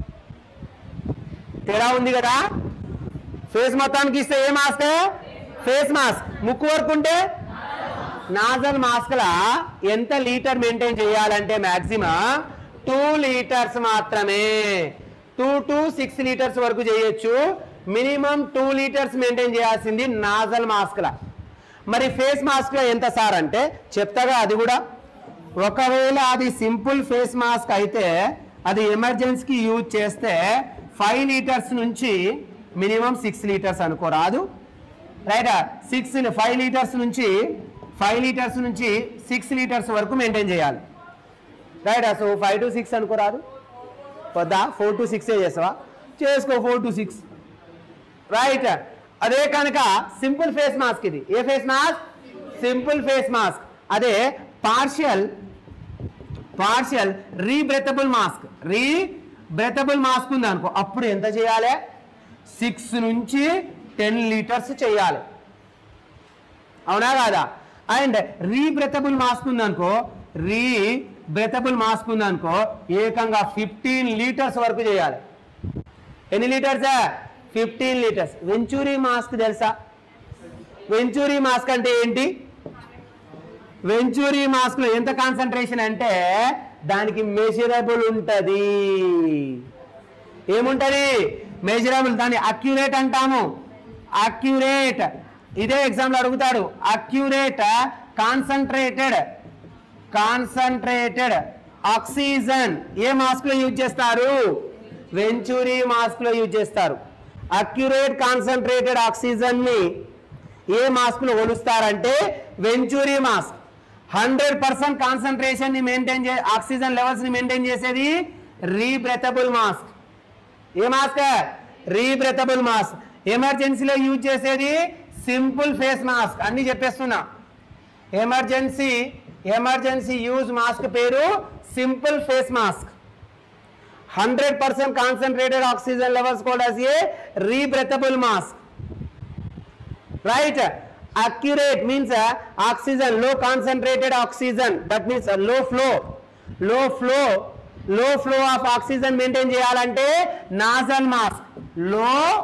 తేడా ఉంది కదా ఫేస్ మొత్తానికి ఇస్తే ఏ మాస్క్ ఫేస్ మాస్క్ ముక్కు వరకు ఉంటే నాజల్ మాస్క్ లా ఎంత లీటర్ మెయింటైన్ చేయాలంటే మాక్సిమం టూ లీటర్స్ మాత్రమే టూ టు సిక్స్ లీటర్స్ వరకు చేయొచ్చు మినిమం టూ లీటర్స్ మెయింటైన్ చేయాల్సింది నాజల్ మాస్క్ లా మరి ఫేస్ మాస్క్ లో ఎంత సార్ అంటే చెప్తాగా అది కూడా ఒకవేళ అది సింపుల్ ఫేస్ మాస్క్ అయితే అది ఎమర్జెన్సీకి యూజ్ చేస్తే ఫైవ్ లీటర్స్ నుంచి మినిమం సిక్స్ లీటర్స్ అనుకోరాదు రైట్ సిక్స్ ఫైవ్ లీటర్స్ నుంచి ఫైవ్ లీటర్స్ నుంచి సిక్స్ లీటర్స్ వరకు మెయింటైన్ చేయాలి right so five to six అనుకోరాదు వద్దా ఫోర్ టు సిక్స్ చేసావా చేసుకో ఫోర్ టు సిక్స్ రైట్ అదే కనుక సింపుల్ ఫేస్ మాస్క్ ఇది a face mask simple face mask అదే partial partial rebreathable mask rebreathable mask ఉంది అనుకో అప్పుడు ఎంత చేయాలి సిక్స్ నుంచి టెన్ లీటర్స్ చేయాలి అవునా కాదా అండ్ రీబ్రెతబుల్ మాస్క్ ఉంది అనుకో రీ బ్రెతబుల్ మాస్క్ ఉంది అనుకో ఏకంగా ఫిఫ్టీన్ లీటర్స్ వరకు చేయాలి ఎన్ని litres fifteen litres venturi mask తెలుసా వెంచూరీ మాస్క్ అంటే ఏంటి వెంచూరీ మాస్క్ లో ఎంత కాన్సన్ట్రేషన్ అంటే దానికి మెజరబుల్ ఉంటది ఏముంటది మెజరబుల్ దాన్ని అక్యురేట్ అంటాము అక్యురేట్ ఇదే ఎగ్జామ్ లో అడుగుతాడు అక్యురేట్ కాన్సన్ట్రేటెడ్ కాన్సన్ట్రేటెడ్ ఆక్సిజన్ ఏ మాస్క్ లో యూజ్ చేస్తారు వెంచూరీ మాస్క్ లో యూజ్ చేస్తారు అక్యురేట్ కాన్సన్ట్రేటెడ్ ఆక్సిజన్ ని ఏ మాస్క్ లో కొలుస్తారంటే venturi mask hundred percent concentration ని మెయింటైన్ చే ఆక్సిజన్ లెవెల్స్ ని మెయింటైన్ చేసేది రీబ్రెతబుల్ మాస్క్ ఏ మాస్క్ రీబ్రెతబుల్ మాస్క్ ఎమర్జెన్సీలో యూజ్ చేసేది సింపుల్ ఫేస్ మాస్క్ అన్ని చెప్పేస్తున్నా ఎమర్జెన్సీ ఎమర్జెన్సీ యూజ్ మాస్క్ పేరు simple face mask hundred percent concentrated oxygen levels కూడా ఏ rebreathable mask right accurate means uh, oxygen low concentrated oxygen that means uh, low flow low flow low flow of oxygen maintain చేయాలంటే nasal mask low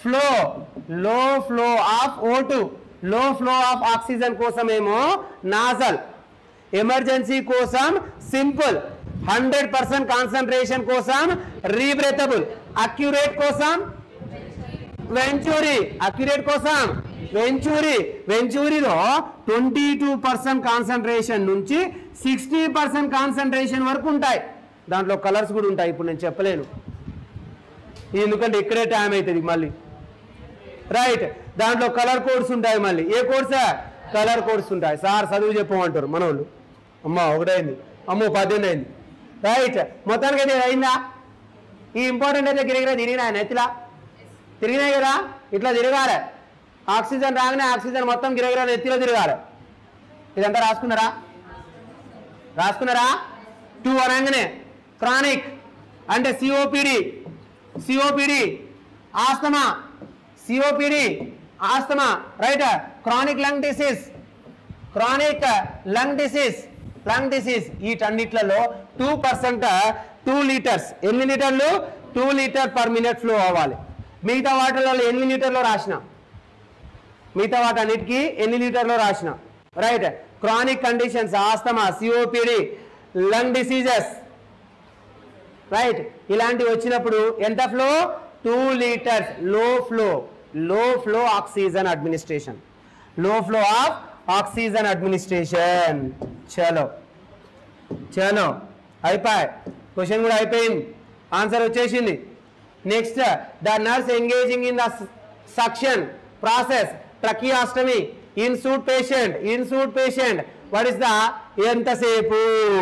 flow low flow of O two low flow of oxygen కోసమేమో nasal emergency కోసం simple hundred percent concentration కోసం rebreathable accurate కోసం venturi accurate కోసం venturi వెంచూరిలో twenty two percent concentration నుంచి sixty percent concentration వరకు ఉంటాయి దాంట్లో కలర్స్ కూడా ఉంటాయి ఇప్పుడు నేను చెప్పలేను ఎందుకంటే ఇక్కడే టైం అవుతుంది మళ్ళీ రైట్ దాంట్లో కలర్ కోడ్స్ ఉంటాయి మళ్ళీ ఏ కోడ్సా కలర్ కోడ్స్ ఉంటాయి సార్ చదువు చెప్పమంటారు మన వాళ్ళు అమ్మ ఒకటైంది అమ్మో పద్దెనిమిది అయింది రైట్ మొత్తానికి అయితే అయిందా ఈ ఇంపార్టెంట్ అయితే గిరిగిరా తిరిగినా నెత్తిలా తిరిగినాయి కదా ఇట్లా తిరగాలి ఆక్సిజన్ రాగానే ఆక్సిజన్ మొత్తం గిరగిరా నెత్తిలో తిరగాలి ఇదంతా రాసుకున్నారా రాసుకున్నారా టూ అనగానే క్రానిక్ అంటే COPD COPD asthma COPD asthma right chronic lung disease chronic lung disease lung disease వీటన్నిట్లలో టూ పర్సెంట్ టూ లీటర్స్ ఎన్ని లీటర్లు two litre per minute flow అవ్వాలి మిగతా వాటిలలో ఎన్ని లీటర్లో రాసిన మిగతా వాటన్నిటికీ ఎన్ని లీటర్లో రాసిన right chronic conditions asthma COPD lung diseases right ఇలాంటివి వచ్చినప్పుడు ఎంత flow two litres low flow low flow oxygen administration low flow of oxygen administration చలో చలో అయిపోయి క్వశ్చన్ కూడా అయిపోయింది ఆన్సర్ వచ్చేసింది next the nurse engaging in the suction process tracheostomy in suit patient in suit patient what is the ఎంతసేపు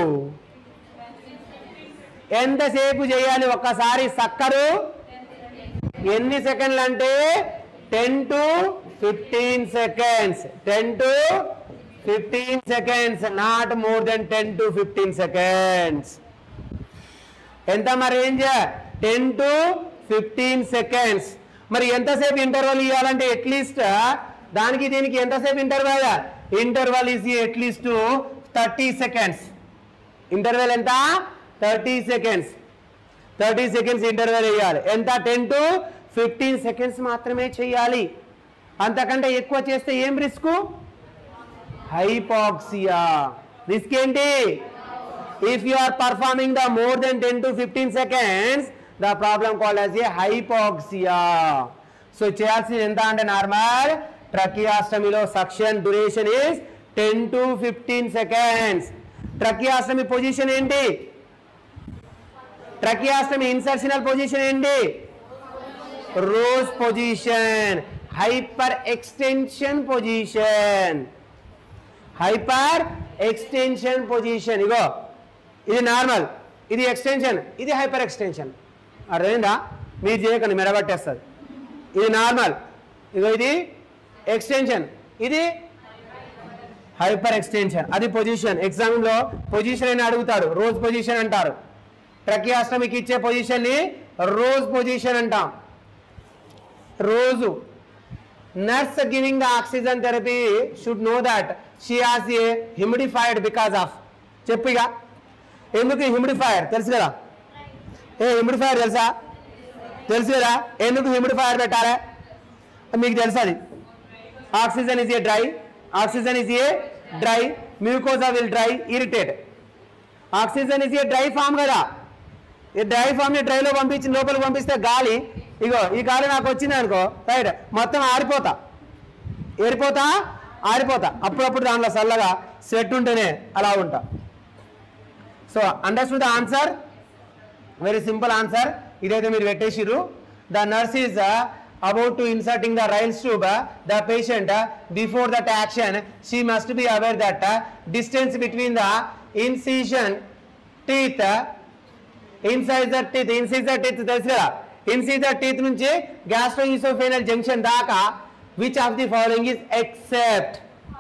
ఎంతసేపు చేయాలి ఒక్కసారి సక్కరు ఎన్ని సెకండ్లు అంటే ten to fifteen seconds ten to fifteen seconds not more than ten to fifteen seconds ఎంత మరి range ten to fifteen seconds మరి ఎంతసేపు ఇంటర్వల్ ఇవ్వాలంటే అట్లీస్ట్ దానికి దీనికి ఎంతసేపు interval interval is at least thirty seconds interval ఎంత thirty seconds thirty seconds interval వేయాలి ఎంత టెన్ టు ఫిఫ్టీన్ సెకండ్స్ మాత్రమే చేయాలి అంతకంటే ఎక్కువ చేస్తే ఏం రిస్క్ హైపాక్సియా రిస్క్ ఏంటి if you are performing the more than ten to fifteen seconds the problem call as a hypoxia so చేయాల్సింది ఎంత అంటే నార్మల్ ట్రకియాస్టమీలో suction duration is ten to fifteen seconds tracheostomy position ఏంటి tracheostomy insertional position ఏంటి rose position hyper extension position hyper extension position ఇగో ఇది normal ఇది extension ఇది హైపర్ ఎక్స్టెన్షన్ అర్థమైందా మీరు చేయకండి మెడబట్టేస్తుంది ఇది నార్మల్ ఇగో ఇది ఎక్స్టెన్షన్ ఇది హైపర్ ఎక్స్టెన్షన్ అది పొజిషన్ ఎగ్జామ్లో పొజిషన్ అని అడుగుతాడు రోజ్ పొజిషన్ అంటారు ట్రకియాస్టమికి ఇచ్చే పొజిషన్ని రోజ్ పొజిషన్ అంటాం రోజు nurse giving the oxygen therapy should know that she has a humidified because of చెప్పు ఇక ఎందుకు హ్యూమిడిఫైయర్ తెలుసు కదా ఏ హ్యూమిడిఫైయర్ తెలుసా తెలుసు కదా ఎందుకు హ్యూమిడిఫైయర్ పెట్టాలి మీకు తెలుసు అది oxygen is a dry oxygen is a dry mucosa will dry irritate oxygen is a dry form కదా ఈ డ్రై ఫామ్ ని డ్రైలో పంపించి లోపలికి పంపిస్తే గాలి ఇగో ఈ గాలి నాకు వచ్చింది అనుకో రైట్ మొత్తం ఆరిపోతా ఏరిపోతా ఆరిపోతా అప్పుడప్పుడు దాంట్లో చల్లగా స్వెట్ ఉంటేనే అలా ఉంటా so understood the answer very simple answer ఇదైతే మీరు పెట్టేసిర్రు the nurse is about to inserting the Ryles tube the patient before that action she must be aware that distance between the incision teeth incisor teeth incisor teeth తెలుసు కదా incisor teeth నుంచి gastro oesophageal junction దాకా which of the following is except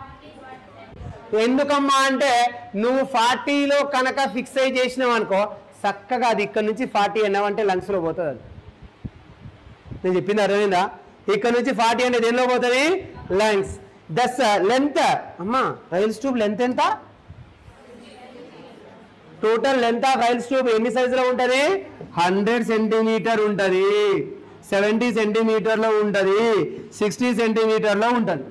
ఎందుకమ్మా అంటే నువ్వు ఫార్టీలో కనుక fix అయి చేసినావు అనుకో చక్కగా అది ఇక్కడ నుంచి ఫార్టీ అన్నావంటే లంగ్స్లో పోతుంది అది నేను చెప్పింది అర్థమైందా ఇక్కడ నుంచి ఫార్టీ అంటే దేనిలో పోతుంది లంగ్స్ దస్ లెంత్ అమ్మా రైల్స్ ట్యూబ్ లెంత్ ఎంత total length of Ryles tube ఎన్ని సైజులో ఉంటుంది హండ్రెడ్ సెంటీమీటర్ ఉంటుంది సెవెంటీ సెంటీమీటర్లో ఉంటుంది సిక్స్టీ సెంటీమీటర్లో ఉంటుంది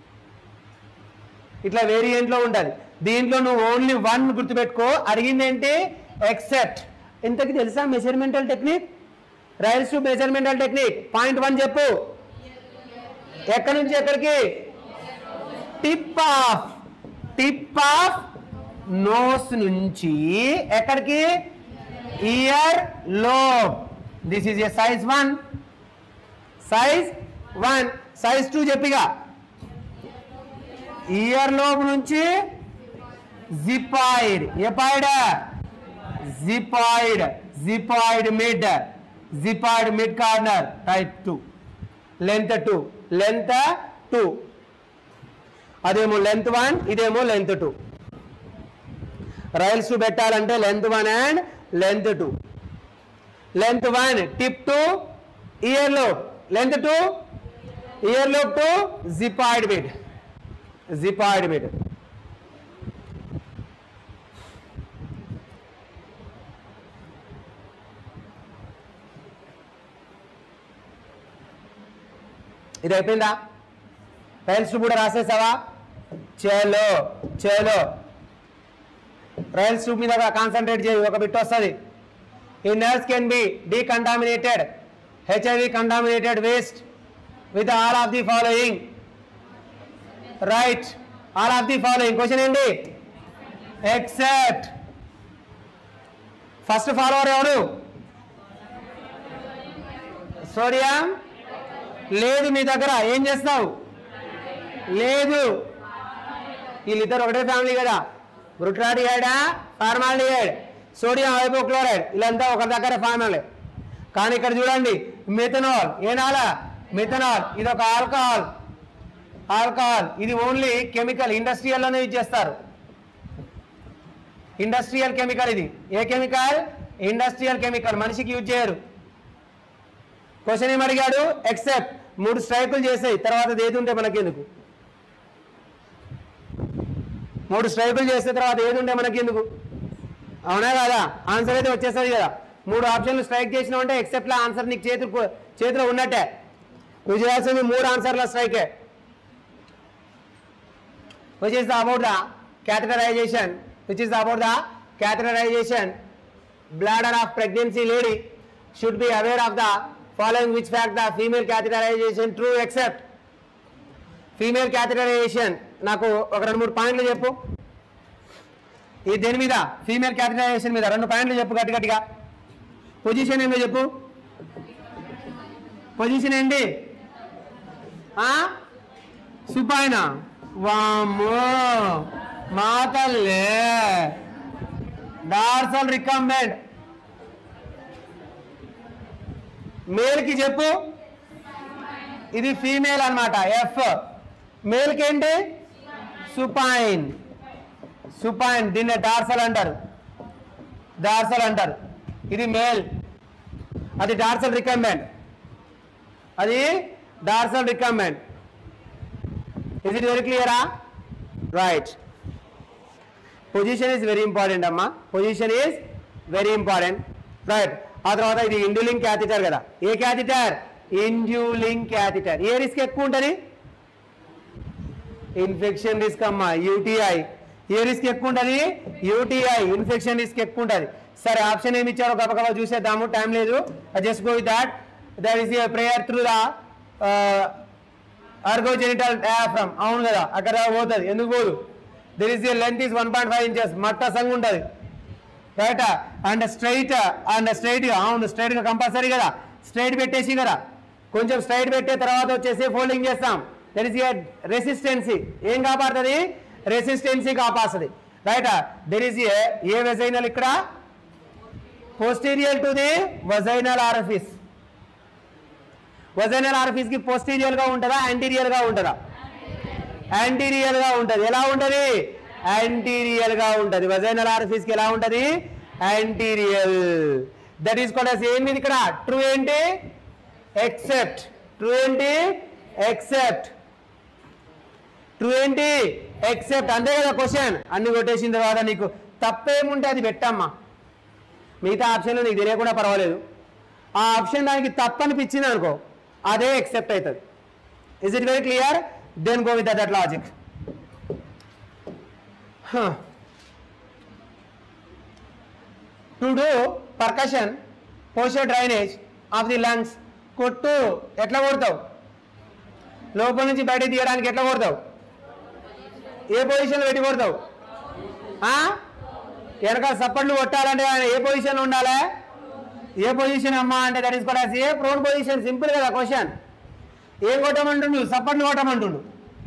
ఇట్లా వేరియంట్లో ఉంటుంది దీంట్లో నువ్వు ఓన్లీ వన్ గుర్తుపెట్టుకో అడిగింది ఏంటి ఎక్సెప్ట్ ఇంతకి తెలుసా measurement technique Ryles to measurement technique point one చెప్పు ఎక్కడి నుంచి ఎక్కడికి tip of tip of nose నుంచి ఎక్కడికి earlobe this is a size one size one size two చెప్పిగా ఇయర్ లోపు నుంచి xiphoid xiphoid xiphoid xiphoid mid xiphoid mid corner type two length two length two అదేమో length one ఇదేమో length two Ryles పెట్టాలంటే length one and length two length one tip to year లోప్ length two earlobe to xiphoid mid xiphoid mid ఇది అయిపోయిందా rails కూడా రాసేసావా చేలో చేలో rails tube మీద concentrate చేయి ఒక బిట్ వస్తుంది ఈ nurse can be decontaminated HIV contaminated waste with all of the following right all of the following question ఏంటి ఎక్సెప్ట్ ఫస్ట్ ఫాలోవర్ ఎవరు సోడియం లేదు మీ దగ్గర ఏం చేస్తావు లేదు వీళ్ళిద్దరు ఒకటే ఫ్యామిలీ కదా బ్రుట్రాడిహైడా ఫార్మాలిడిహైడ్ సోడియం హైపోక్లోరైడ్ వీళ్ళంతా ఒక దగ్గర ఫ్యామిలీ కానీ ఇక్కడ చూడండి మిథనాల్ ఏనాలా మిథనాల్ ఇది ఒక ఆల్కహాల్ ఆల్కహాల్ ఇది ఓన్లీ కెమికల్ ఇండస్ట్రియల్లోనే యూజ్ చేస్తారు ఇండస్ట్రియల్ కెమికల్ ఇది ఏ కెమికల్ ఇండస్ట్రియల్ కెమికల్ మనిషికి యూజ్ చేయరు క్వశ్చన్ ఏం అడిగాడు ఎక్సెప్ట్ మూడు స్ట్రైకులు చేసాయి తర్వాత ఏది ఉంటే మనకెందుకు మూడు స్ట్రైకులు చేస్తే తర్వాత ఏది ఉంటే మనకెందుకు అవునా కదా ఆన్సర్ అయితే వచ్చేస్తుంది కదా మూడు ఆప్షన్లు స్ట్రైక్ చేసినావు అంటే ఎక్సెప్ట్లో ఆన్సర్ నీకు చేతులు చేతిలో ఉన్నట్టే నువ్వు చేయాల్సింది మూడు ఆన్సర్ల స్ట్రైకే which is about the catheterization which is about the catheterization bladder of pregnancy lady should be aware of the following which fact the female catheterization true except female catheterization నాకు ఒక రెండు మూడు పాయింట్లు చెప్పు ఈ దేని మీద ఫీమేల్ క్యాథటరైజేషన్ మీద రెండు పాయింట్లు చెప్పు గట్టి గట్టిగా పొజిషన్ ఏంటో చెప్పు పొజిషన్ ఏంటి ఆ? సుపాయన వామ్మో మాతల్లే డార్సల్ రికంబెంట్ మేల్కి చెప్పు ఇది ఫీమేల్ అన్నమాట ఎఫ్ మేల్కి ఏంటి సుపైన్ సుపైన్ దీన్ని డార్సల్ అంటారు డార్సల్ అంటారు ఇది మేల్ అది డార్సల్ రికంబెంట్ అది dorsal recumbent is it very క్లియరా right position is very important అమ్మా position is very important right ఆ తర్వాత ఇది ఇండ్యూలింగ్ క్యాథిటర్ కదా ఏ క్యాథిటర్ ఇండ్యూలింగ్ క్యాథిటర్ ఏ రిస్క్ ఎక్కువ ఉంటుంది ఇన్ఫెక్షన్ రిస్క్ అమ్మా యూటీఐ ఏ రిస్క్ ఎక్కువ ఉంటుంది యూటీఐ ఇన్ఫెక్షన్ రిస్క్ ఎక్కువ ఉంటుంది సరే ఆప్షన్ ఏమి ఇచ్చారో గబగబా చూసేద్దాము టైం లేదు just go with that that is prayer through the urogenital diaphragm అవును కదా అక్కడ పోతుంది ఎందుకు పోదు there is length is one point five inches మట్ట సంగు ఉంటుంది right and straight and straight అవును స్ట్రైట్ గా కంపల్సరీ కదా స్ట్రైట్ పెట్టేసి కదా కొంచెం స్ట్రైట్ పెట్టే తర్వాత వచ్చేసి ఫోల్డింగ్ చేస్తాం దట్ ఇస్ ఏ రెసిస్టెన్సీ ఏం కాపాడుతుంది రెసిస్టెన్సీ కాపాస్తుంది right there is a a vaginal ఇక్కడ posterior to the vaginal orifice vaginal orifice కి పోస్టీరియల్ గా ఉంటుందా యాంటీరియర్ గా ఉంటుందా యాంటీరియర్ గా ఉంటది ఎలా ఉంటది యాంటీరియర్ గా ఉంటది వజైనల్ ఆర్ఎఫిస్ కి ఎలా ఉంటది యాంటీరియల్ దట్ ఈస్ కాల్డ్ ఏంటి ఇక్కడ ట్రూ ఏంటి ఎక్సెప్ట్ ట్రూ ఏంటి ఎక్సెప్ట్ ట్రూ ఏంటి ఎక్సెప్ట్ అంతే కదా క్వశ్చన్ అన్ని కొట్టేసిన తర్వాత నీకు తప్పేముంటే అది పెట్టమ్మా మిగతా ఆప్షన్లు నీకు తెలియకుండా పర్వాలేదు ఆ ఆప్షన్ దానికి తప్పనిపించింది అనుకో అదే ఎక్సెప్ట్ అవుతుంది is it very clear then go with that logic to do percussion posture drainage of the lungs కొట్టు ఎట్లా కొడతావు లోపల నుంచి బయటకు తీయడానికి ఎట్లా కొడతావు ఏ పొజిషన్లో పెట్టి కొడతావు ఆ? వెనకాల సప్పట్లు కొట్టాలంటే ఆయన ఏ పొజిషన్ ఉండాలి ఏ పొజిషన్ అమ్మా అంటే దట్ ఇస్ కూడా ఏ ప్రోన్ పొజిషన్ సింపుల్ కదా క్వశ్చన్ ఏం కొట్టమంటుండు సప్పట్లు కొట్టమంటుండు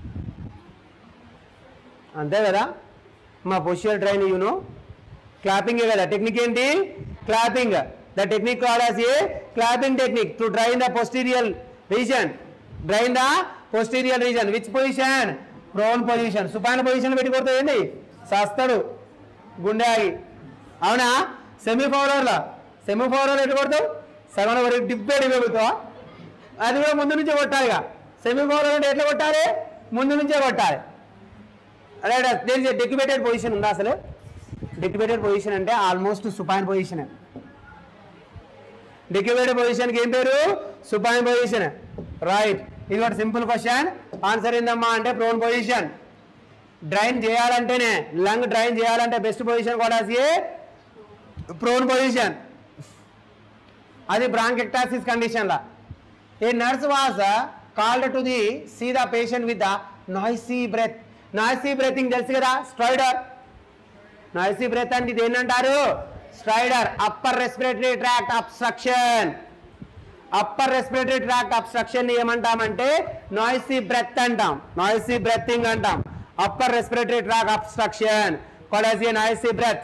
అంతే కదా మా పొజిషన్ ట్రైన్ యూను క్లాపింగే కదా టెక్నిక్ ఏంటి clapping the technique call as a clapping technique to drain the posterior region drain the posterior region which position prone position supine position పెట్టి కొడుతుంది సస్తాడు గుండె ఆగి అవునా సెమీ ఫౌలర్లో సెమీ ఫౌలర్ ఎట్టు కొడతావు సగం వరకు డిప్పే డిప్పుతావా అది కూడా ముందు నుంచే కొట్టాలి ఇక సెమీ ఫౌలర్ అంటే ఎట్లా కొట్టాలి ముందు నుంచే కొట్టాలి అదే దేని డెక్యుబేటెడ్ పొజిషన్ ఉందా అసలు డెక్యుబేటెడ్ పొజిషన్ అంటే ఆల్మోస్ట్ సుపాయిన్ పొజిషన్ డెక్యుబేటెడ్ పొజిషన్కి ఏం పేరు సుపాయిన్ పొజిషన్ రైట్ ఇది ఒకటి సింపుల్ క్వశ్చన్ ఆన్సర్ ఏందమ్మా అంటే ప్రోన్ పొజిషన్ డ్రైన్ చేయాలంటేనే లంగ్ డ్రైన్ చేయాలంటే బెస్ట్ పొజిషన్ కూడా ఏ ప్రోన్ పొజిషన్ అది బ్రాంకెక్టాసిస్ కండిషన్లా a nurse was called to the see the patient with the noisy breath noisy breathing తెలుసు కదా స్ట్రైడర్ నాయిసీ బ్రెత్ అంటే ఇది ఏంటంటారు stridor upper respiratory tract obstruction upper respiratory tract obstruction ఏమంటామంటే noisy breath అంటాం noisy breathing అంటాం upper respiratory tract obstruction call noisy breath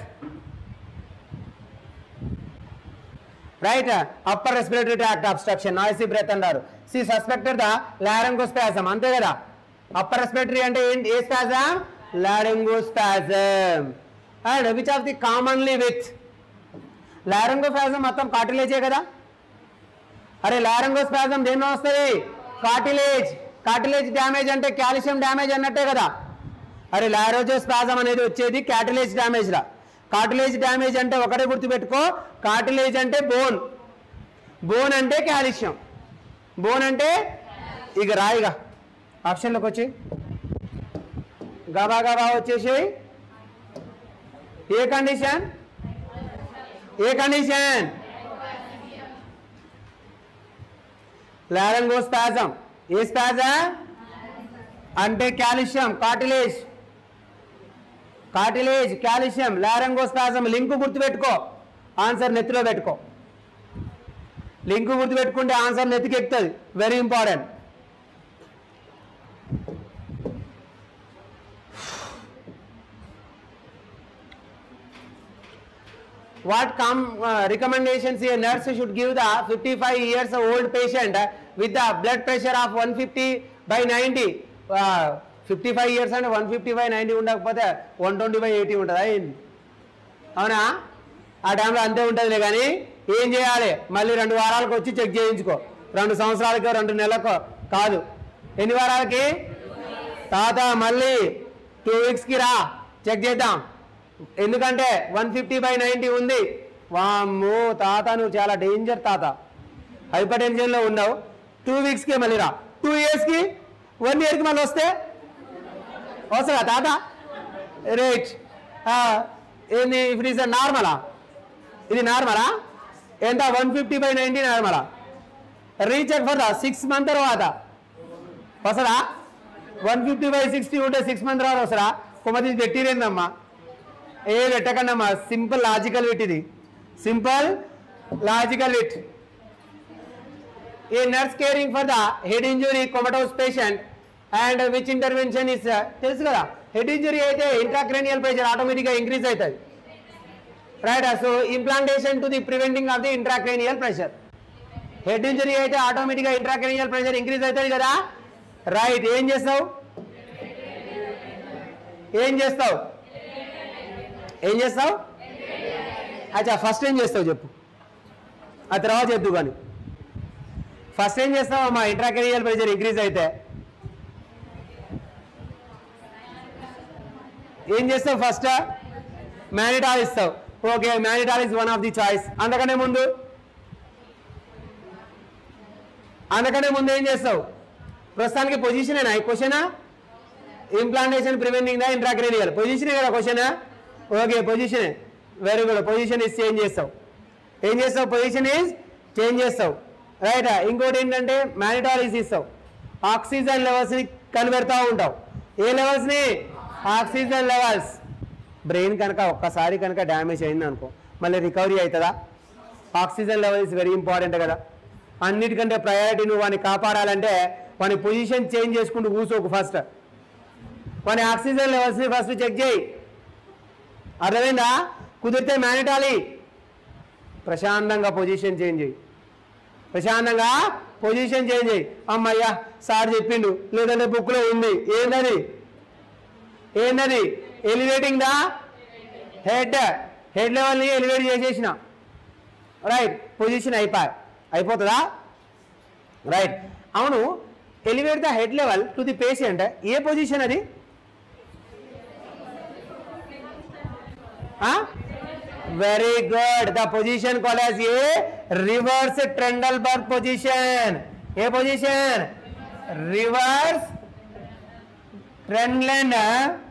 right upper respiratory tract abstraction noisy breath అంటారు she suspected the laryngospasm అంతే కదా upper respiratory అంటే ఏంటి ఏ spasm laryngospasm and which of the commonly with laryngospasm మొత్తం కార్టిలేజే కదా అరే లారంగోస్పాజం దేనిలో వస్తుంది కార్టిలేజ్ కార్టిలేజ్ డ్యామేజ్ అంటే కాల్షియం డ్యామేజ్ అన్నట్టే కదా అరే లారోజోస్పాజం అనేది వచ్చేది క్యాటిలేజ్ డ్యామేజ్ రా కార్టిలేజ్ డ్యామేజ్ అంటే ఒకటే గుర్తుపెట్టుకో కార్టిలేజ్ అంటే బోన్ బోన్ అంటే కాల్షియం బోన్ అంటే ఇక రాయిగా ఆప్షన్లోకి వచ్చి గబా గబా వచ్చేసి ఏ కండిషన్ ఏ కండిషన్ లారంగోస్పాజం ఏ స్పాజం అంటే calcium cartilage cartilage calcium laryngospasm link గుర్తుపెట్టుకో ఆన్సర్ నెత్తిలో పెట్టుకో లింక్ గుర్తుపెట్టుకుంటే ఆన్సర్ నెత్తికి ఎక్కుతుంది very important what com, uh, recommendations a nurse should give the 55 years old patient uh, with the blood pressure of 150 by 90 uh, 55 years అంటే 150 by 90 ఉండకపోతే 120 by 80 ఉంటుందా ఏంది అవునా ఆ టైంలో అంతే ఉంటుందిలే కానీ ఏం చేయాలి మళ్ళీ రెండు వారాలకు వచ్చి చెక్ చేయించుకో రెండు సంవత్సరాలకో రెండు నెలలకో కాదు ఎన్ని వారాలకి తాత మళ్ళీ టూ వీక్స్కి రా చెక్ చేద్దాం ఎందుకంటే వన్ ఫిఫ్టీ బై నైంటీ ఉంది వామ్మో తాత నువ్వు చాలా డేంజర్ తాత హైపర్ టెన్షన్లో ఉన్నావు టూ వీక్స్కి మళ్ళీ రా టూ ఇయర్స్కి వన్ ఇయర్కి మళ్ళీ వస్తే వస్తుందా తాత రైట్ ఏంది ఇప్పుడు ఇస్ నార్మలా ఇది నార్మలా ఎంత వన్ ఫిఫ్టీ బై నైంటీ నార్మలా recheck for the six month తర్వాత వస్తుందా వన్ ఫిఫ్టీ బై సిక్స్టీ ఉంటే సిక్స్ మంత్ తర్వాత వస్తుందా కొమ్మది పెట్టిరేందమ్మా ఏ పెట్టకండి అమ్మా సింపుల్ లాజికల్ విట్ ఇది simple logical wit a nurse caring for the head injury comatose patient and which intervention is తెలుసు కదా హెడ్ ఇంజురీ అయితే ఇంట్రాక్రేనియల్ ప్రెషర్ ఆటోమేటిక్గా ఇంక్రీజ్ అవుతుంది right so implantation to the preventing of the intracranial pressure head injury అయితే ఆటోమేటిక్గా intracranial pressure increase అవుతుంది కదా right ఏం చేస్తావు ఏం చేస్తావు ఏం చేస్తావు అచ్చా ఫస్ట్ ఏం చేస్తావు చెప్పు ఆ తర్వాత చెప్తూ కానీ ఫస్ట్ ఏం చేస్తావు అమ్మా ఇంట్రాకెరియల్ ప్రెషర్ ఇంక్రీజ్ అయితే ఏం చేస్తావు ఫస్ట్ మ్యానిటాల్ ఇస్తావు okay mannitol is one of the choice అంతకనే ముందు అందుకంటే ముందు ఏం చేస్తావు ప్రస్తుతానికి పొజిషనేనా ఈ క్వశ్చనా ఇంప్లాంటేషన్ ప్రివెంటింగ్ ద ఇంట్రాక్రేనియల్ పొజిషనే కదా క్వశ్చన్ ఓకే పొజిషనే very good position is change చేస్తావు ఏం చేస్తావు పొజిషన్ ఈజ్ చేంజ్ చేస్తావు రైట్ ఇంకోటి ఏంటంటే మ్యానిటాలిస్ ఇస్తావు ఆక్సిజన్ లెవెల్స్ని కనిపెడతా ఉంటావు ఏ లెవెల్స్ని ఆక్సిజన్ లెవెల్స్ బ్రెయిన్ కనుక ఒక్కసారి కనుక డ్యామేజ్ అయింది అనుకో మళ్ళీ రికవరీ అవుతుందా oxygen level is very important కదా అన్నిటికంటే ప్రయారిటీ నువ్వు వాడిని కాపాడాలంటే వాని పొజిషన్ చేంజ్ చేసుకుంటూ కూర్చోకు ఫస్ట్ వాని ఆక్సిజన్ లెవెల్స్ని ఫస్ట్ చెక్ చేయి అర్థమైందా కుదిరితే మ్యానిటాలి ప్రశాంతంగా పొజిషన్ చేంజ్ చేయి ప్రశాంతంగా పొజిషన్ చేంజ్ చేయి అమ్మయ్యా సార్ చెప్పిండు లేదంటే బుక్లో ఉంది ఏంటది ఏంటది ఎలివేటింగ్ దా హెడ్ హెడ్ లెవెల్ని ఎలివేట్ చేసేసిన రైట్ పొజిషన్ అయిపోయి అయిపోతుందా రైట్ అవును elevate the head level to the patient ఏ పొజిషన్ అది very good the position call as a reverse Trendelenburg position ఏ పొజిషన్ రివర్స్ ట్రెండ్లెండ్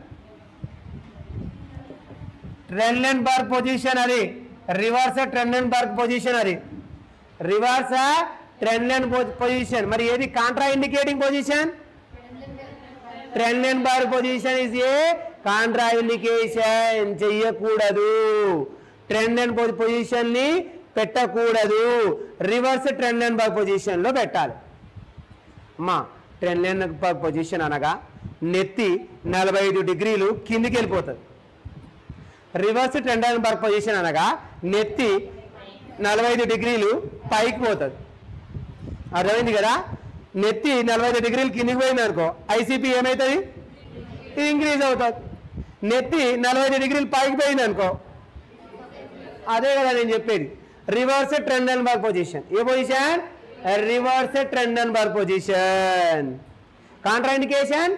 ట్రెండ్లెండ్బర్గ్ పొజిషన్ అది రివర్స్ ట్రెండెన్బర్గ్ పొజిషన్ అది రివర్స్ ట్రెండ్లెండ్ పొజిషన్ మరి ఏది contraindicating position Trendelenburg position is a contraindication చెయ్యకూడదు ట్రెండెన్ పొజిషన్ ని పెట్టకూడదు రివర్స్ ట్రెండెన్బర్గ్ పొజిషన్ లో పెట్టాలి అమ్మా ట్రెండెన్బర్గ్ పొజిషన్ అనగా నెత్తి నలభై ఐదు డిగ్రీలు కిందికి వెళ్ళిపోతుంది రివర్స్ ట్రెండెన్బర్గ్ పొజిషన్ అనగా నెత్తి నలభై ఐదు డిగ్రీలు పైకి పోతుంది అర్థమైంది కదా నెత్తి నలభై ఐదు డిగ్రీలు కిందికి పోయింది అనుకో ఐసీపీ ఏమవుతుంది ఇంక్రీజ్ అవుతుంది నెత్తి నలభై ఐదు డిగ్రీలు పైకి పోయింది అనుకో అదే కదా నేను చెప్పేది రివర్స్ ట్రెండెన్బర్గ్ పొజిషన్ ఏ position reverse Trendelenburg position contraindication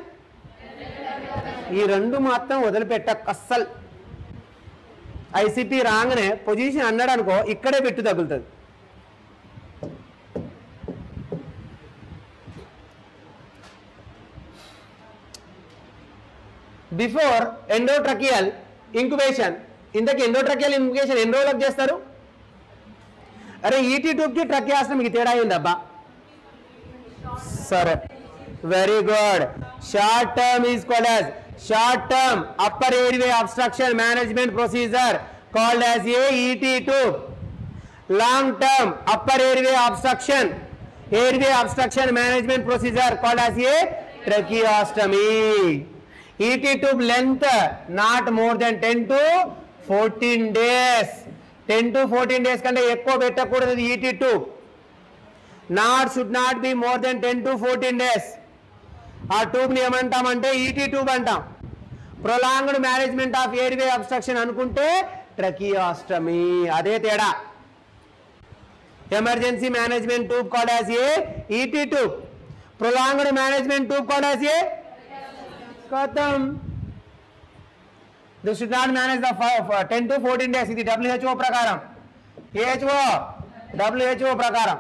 ఈ రెండు మాత్రం వదిలిపెట్టక అస్సలు ఐసీపీ రాగానే పొజిషన్ అన్నాడు అనుకో ఇక్కడే పెట్టు తగులుతుంది బిఫోర్ ఎండోట్రకియల్ ఇంక్యుబేషన్ ఇంతకీ ఎండోట్రకియల్ ఇంక్యుబేషన్ ఎన్ని రోజులకు చేస్తారు అరే ఈటీ ట్యూబ్కి ట్రకియాస్ట్రం మీకు తేడా అయిందబ్బా సరే very good short term is called as short term upper airway obstruction management procedure called as a ET tube long term upper airway obstruction airway obstruction management procedure called as a tracheostomy ET tube length not more than ten to fourteen days ten to fourteen days కంటే ఎక్కువ పెట్టకూడదు ET tube not should not be more than ten to fourteen days ఆ ట్యూబ్ని ఏమంటామంటే ET tube అంటాం prolonged management of airway obstruction అనుకుంటే tracheostomy అదే తేడా emergency management tube called as a ET tube prolonged management tube called as a ఖతం this should not manage the ten to fourteen days ఇది WHO ప్రకారం ఏహెచ్ఓ WHO ప్రకారం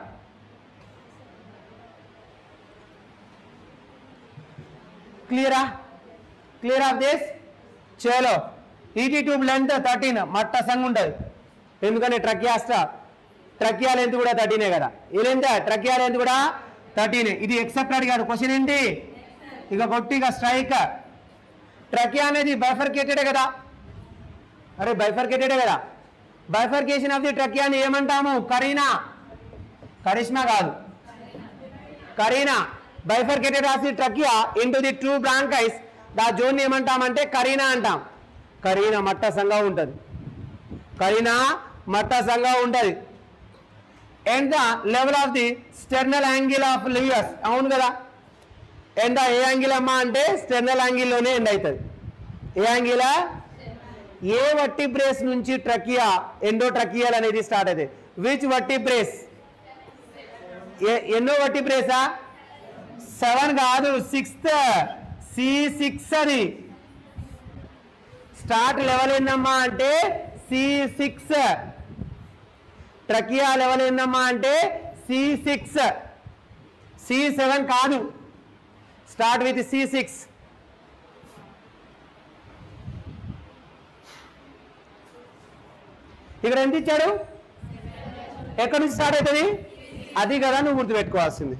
క్లియరా clear of this చేలో ఈటీ ట్యూబ్ లెంత్ థర్టీన్ మట్ట సంగ్ ఉంటుంది ఎందుకని ట్రక్యాస్టా ట్రక్యా లెంత్ కూడా థర్టీనే కదా ఈ లెంత్ ట్రక్యా లెంత్ కూడా థర్టీనే ఇది ఎక్సెప్ట్ అడిగాడు క్వశ్చన్ ఏంటి ఇక కొట్టి ఇక స్ట్రైక్ ట్రక్యా అనేది బైఫర్కేటెడే కదా అరే బైఫర్కేటెడే కదా బైఫర్కేషన్ ఆఫ్ ది ట్రక్యాని ఏమంటాము కరీనా కరిష్మా కాదు carina bifurcated of the trachea into the true bronchi the zone ఏమంటామంటే కరీనా అంటాం కరీనా మట్టసంగా ఉంటుంది కరీనా మట్టసంగా ఉంటుంది and the level of the sternal angle of Louis అవును కదా ఎండ్ ఏ యాంగిల్ అమ్మా అంటే స్టెర్నల్ యాంగిల్లోనే ఎండ్ అవుతుంది ఏ యాంగిలా ఏ వట్టి బ్రేస్ నుంచి ట్రకియా ఎండో ట్రకియల్ అనేది స్టార్ట్ అవుతుంది విచ్ వట్టి బ్రేస్ ఏ- ఎన్నో వట్టి బ్రేసా సెవెన్ కాదు సిక్స్త్ సి సిక్స్ అది స్టార్ట్ లెవెల్ ఏందమ్మా అంటే సి సిక్స్ ట్రకియా లెవెల్ ఏందమ్మా అంటే సి సిక్స్ సి సెవెన్ కాదు స్టార్ట్ విత్ సి సిక్స్ ఇక్కడ ఎంత ఇచ్చాడు ఎక్కడి నుంచి స్టార్ట్ అవుతుంది అది కదా నువ్వు గుర్తుపెట్టుకోవాల్సింది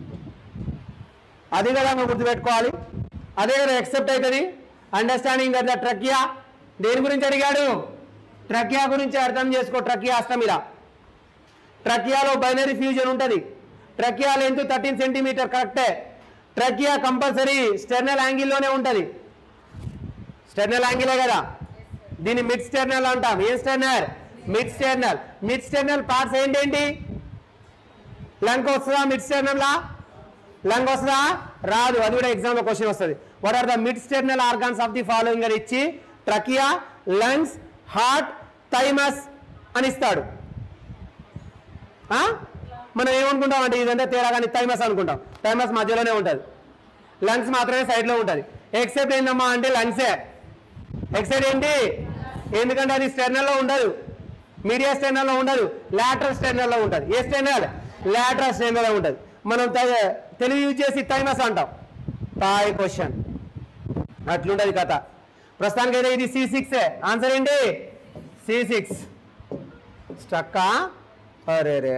అది కదా నువ్వు గుర్తుపెట్టుకోవాలి అదే కదా ఎక్సెప్ట్ అవుతుంది అండర్స్టాండింగ్ కదా ట్రక్యా దేని గురించి అడిగాడు ట్రక్యా గురించి అర్థం చేసుకో ట్రక్యా అష్టమిలా ట్రకియాలో బైనరీ ఫ్యూజన్ ఉంటుంది ట్రకియా లెంత్ థర్టీన్ సెంటీమీటర్ కరెక్టే ట్రకియా కంపల్సరీ స్టెర్నల్ యాంగిల్లోనే ఉంటుంది స్టెర్నల్ యాంగిలే కదా దీన్ని మిడ్ స్టెర్నల్ అంటాం ఏం sternal mid sternal mid sternal parts ఏంటేంటి లంగ్ వస్తుందా మిడ్ స్టెర్నల్లా లంగ్ వస్తుందా రాదు అది కూడా ఎగ్జామ్లో క్వశ్చన్ వస్తుంది what are the mid sternal organs of the following అని ఇచ్చి ట్రకియా లంగ్స్ హార్ట్ థైమస్ అని ఇస్తాడు ఆ? మనం ఏమనుకుంటాం అంటే ఇదంతా తేడా కానీ థైమస్ అనుకుంటాం థైమస్ మధ్యలోనే ఉంటుంది లంగ్స్ మాత్రమే సైడ్లో ఉంటుంది ఎక్సెప్ట్ ఏందమ్మా అంటే లంగ్సే ఎక్సెప్ట్ ఏంటి ఎందుకంటే అది స్టెర్నల్లో ఉండదు మీడియా స్టెర్నల్లో ఉండదు లాటరల్ స్టెర్నల్లో ఉంటుంది ఏ స్టెర్నల్ లాటరల్ స్టెర్నల్లో ఉంటుంది మనం త- తెలుగు యూజ్ చేసి థైమస్ అంటాం తాయ్ క్వశ్చన్ అట్లుంటది కథ ప్రస్తుతానికి అయితే ఇది సి సిక్స్ ఆన్సర్ ఏంటి సి సిక్స్ స్టక్కా అరే రే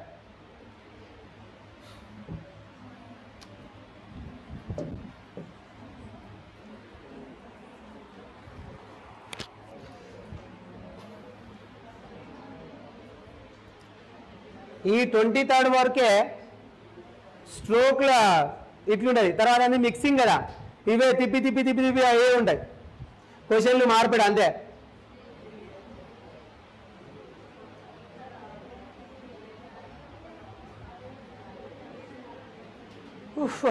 ఈ ట్వంటీ థర్డ్ వరకే స్ట్రోక్ల ఇట్లుంటది తర్వాత అన్ని మిక్సింగ్ కదా ఇవే తిప్పి తిప్పి తిప్పి తిప్పి అవే ఉంటాయి క్వశ్చన్లు మార్పిడి అంతే ఉఫ్.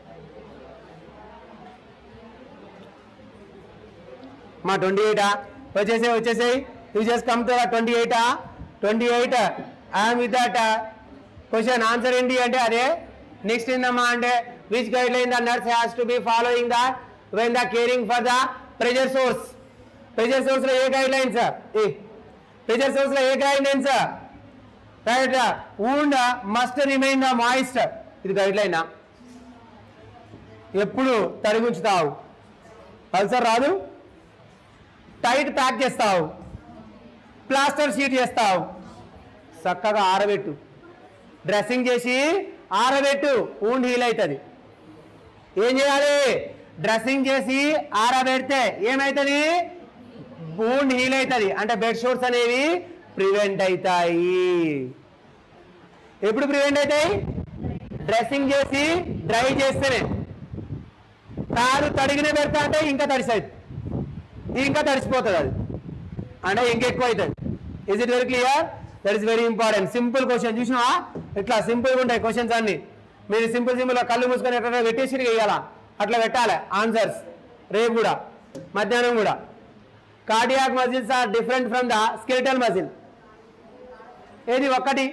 మా ట్వంటీ ఎయిటా వచ్చేసాయి వచ్చేసాయి you just come to twenty ఎయిటా twenty eight I'm with that question answer ఏంటి అంటే అదే నెక్స్ట్ ఏందమ్మా అంటే which guideline the nurse has to be following the when the caring for the pressure sores pressure sores లో ఏ guidelines pressure sores లో ఏ guidelines right wound must remain the moist ఇది గైడ్ లైనా ఎప్పుడు తడిగుంచుతావు పల్సర్ రాదు టైట్ ప్యాక్ చేస్తావు ప్లాస్టర్ షీట్ చేస్తావు చక్కగా ఆరబెట్టు డ్రెస్సింగ్ చేసి ఆరబెట్టు ఊండ్ హీల్ అవుతుంది ఏం చేయాలి డ్రెస్సింగ్ చేసి ఆరబెడితే ఏమవుతుంది ఊండ్ హీల్ అవుతుంది అంటే బెడ్ షోర్స్ అనేవి ప్రివెంట్ అవుతాయి ఎప్పుడు ప్రివెంట్ అవుతాయి డ్రెస్సింగ్ చేసి డ్రై చేస్తేనే కారు తడిగిన పెడతా అంటే ఇంకా తడిసైదు ఇంకా తడిసిపోతుంది అది అంటే ఇంకెక్కువ అవుతుంది is it very clear that is very important simple question చూసినా ఇట్లా సింపుల్గా ఉంటాయి క్వశ్చన్స్ అన్ని మీరు సింపుల్ సింపుల్ కళ్ళు మూసుకొని ఎట్లా పెట్టేసి వేయాలా అట్లా పెట్టాలి ఆన్సర్స్ రేపు కూడా మధ్యాహ్నం కూడా cardiac muscles are different from the skeletal muscle ఏది ఒక్కటి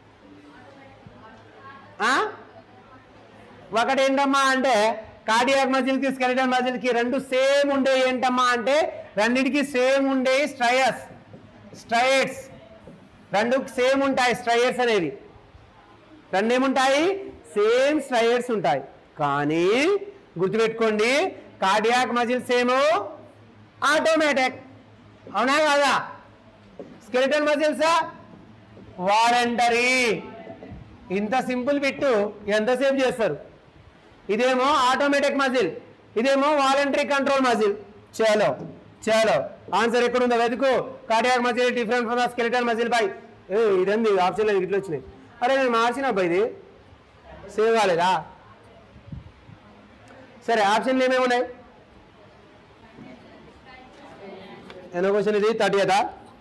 ఆ? ఒకటి ఏంటమ్మా అంటే కార్డియాక్ మజిల్ కి స్కెలిటల్ మజిల్ కి రెండు సేమ్ ఉండే ఏంటమ్మా అంటే రెండింటికి సేమ్ ఉండే స్ట్రయర్స్ స్ట్రయర్స్ రెండు సేమ్ ఉంటాయి స్ట్రయర్స్ అనేవి రెండు ఏముంటాయి సేమ్ స్ట్రయర్స్ ఉంటాయి కానీ గుర్తుపెట్టుకోండి కార్డియాక్ మజిల్స్ ఏమో ఆటోమేటిక్ అవునా కాదా స్కెలిటల్ మజిల్స్ వాలంటరీ ఇంత సింపుల్ బిట్టు ఎంతసేపు చేస్తారు ఇదేమో ఆటోమేటిక్ మజిల్ ఇదేమో వాలంటరీ కంట్రోల్ మజిల్ చలో చలో ఆన్సర్ ఎక్కడుందో వెతుకు cardiac muscle different from the skeletal muscle by a ఇదండి ఆప్షన్ లేదు ఇట్లా వచ్చినాయి అరే నేను మార్చిన అబ్బాయి ఇది సేవ్ కాలేదా సరే ఆప్షన్లు ఏమేమి ఉన్నాయి ఎన్నో క్వశ్చన్ ఇది థర్టీ అదా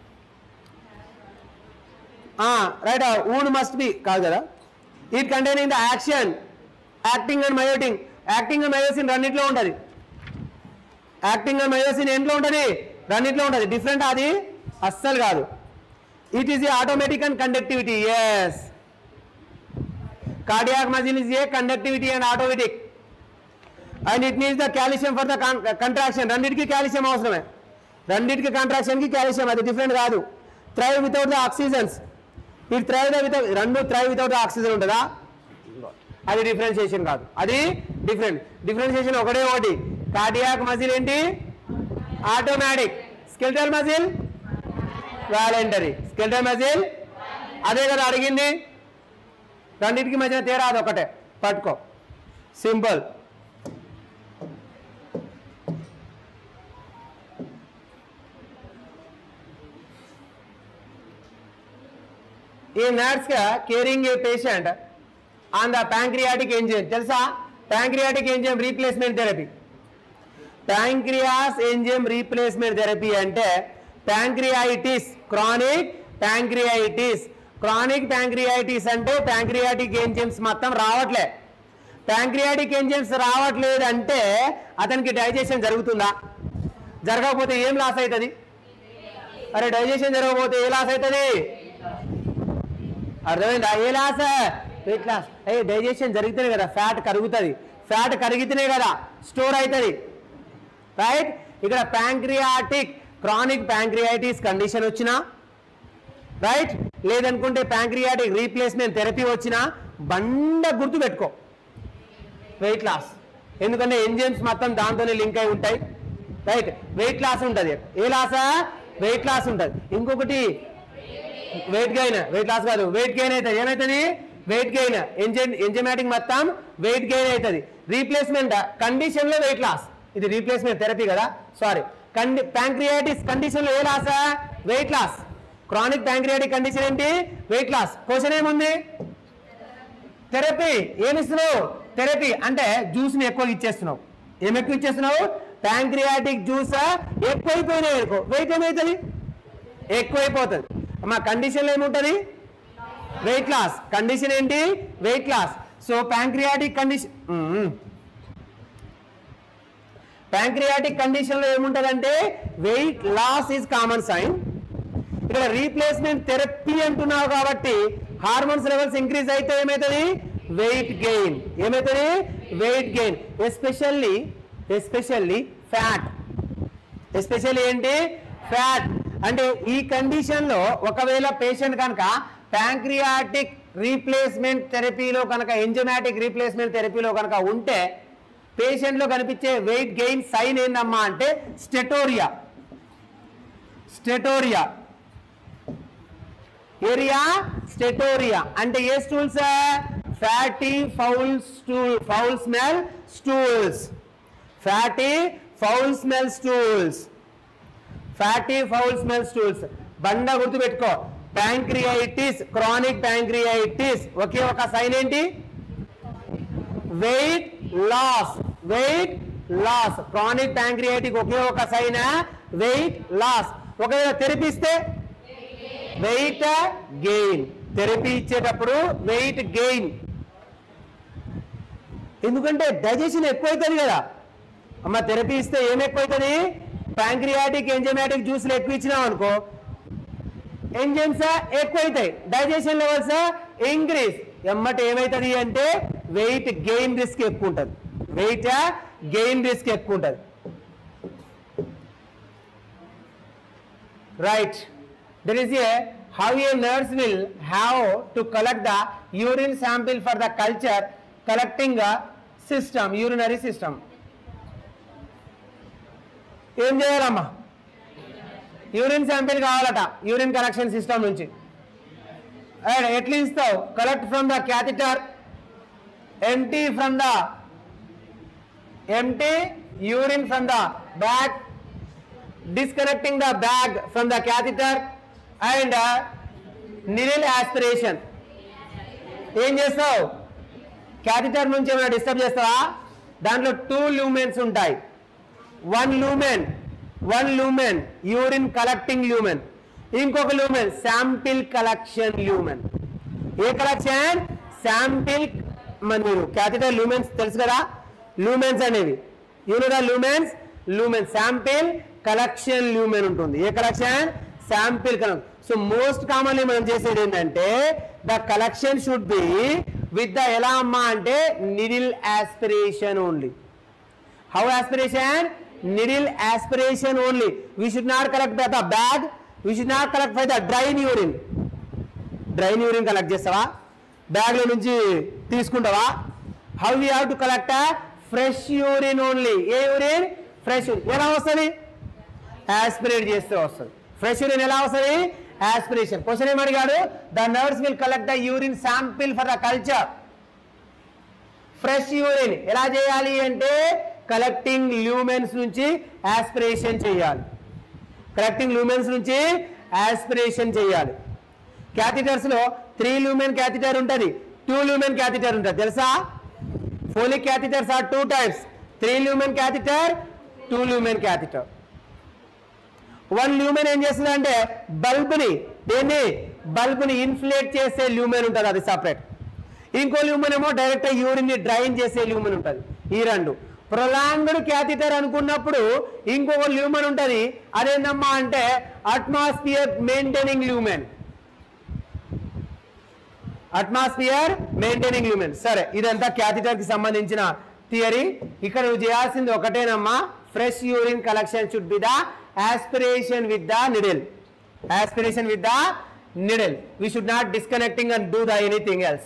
రైట్ ఊడ్ మస్ట్ బి కాదు కదా it containing the action actin and మయోటింగ్ యాక్టింగ్ అండ్ మయోసిన్ రెండిట్లో ఉంటుంది యాక్టింగ్ అండ్ మయోసిన్ ఏంట్లో ఉంటుంది రెండిట్లో ఉంటుంది డిఫరెంట్ అది అస్సలు కాదు it is a automatic and conductivity yes cardiac muscle is a conductivity and automatic and it needs the calcium for the contraction రెండింటికి కాల్షియం అవసరమే రెండింటికి కాంట్రాక్షన్కి కాల్షియం అది డిఫరెంట్ కాదు thrive without the oxygens it thrive the without రెండు thrive without the oxygen ఉంటుందా అది differentiation కాదు అది డిఫరెంట్ డిఫరెన్షియేషన్ ఒకటే ఒకటి కార్డియాక్ మజిల్ ఏంటి automatic skeletal muscle voluntary skeletal muscle అదే కదా అడిగింది రెండింటికి మధ్యన తేడా అది ఒకటే పట్టుకో సింపుల్ ఈ నర్స్గా caring a patient on the pancreatic enzyme తెలుసా pancreatic enzyme replacement therapy pancreas enzyme replacement therapy అంటే ప్యాంక్రియాయిటిస్ క్రానిక్ ప్యాంక్రియాయిటిస్ క్రానిక్ ప్యాంక్రియాయిటిస్ అంటే ప్యాంక్రియాటిక్ ఎంజిమ్స్ మొత్తం రావట్లే ప్యాంక్రియాటిక్ ఎంజిమ్స్ రావట్లేదు అంటే అతనికి డైజెషన్ జరుగుతుందా జరగకపోతే ఏం లాస్ అవుతుంది అరే డైజెషన్ జరగకపోతే ఏ లాస్ అవుతుంది అర్థమైందా ఏ లాస్ వెయిట్ లాస్ ఏ డైజెషన్ జరిగితేనే కదా ఫ్యాట్ కరుగుతుంది ఫ్యాట్ కరిగితేనే కదా స్టోర్ అవుతుంది రైట్ ఇక్కడ ప్యాంక్రియాటిక్ క్రానిక్ ప్యాంక్రియాటిస్ కండిషన్ వచ్చినా రైట్ లేదనుకుంటే ప్యాంక్రియాటిక్ రీప్లేస్మెంట్ థెరపీ వచ్చినా బండ గుర్తు పెట్టుకో వెయిట్ లాస్ ఎందుకంటే ఎంజిమ్స్ మొత్తం దాంతోనే లింక్ అయి ఉంటాయి రైట్ వెయిట్ లాస్ ఉంటుంది ఏ లాసా వెయిట్ లాస్ ఉంటుంది ఇంకొకటి వెయిట్ గెయిన్ వెయిట్ లాస్ కాదు వెయిట్ గెయిన్ అవుతుంది ఏమవుతుంది వెయిట్ గెయిన్ ఎంజిన్ ఎంజిమాటిక్ మొత్తం వెయిట్ గెయిన్ అవుతుంది రీప్లేస్మెంట్ కండిషన్ లో వెయిట్ లాస్ ఇది రీప్లేస్మెంట్ థెరపీ కదా సారీ కండి ప్యాంక్రియాటిస్ కండిషన్ లో ఏ లాసా weight loss chronic pancreatic condition ఏంటి వెయిట్ లాస్ క్వశ్చన్ ఏముంది థెరపీ ఏమిస్తున్నావు థెరపీ అంటే జ్యూస్ ని ఎక్కువ ఇచ్చేస్తున్నావు ఏం ఎక్కువ ఇచ్చేస్తున్నావు ప్యాంక్రియాటిక్ జ్యూస్ ఎక్కువైపోయినాయి అనుకో వెయిట్ ఏమవుతుంది ఎక్కువైపోతుంది మా కండిషన్లో ఏముంటుంది వెయిట్ లాస్ కండిషన్ ఏంటి weight loss so pancreatic condition pancreatic కండిషన్లో ఏముంటుందంటే weight loss is common sign ఇక్కడ రీప్లేస్మెంట్ థెరపీ అంటున్నావు కాబట్టి హార్మోన్స్ లెవెల్స్ ఇంక్రీజ్ అయితే ఏమవుతుంది వెయిట్ గెయిన్ ఏమవుతుంది weight gain especially especially fat especially ఏంటి ఫ్యాట్ అంటే ఈ కండిషన్ లో ఒకవేళ పేషెంట్ కనుక ప్యాంక్రియాటిక్ రీప్లేస్మెంట్ థెరపీలో కనుక ఎంజమాటిక్ రీప్లేస్మెంట్ థెరపీలో కనుక ఉంటే పేషెంట్ లో కనిపించే వెయిట్ గెయిన్ సైన్ ఏందమ్మా అంటే స్టెటోరియా స్టెటోరియా ఏరియా స్టెటోరియా అంటే ఏ stools fatty foul stool foul smell stools fatty foul smell stools fatty foul smell stools బండ గుర్తుపెట్టుకో ప్యాంక్రియాయిటిస్ క్రానిక్ ప్యాంక్రియాయిటిస్ ఒకే ఒక సైన్ ఏంటి weight loss weight loss chronic pancreatic ఒకే ఒక సైన్ వెయిట్ లాస్ ఒకవేళ థెరపీ ఇస్తే వెయిట్ గెయిన్ థెరపీ ఇచ్చేటప్పుడు వెయిట్ గెయిన్ ఎందుకంటే డైజెషన్ ఎక్కువైతుంది కదా అమ్మ థెరపీ ఇస్తే ఏం ఎక్కువైతుంది ప్యాంక్రియాటిక్ ఎంజమాటిక్ జ్యూస్లు ఎక్కువ ఇచ్చినాం అనుకో ఎంజైమ్స్ ఎక్కువైతాయి డైజెషన్ లెవెల్స్ ఇంక్రీజ్ ఎమ్మటి ఏమవుతుంది అంటే వెయిట్ గెయిన్ రిస్క్ ఎక్కువ ఉంటుంది వెయిట్ గెయిన్ రిస్క్ ఎక్కువ ఉంటుంది right there is a how a nurse will have to collect the urine sample for the culture collecting a system urinary system ఏం చేయాలమ్మా urine sample కావాలట యూరిన్ కలెక్షన్ సిస్టమ్ నుంచి and ఎట్లా ఇస్తావు collect from the catheter empty from the empty urine from the bag disconnecting the bag from the catheter and uh, needle aspiration ఏం చేస్తావు catheter నుంచి ఏమైనా డిస్టర్బ్ చేస్తావా దాంట్లో టూ లూమెన్స్ ఉంటాయి one lumen one lumen urine collecting lumen ఇంకొక lumen sample collection lumen ఏ collection sample మీరు క్యాథిటర్ లూమెన్స్ తెలుసు కదా లూమెన్స్ అనేవి you know lumens lumen sample collection lumen ఉంటుంది ఏ collection sample collection so most commonly మనం చేసేది ఏంటంటే the collection should be with the ఎలా అమ్మా అంటే needle aspiration only how aspiration needle aspiration only we should not collect the bag we should not collect by the drain urine drain urine collect చేస్తావా బ్యాగ్లో నుంచి తీసుకుంటావా how you have to collect fresh urine only ఏ urine fresh ఎలా వస్తుంది aspirate చేస్తే వస్తుంది fresh urine ఎలా వస్తుంది యాస్పిరేషన్ క్వశ్చన్ ఏమడిగాడు the nurse will collect the urine sample for the culture fresh urine ఎలా చేయాలి అంటే కలెక్టింగ్ ల్యూమెన్స్ నుంచి యాస్పిరేషన్ చేయాలి కలెక్టింగ్ లూమెన్స్ నుంచి యాస్పిరేషన్ చేయాలి క్యాథిటర్స్ లో త్రీ లూమెన్ క్యాథిటర్ ఉంటుంది టూ లూమెన్ క్యాథిటర్ ఉంటుంది తెలుసా Foley catheters are two types three lumen catheter two lumen catheter one lumen ఏం చేస్తుంది అంటే బల్బ్ని దేన్ని బల్బ్ని ఇన్ఫ్లేట్ చేసే ల్యూమెన్ ఉంటుంది అది సపరేట్ ఇంకో ల్యూమెన్ ఏమో డైరెక్ట్ యూరిన్ ని డ్రైన్ చేసే ల్యూమెన్ ఉంటుంది ఈ రెండు ప్రొలాంగ్డ్ క్యాథిటర్ అనుకున్నప్పుడు ఇంకొక ల్యూమెన్ ఉంటుంది అదేందమ్మా అంటే atmosphere maintaining lumen atmosphere maintaining lumen సరే ఇదంతా క్యాథిటర్ కి సంబంధించిన థియరీ ఇక్కడ నువ్వు చేయాల్సింది ఒకటేనమ్మా fresh urine collection should be the aspiration with the needle aspiration with the needle we should not disconnecting and do the anything else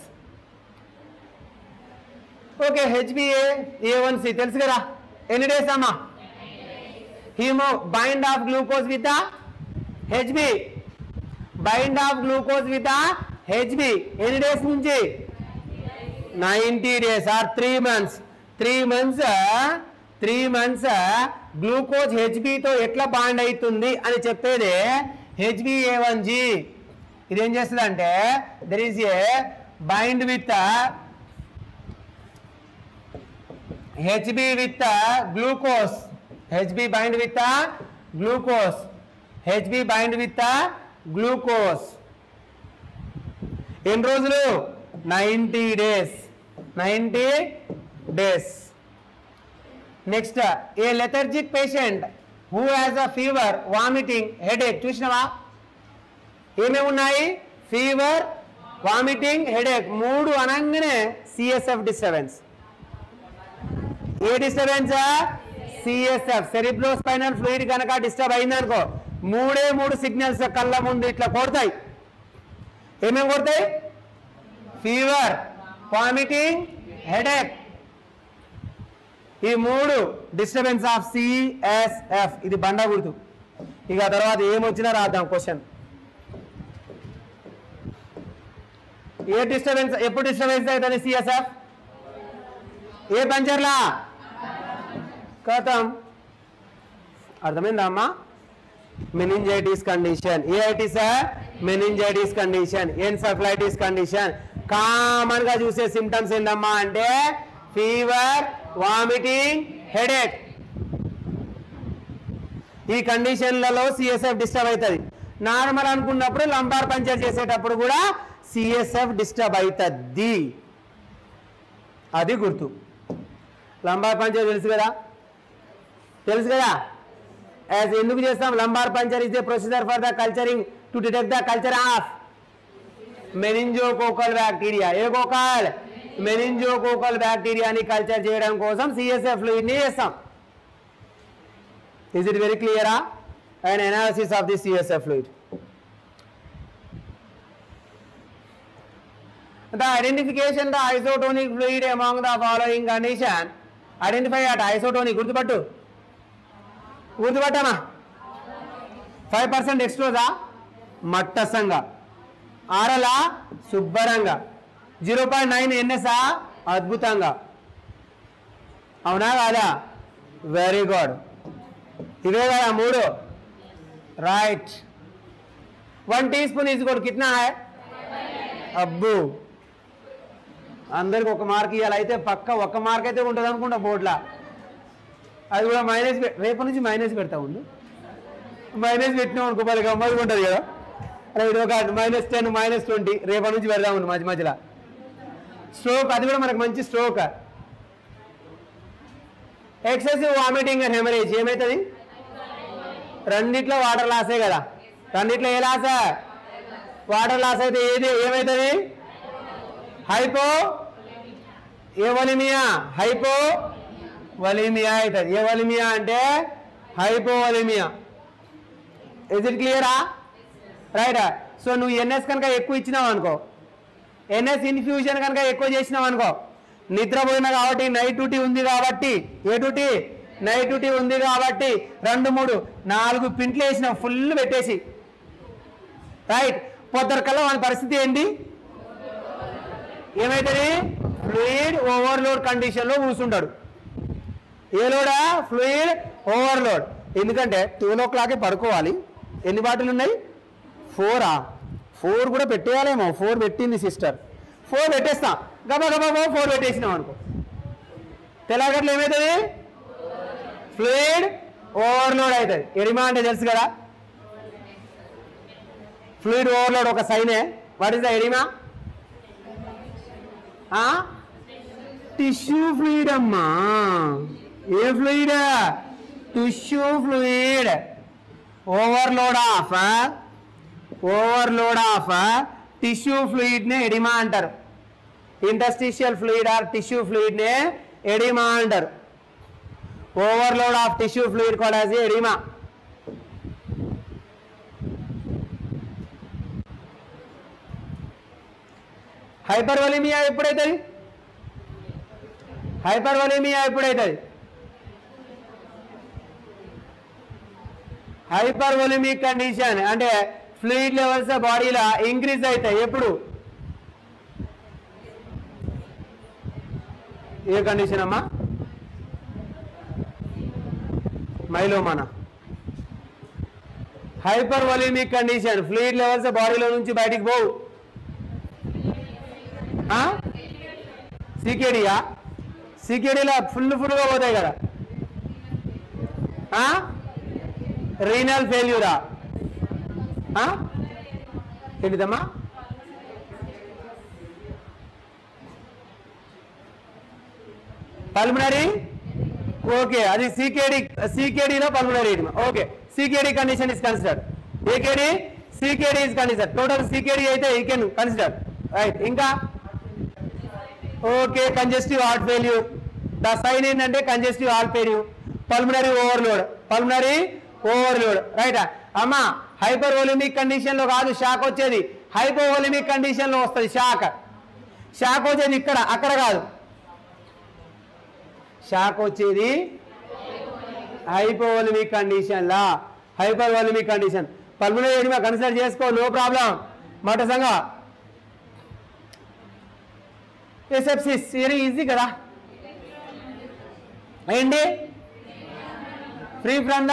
okay HbA A one C తెలుసు కదా ఎన్ని డేస్ అమ్మా haemo bind of glucose with Hb bind of glucose with Hb ఎన్ని days నుంచి ninety days are three months three months three months glucose హెచ్బితో ఎట్లా bond అవుతుంది అని చెప్పేది హెచ్బి ఏ వన్ జీ ఇదేం చేస్తుంది అంటే there is a bind with HB with the glucose. HB bind with the glucose. HB bind with the glucose. ఎన్ని రోజులు ninety days ninety days next a lethargic patient who has a fever vomiting headache చూసినావా ఏమేమి ఉన్నాయి fever vomiting headache మూడు అనగానే CSF disturbance ఏ disturbance CSF cerebrospinal fluid కనుక disturb అయిందనుకో మూడే మూడు సిగ్నల్స్ కళ్ళ ముందు ఇట్లా కొడతాయి ఏమేమి కొడతాయి ఫీవర్ వామిటింగ్ హెడేక్ ఈ మూడు డిస్టర్బెన్స్ ఆఫ్ సిఎస్ఎఫ్ ఇది బండ గుర్తు ఇక తర్వాత ఏమొచ్చినా రాద్దాం క్వశ్చన్ ఏ డిస్టర్బెన్స్ ఎప్పుడు డిస్టర్బెన్స్ అవుతుంది సిఎస్ఎఫ్ ఏ పంచర్లా కథం అర్థమైందా అమ్మా మెనింజైటిస్ కండిషన్ ఏ itis meningitis condition encephalitis condition common గా చూసే సిమ్టమ్స్ ఏందమ్మా అంటే ఫీవర్ వామిటింగ్ హెడేక్ ఈ కండిషన్లలో సిఎస్ఎఫ్ డిస్టర్బ్ అవుతుంది నార్మల్ అనుకున్నప్పుడు లంబార్ పంచర్ చేసేటప్పుడు కూడా సిఎస్ఎఫ్ డిస్టర్బ్ అవుతుంది అది గుర్తు లంబార్ పంచర్ తెలుసు కదా తెలుసు కదా యాజ్ ఎందుకు చేస్తాం lumbar puncture is the procedure for the culturing to detect the culture of meningococcal bacteria a coccal meningococcal బ్యాక్టీరియాని కల్చర్ చేయడం కోసం సిఎస్ఎఫ్ ఫ్లూయిడ్ని చేస్తాం ఇస్ ఇట్ వెరీ క్లియరా and analysis of the CSF fluid the identification the isotonic fluid among the following condition identify at isotonic గుర్తుపట్టు గుర్తుపట్టమా five percent ఎక్స్ట్రోజా మట్టసంగా ఆరలా శుభ్రంగా జీరో పాయింట్ నైన్ ఎన్ఎస్ఆ అద్భుతంగా అవునా కాదా వెరీ గుడ్ ఇవే కదా మూడు right one teaspoon is కూడా కిतना है అబ్బు అందరికి ఒక మార్క్ ఇవ్వాలి అయితే పక్క ఒక్క మార్క్ అయితే ఉంటుంది అనుకుంటా బోర్డులా అది కూడా మైనస్ రేపు నుంచి మైనస్ పెడతా ఉండు మైనస్ పెట్టినాం అనుకో పది గమ్మది ఉంటుంది కదా అలా ఇది ఒక మైనస్ టెన్ మైనస్ ట్వంటీ రేపటి నుంచి పెడదాం ఉండు మధ్య మధ్యలో స్ట్రోక్ అది కూడా మనకు మంచి stroke excessive vomiting and haemorrhage ఏమవుతుంది రెండిట్లో వాటర్ లాసే కదా రెండిట్లో ఏ లాసా వాటర్ లాస్ అయితే ఏది ఏమవుతుంది హైపో ఏ వలిమియా హైపో వలిమియా అవుతుంది ఏ వలిమియా అంటే హైపో వలిమియా ఇజ్ ఇట్ క్లియరా రైట్ సో నువ్వు ఎన్ఎస్ కనుక ఎక్కువ ఇచ్చినావు అనుకో ఎన్ఎస్ ఇన్ఫ్యూజన్ కనుక ఎక్కువ చేసినావు అనుకో నిద్రపోయిన కాబట్టి నైట్ డ్యూటీ ఉంది కాబట్టి ఏ డ్యూటీ నైట్ డ్యూటీ ఉంది కాబట్టి రెండు మూడు నాలుగు పింట్లు వేసిన ఫుల్ పెట్టేసి రైట్ పొద్దురకల్లా వాని పరిస్థితి ఏంటి ఏమవుతుంది ఫ్లూయిడ్ ఓవర్లోడ్ కండిషన్లో కూర్చుంటాడు ఏ లోడా ఫ్లూయిడ్ ఓవర్లోడ్ ఎందుకంటే టూన్ ఓ క్లాకే పడుకోవాలి ఎన్ని బాటిల్ ఉన్నాయి ఫోరా ఫోర్ కూడా పెట్టేయాలేమో ఫోర్ పెట్టింది సిస్టర్ ఫోర్ పెట్టేస్తాం గబా గబా గబా ఫోర్ పెట్టేసినాం అనుకో తెల్లగట్లు ఏమవుతుంది ఫ్లూయిడ్ ఓవర్లోడ్ అవుతుంది ఎడిమా అంటే తెలుసు కదా ఫ్లూయిడ్ ఓవర్లోడ్ ఒక సైనే what is the oedema tissue fluid అమ్మా ఏ fluid tissue fluid overload of overload of tissue ఫ్లూయిడ్నే ఎడిమా అంటారు ఇంటస్టిషియల్ ఫ్లూయిడ్ ఆర్ టిష్యూ ఫ్లూయిడ్నే ఎడిమా అంటారు ఓవర్లోడ్ ఆఫ్ టిష్యూ ఫ్లూయిడ్ కూడా ఎడిమా హైపర్ వలిమియా ఎప్పుడైతుంది హైపర్ వలిమియా ఎప్పుడైతుంది హైపర్ వలిమిక్ కండిషన్ అంటే ఫ్లూయిడ్ లెవెల్స్ బాడీలో ఇంక్రీజ్ అవుతాయి ఎప్పుడు ఏ కండిషన్ అమ్మా మైలోమానా hypervolaemic condition fluid levels బాడీలో నుంచి బయటికి పోవు సీకేడియా సీకేడీలో ఫుల్ ఫుల్గా పోతాయి కదా రీనల్ ఫెయిల్యూరా ఏంటిదమ్మా పల్మనరీ ఓకే అది సీకేడి సీకేడీలో pulmonary okay CKD condition is consider AKD CKD is consider total CKD అయితే ఈ కెన్ కన్సిడర్ రైట్ ఇంకా okay congestive heart failure the sign ఏంటంటే congestive heart failure pulmonary overload pulmonary overload right అమ్మా hypervolaemic condition లో కాదు shock వచ్చేది hypovolaemic condition లో వస్తుంది షాక్ షాక్ వచ్చేది ఇక్కడ అక్కడ కాదు షాక్ వచ్చేది హైపో ఓలిమిక్ కండిషన్ లా hypervolaemic condition pulmonary oedema consider చేసుకో నో ప్రాబ్లం మాట సంగా ఎసెప్సిస్ వెరీ ఈజీ కదా ఏంటి ఫ్రీ ఫ్రమ్ ద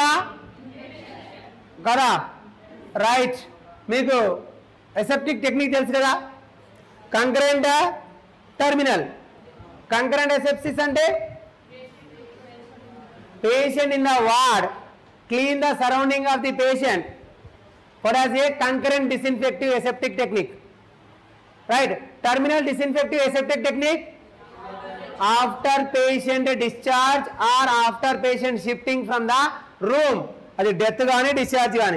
కదా రైట్ మీకు ఎసెప్టిక్ టెక్నిక్ తెలుసు కదా కంకరెంట్ టర్మినల్ కంకరెంట్ ఎసెప్సిస్ అంటే patient in the ward clean the surrounding of the patient what as a concurrent disinfective aseptic technique right terminal disinfective aseptic technique after patient discharge or after patient shifting from the room అది death కానీ discharge కానీ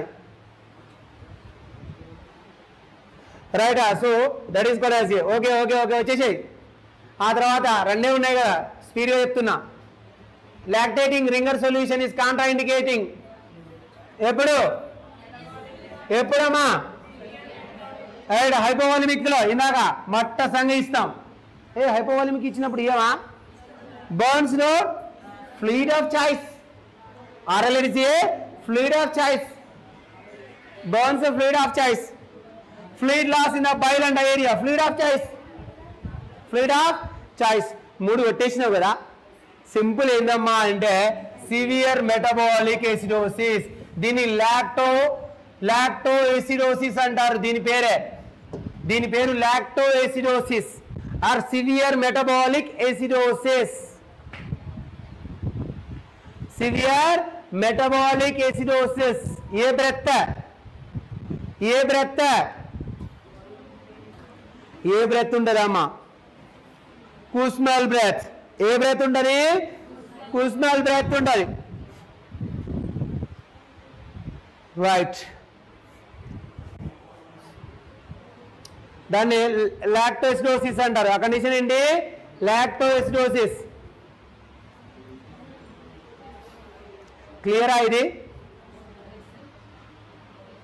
right so that is కూడా okay okay okay వచ్చేసేయి ఆ తర్వాత రెండే ఉన్నాయి కదా స్పీడ్గా చెప్తున్నా lactating Ringer solution is contraindicating ఎప్పుడు ఎప్పుడమ్మా రైట్ హైపోవాలిమిక్ లో ఇందాక మట్ట సంగ ఇస్తాం ఏ హైపోవాలిమిక్ ఇచ్చినప్పుడు ఏమా బర్న్స్ లో fluid of choice RLADC fluid of choice burns fluid of choice fluid loss in the bile and area fluid of choice fluid of choice మూడు పెట్టేసినావు కదా సింపుల్ ఏందమ్మా అంటే సివియర్ మెటబాలిక్ ఎసిడోసిస్ దీన్ని లాక్టో లాక్టో ఎసిడోసిస్ అంటారు దీని పేరే దీని పేరు lacto acidosis or severe metabolic acidosis severe metabolic acidosis ఏ బ్రెత్ ఏ బ్రెత్ ఏ బ్రెత్ ఉండదమ్మా కుస్మల్ బ్రెత్ ఏ బ్రెత్ ఉంటది కుస్మల్ బ్రెత్ ఉంటది రైట్ దాన్ని లాక్టోసిడోసిస్ అంటారు ఆ కండిషన్ ఏంటి లాక్టోసిడోసిస్ క్లియరా ఇది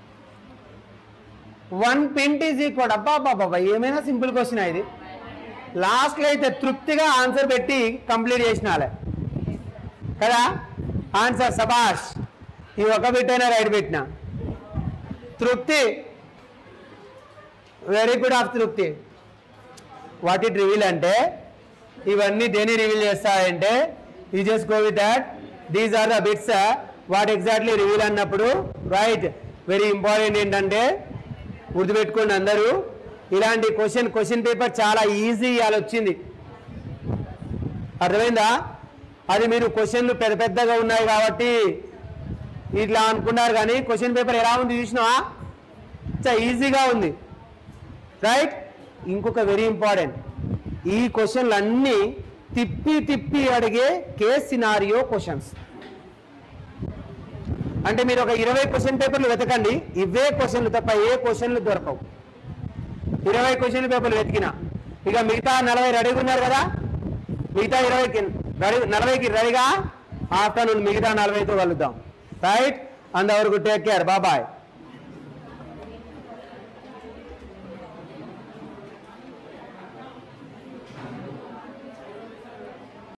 వన్ పింట్ ఈజ్ ఈక్వల్ అబ్బా బాబా ఏమైనా సింపుల్ క్వశ్చన్ ఇది లాస్ట్లో అయితే తృప్తిగా ఆన్సర్ పెట్టి కంప్లీట్ చేసినాలే కదా ఆన్సర్ సబాష్ ఈ ఒక బిట్టైనా రైట్ పెట్టిన Trupti very good of Trupti what it reveal అంటే ఇవన్నీ దేని రివీల్ చేస్తాయంటే you just go with that these are the bits what exactly reveal అన్నప్పుడు రైట్ వెరీ ఇంపార్టెంట్ ఏంటంటే గుర్తుపెట్టుకోండి అందరూ ఇలాంటి క్వశ్చన్ క్వశ్చన్ పేపర్ చాలా ఈజీ ఇవాళ వచ్చింది అర్థమైందా అది మీరు క్వశ్చన్లు పెద్ద పెద్దగా ఉన్నాయి కాబట్టి ఇట్లా అనుకున్నారు కానీ క్వశ్చన్ పేపర్ ఎలా ఉంది చూసినావా చాలా ఈజీగా ఉంది రైట్ ఇంకొక వెరీ ఇంపార్టెంట్ ఈ క్వశ్చన్లు అన్నీ తిప్పి తిప్పి అడిగే కేస్ సినారియో క్వశ్చన్స్ అంటే మీరు ఒక ఇరవై క్వశ్చన్ పేపర్లు వెతకండి ఇవే క్వశ్చన్లు తప్ప ఏ క్వశ్చన్లు దొరకవు ఇరవై క్వశ్చన్ పేపర్లు వెతికిన ఇక మిగతా నలభై రెడీగా ఉన్నారు కదా మిగతా ఇరవైకి రెడీ నలభైకి రెడీగా ఆఫ్టర్నూన్ మిగతా నలభైతో కలుద్దాం రైట్ అంతవరకు టేక్ కేర్ బాబాయ్